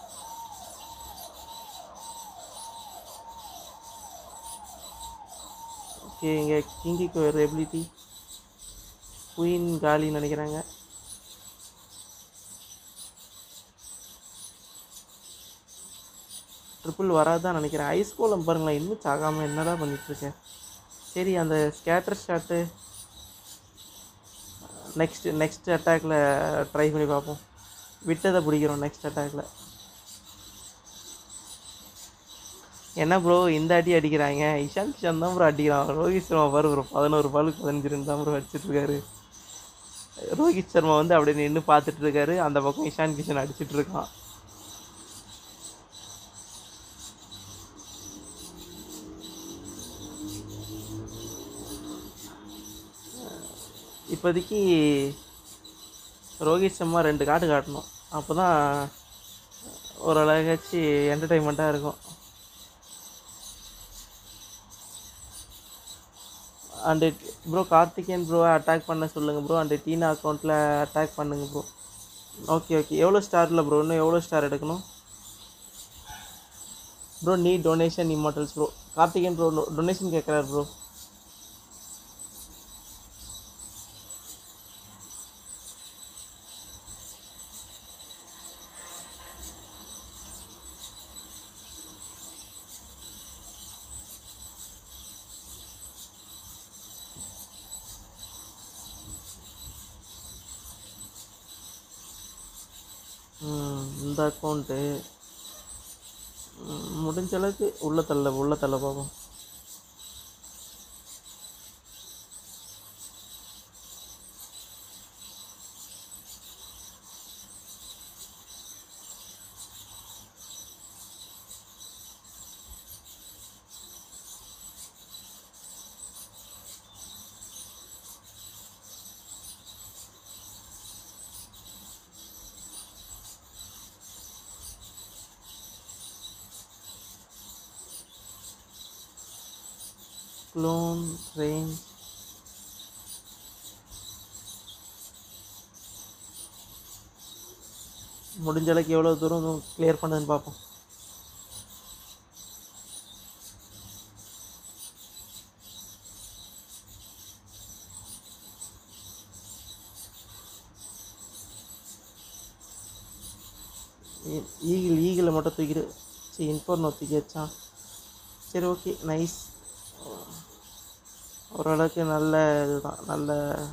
Speaker 1: ஓகே இங்கே கிங்கிக்கு ஒரு எபிலிட்டி குயின் காலின்னு நினைக்கிறாங்க ட்ரிபிள் வராதான் நினைக்கிறேன் ஐஸ் கோலம் பாருங்களேன் இன்னும் சாகாமல் என்னடா பண்ணிட்டு இருக்கேன் சரி அந்த ஸ்கேட்டர் ஷாட்டு நெக்ஸ்ட் நெக்ஸ்ட் அட்டாக்ல ட்ரை பண்ணி பார்ப்போம் விட்டதை பிடிக்கிறோம் நெக்ஸ்ட் அட்டாக்ல என்ன ப்ரோ இந்த அடி அடிக்கிறாங்க இஷான் கிஷான் தான் ப்ரோ அடிக்கிறான் ரோஹித் சர்மா பாரு ப்ரோ பதினோரு பாலுக்கு பதினஞ்சு ரன் தான் ப்ரோ அடிச்சிட்டு இருக்காரு ரோஹித் சர்மா வந்து அப்படியே நின்று பார்த்துட்டு இருக்காரு அந்த பக்கம் இஷான் கிஷன் அடிச்சிட்டு இருக்கான் இப்போதைக்கு ரோஹித் சர்மா ரெண்டு காட்டு காட்டணும் அப்போ தான் ஓரளவுக்காச்சு என்டர்டைன்மெண்ட்டாக இருக்கும் அண்டு ப்ரோ கார்த்திகேயன் ப்ரோவை அட்டாக் பண்ண சொல்லுங்கள் ப்ரோ அண்டு டீனா அக்கௌண்ட்டில் அட்டாக் பண்ணுங்கள் ப்ரோ ஓகே ஓகே எவ்வளோ ஸ்டாரில் ப்ரோ இன்னும் எவ்வளோ ஸ்டார் எடுக்கணும் ப்ரோ நீ donation immortals bro Karthikeyan bro donation கேட்குறாரு ப்ரோ ம், இந்த அக்கௌண்ட்டு முடிஞ்ச அளவுக்கு உள்ள தள்ள உள்ள தள்ள பார்ப்போம் க்ளோன் ட்ரெயின் முடிஞ்ச அளவுக்கு எவ்வளோ தூரம் கிளியர் பண்ணுதுன்னு பார்ப்போம் ஈகிள் ஈகிளை மட்டும் தூக்கிட்டு சரி இன்ஃபோர்னோ தூக்கி வச்சான் சரி ஓகே நைஸ் ஓரளவுக்கு நல்ல இதுதான் நல்ல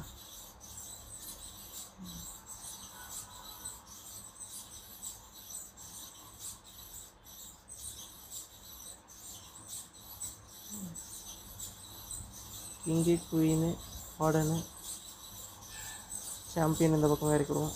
Speaker 1: கிங்கு குயினு வார்டனு சாம்பியன் இந்த பக்கம் இறக்கிடுவோம்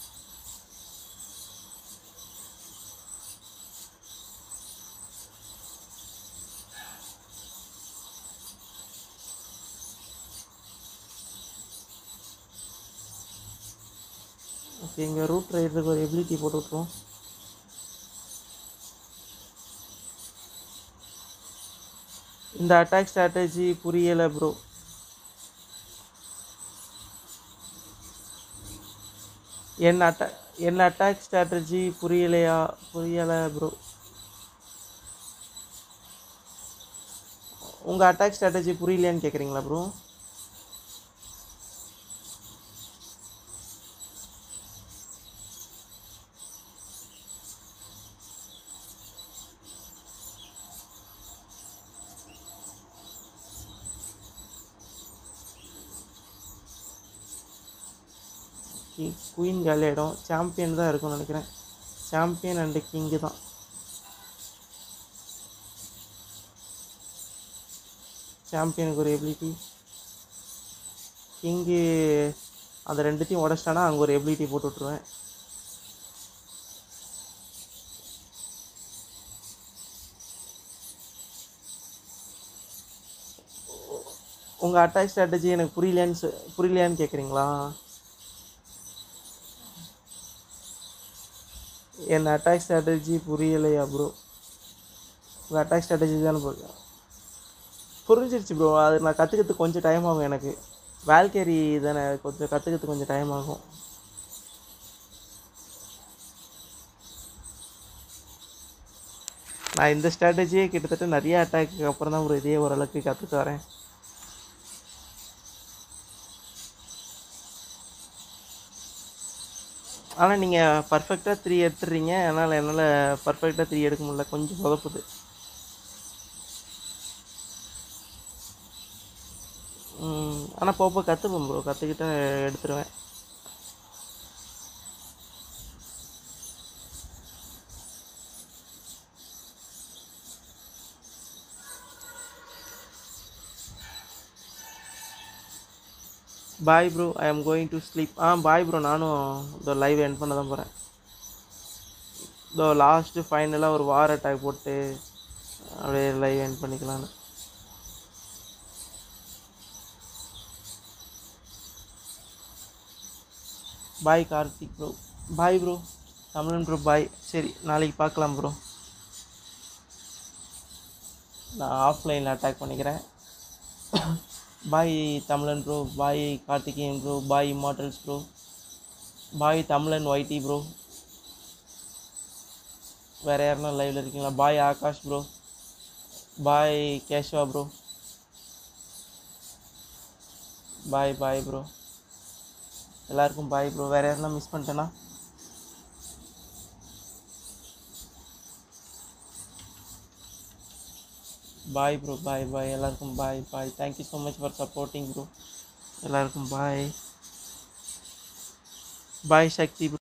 Speaker 1: ஓகே இங்கே ரூட் ரைடருக்கு ஒரு எபிலிட்டி போட்டு விட்ருவோம் இந்த அட்டாக் ஸ்ட்ராட்டஜி புரியலை ப்ரோ என் அட்டா என் அட்டாக் ஸ்ட்ராட்டஜி புரியலையா புரியலை ப்ரோ உங்கள் அட்டாக் ஸ்ட்ராட்டஜி புரியலையான்னு கேட்குறீங்களா ப்ரோ குயின் காலியாயிடும் சாம்பியன் தான் இருக்கும்னு நினைக்கிறேன் சாம்பியன் அண்டு கிங்கு தான் சாம்பியனுக்கு ஒரு எபிலிட்டி கிங்கு அந்த ரெண்டுத்தையும் உடச்சிட்டானா அங்கே ஒரு எபிலிட்டி போட்டு விட்ருவேன் உங்கள் அட்டாக் ஸ்ட்ராட்டஜி எனக்கு புரியலையான்னு சொ- புரியலையான்னு கேட்குறீங்களா என் அட்டாக் ஸ்ட்ராட்டஜி புரியலையா ப்ரோ உங்கள் அட்டாக் ஸ்ட்ராட்டஜி தானே புரியும் புரிஞ்சிருச்சு ப்ரோ அது நான் கற்றுக்கிறதுக்கு கொஞ்சம் டைம் ஆகும் எனக்கு வேல்கேரி தானே கொஞ்சம் கற்றுக்கிறதுக்கு கொஞ்சம் டைம் ஆகும் நான் இந்த ஸ்ட்ராட்டஜியே கிட்டத்தட்ட நிறைய அட்டாக்கு அப்புறம் தான் ப்ரோ இதே ஓரளவுக்கு கற்றுட்டு வரேன் ஆனால் நீங்கள் பர்ஃபெக்டாக த்ரீ எடுத்துடுறீங்க அதனால் என்னால் பர்ஃபெக்டாக த்ரீ எடுக்க முடியல கொஞ்சம் சொதப்புது ஆனால் போக போக கற்றுப்பேன் ப்ரோ கற்றுக்கிட்டா எடுத்துருவேன் bye bro I am going to sleep ஆ பாய் ப்ரோ நானும் இந்த லைவ் எண்ட் பண்ண தான் போகிறேன் இதோ லாஸ்ட்டு ஃபைனலாக ஒரு வார் அட்டாக் போட்டு அப்படியே லைவ் எண்ட் பண்ணிக்கலான்னு bye Karthik bro bye bro தமிழன் ப்ரோ பாய் சரி நாளைக்கு பார்க்கலாம் ப்ரோ நான் ஆஃப்லைனில் அட்டாக் பண்ணிக்கிறேன் bye Tamilan bro bye Karthikeyan bro bye immortals bro bye Tamilan YT bro வேறு யாருன்னா லைவில் இருக்கீங்களா bye Akash bro bye Keshava bro bye bye bro எல்லாருக்கும் பாய் ப்ரோ வேறு யாருன்னா மிஸ் பண்ணிட்டேனா பாய் ப்ரோ பாய் பாய் எல்லாருக்கும் bye bye thank you so much for supporting bro எல்லாருக்கும் பாய் பாய் சக்தி ப்ரோ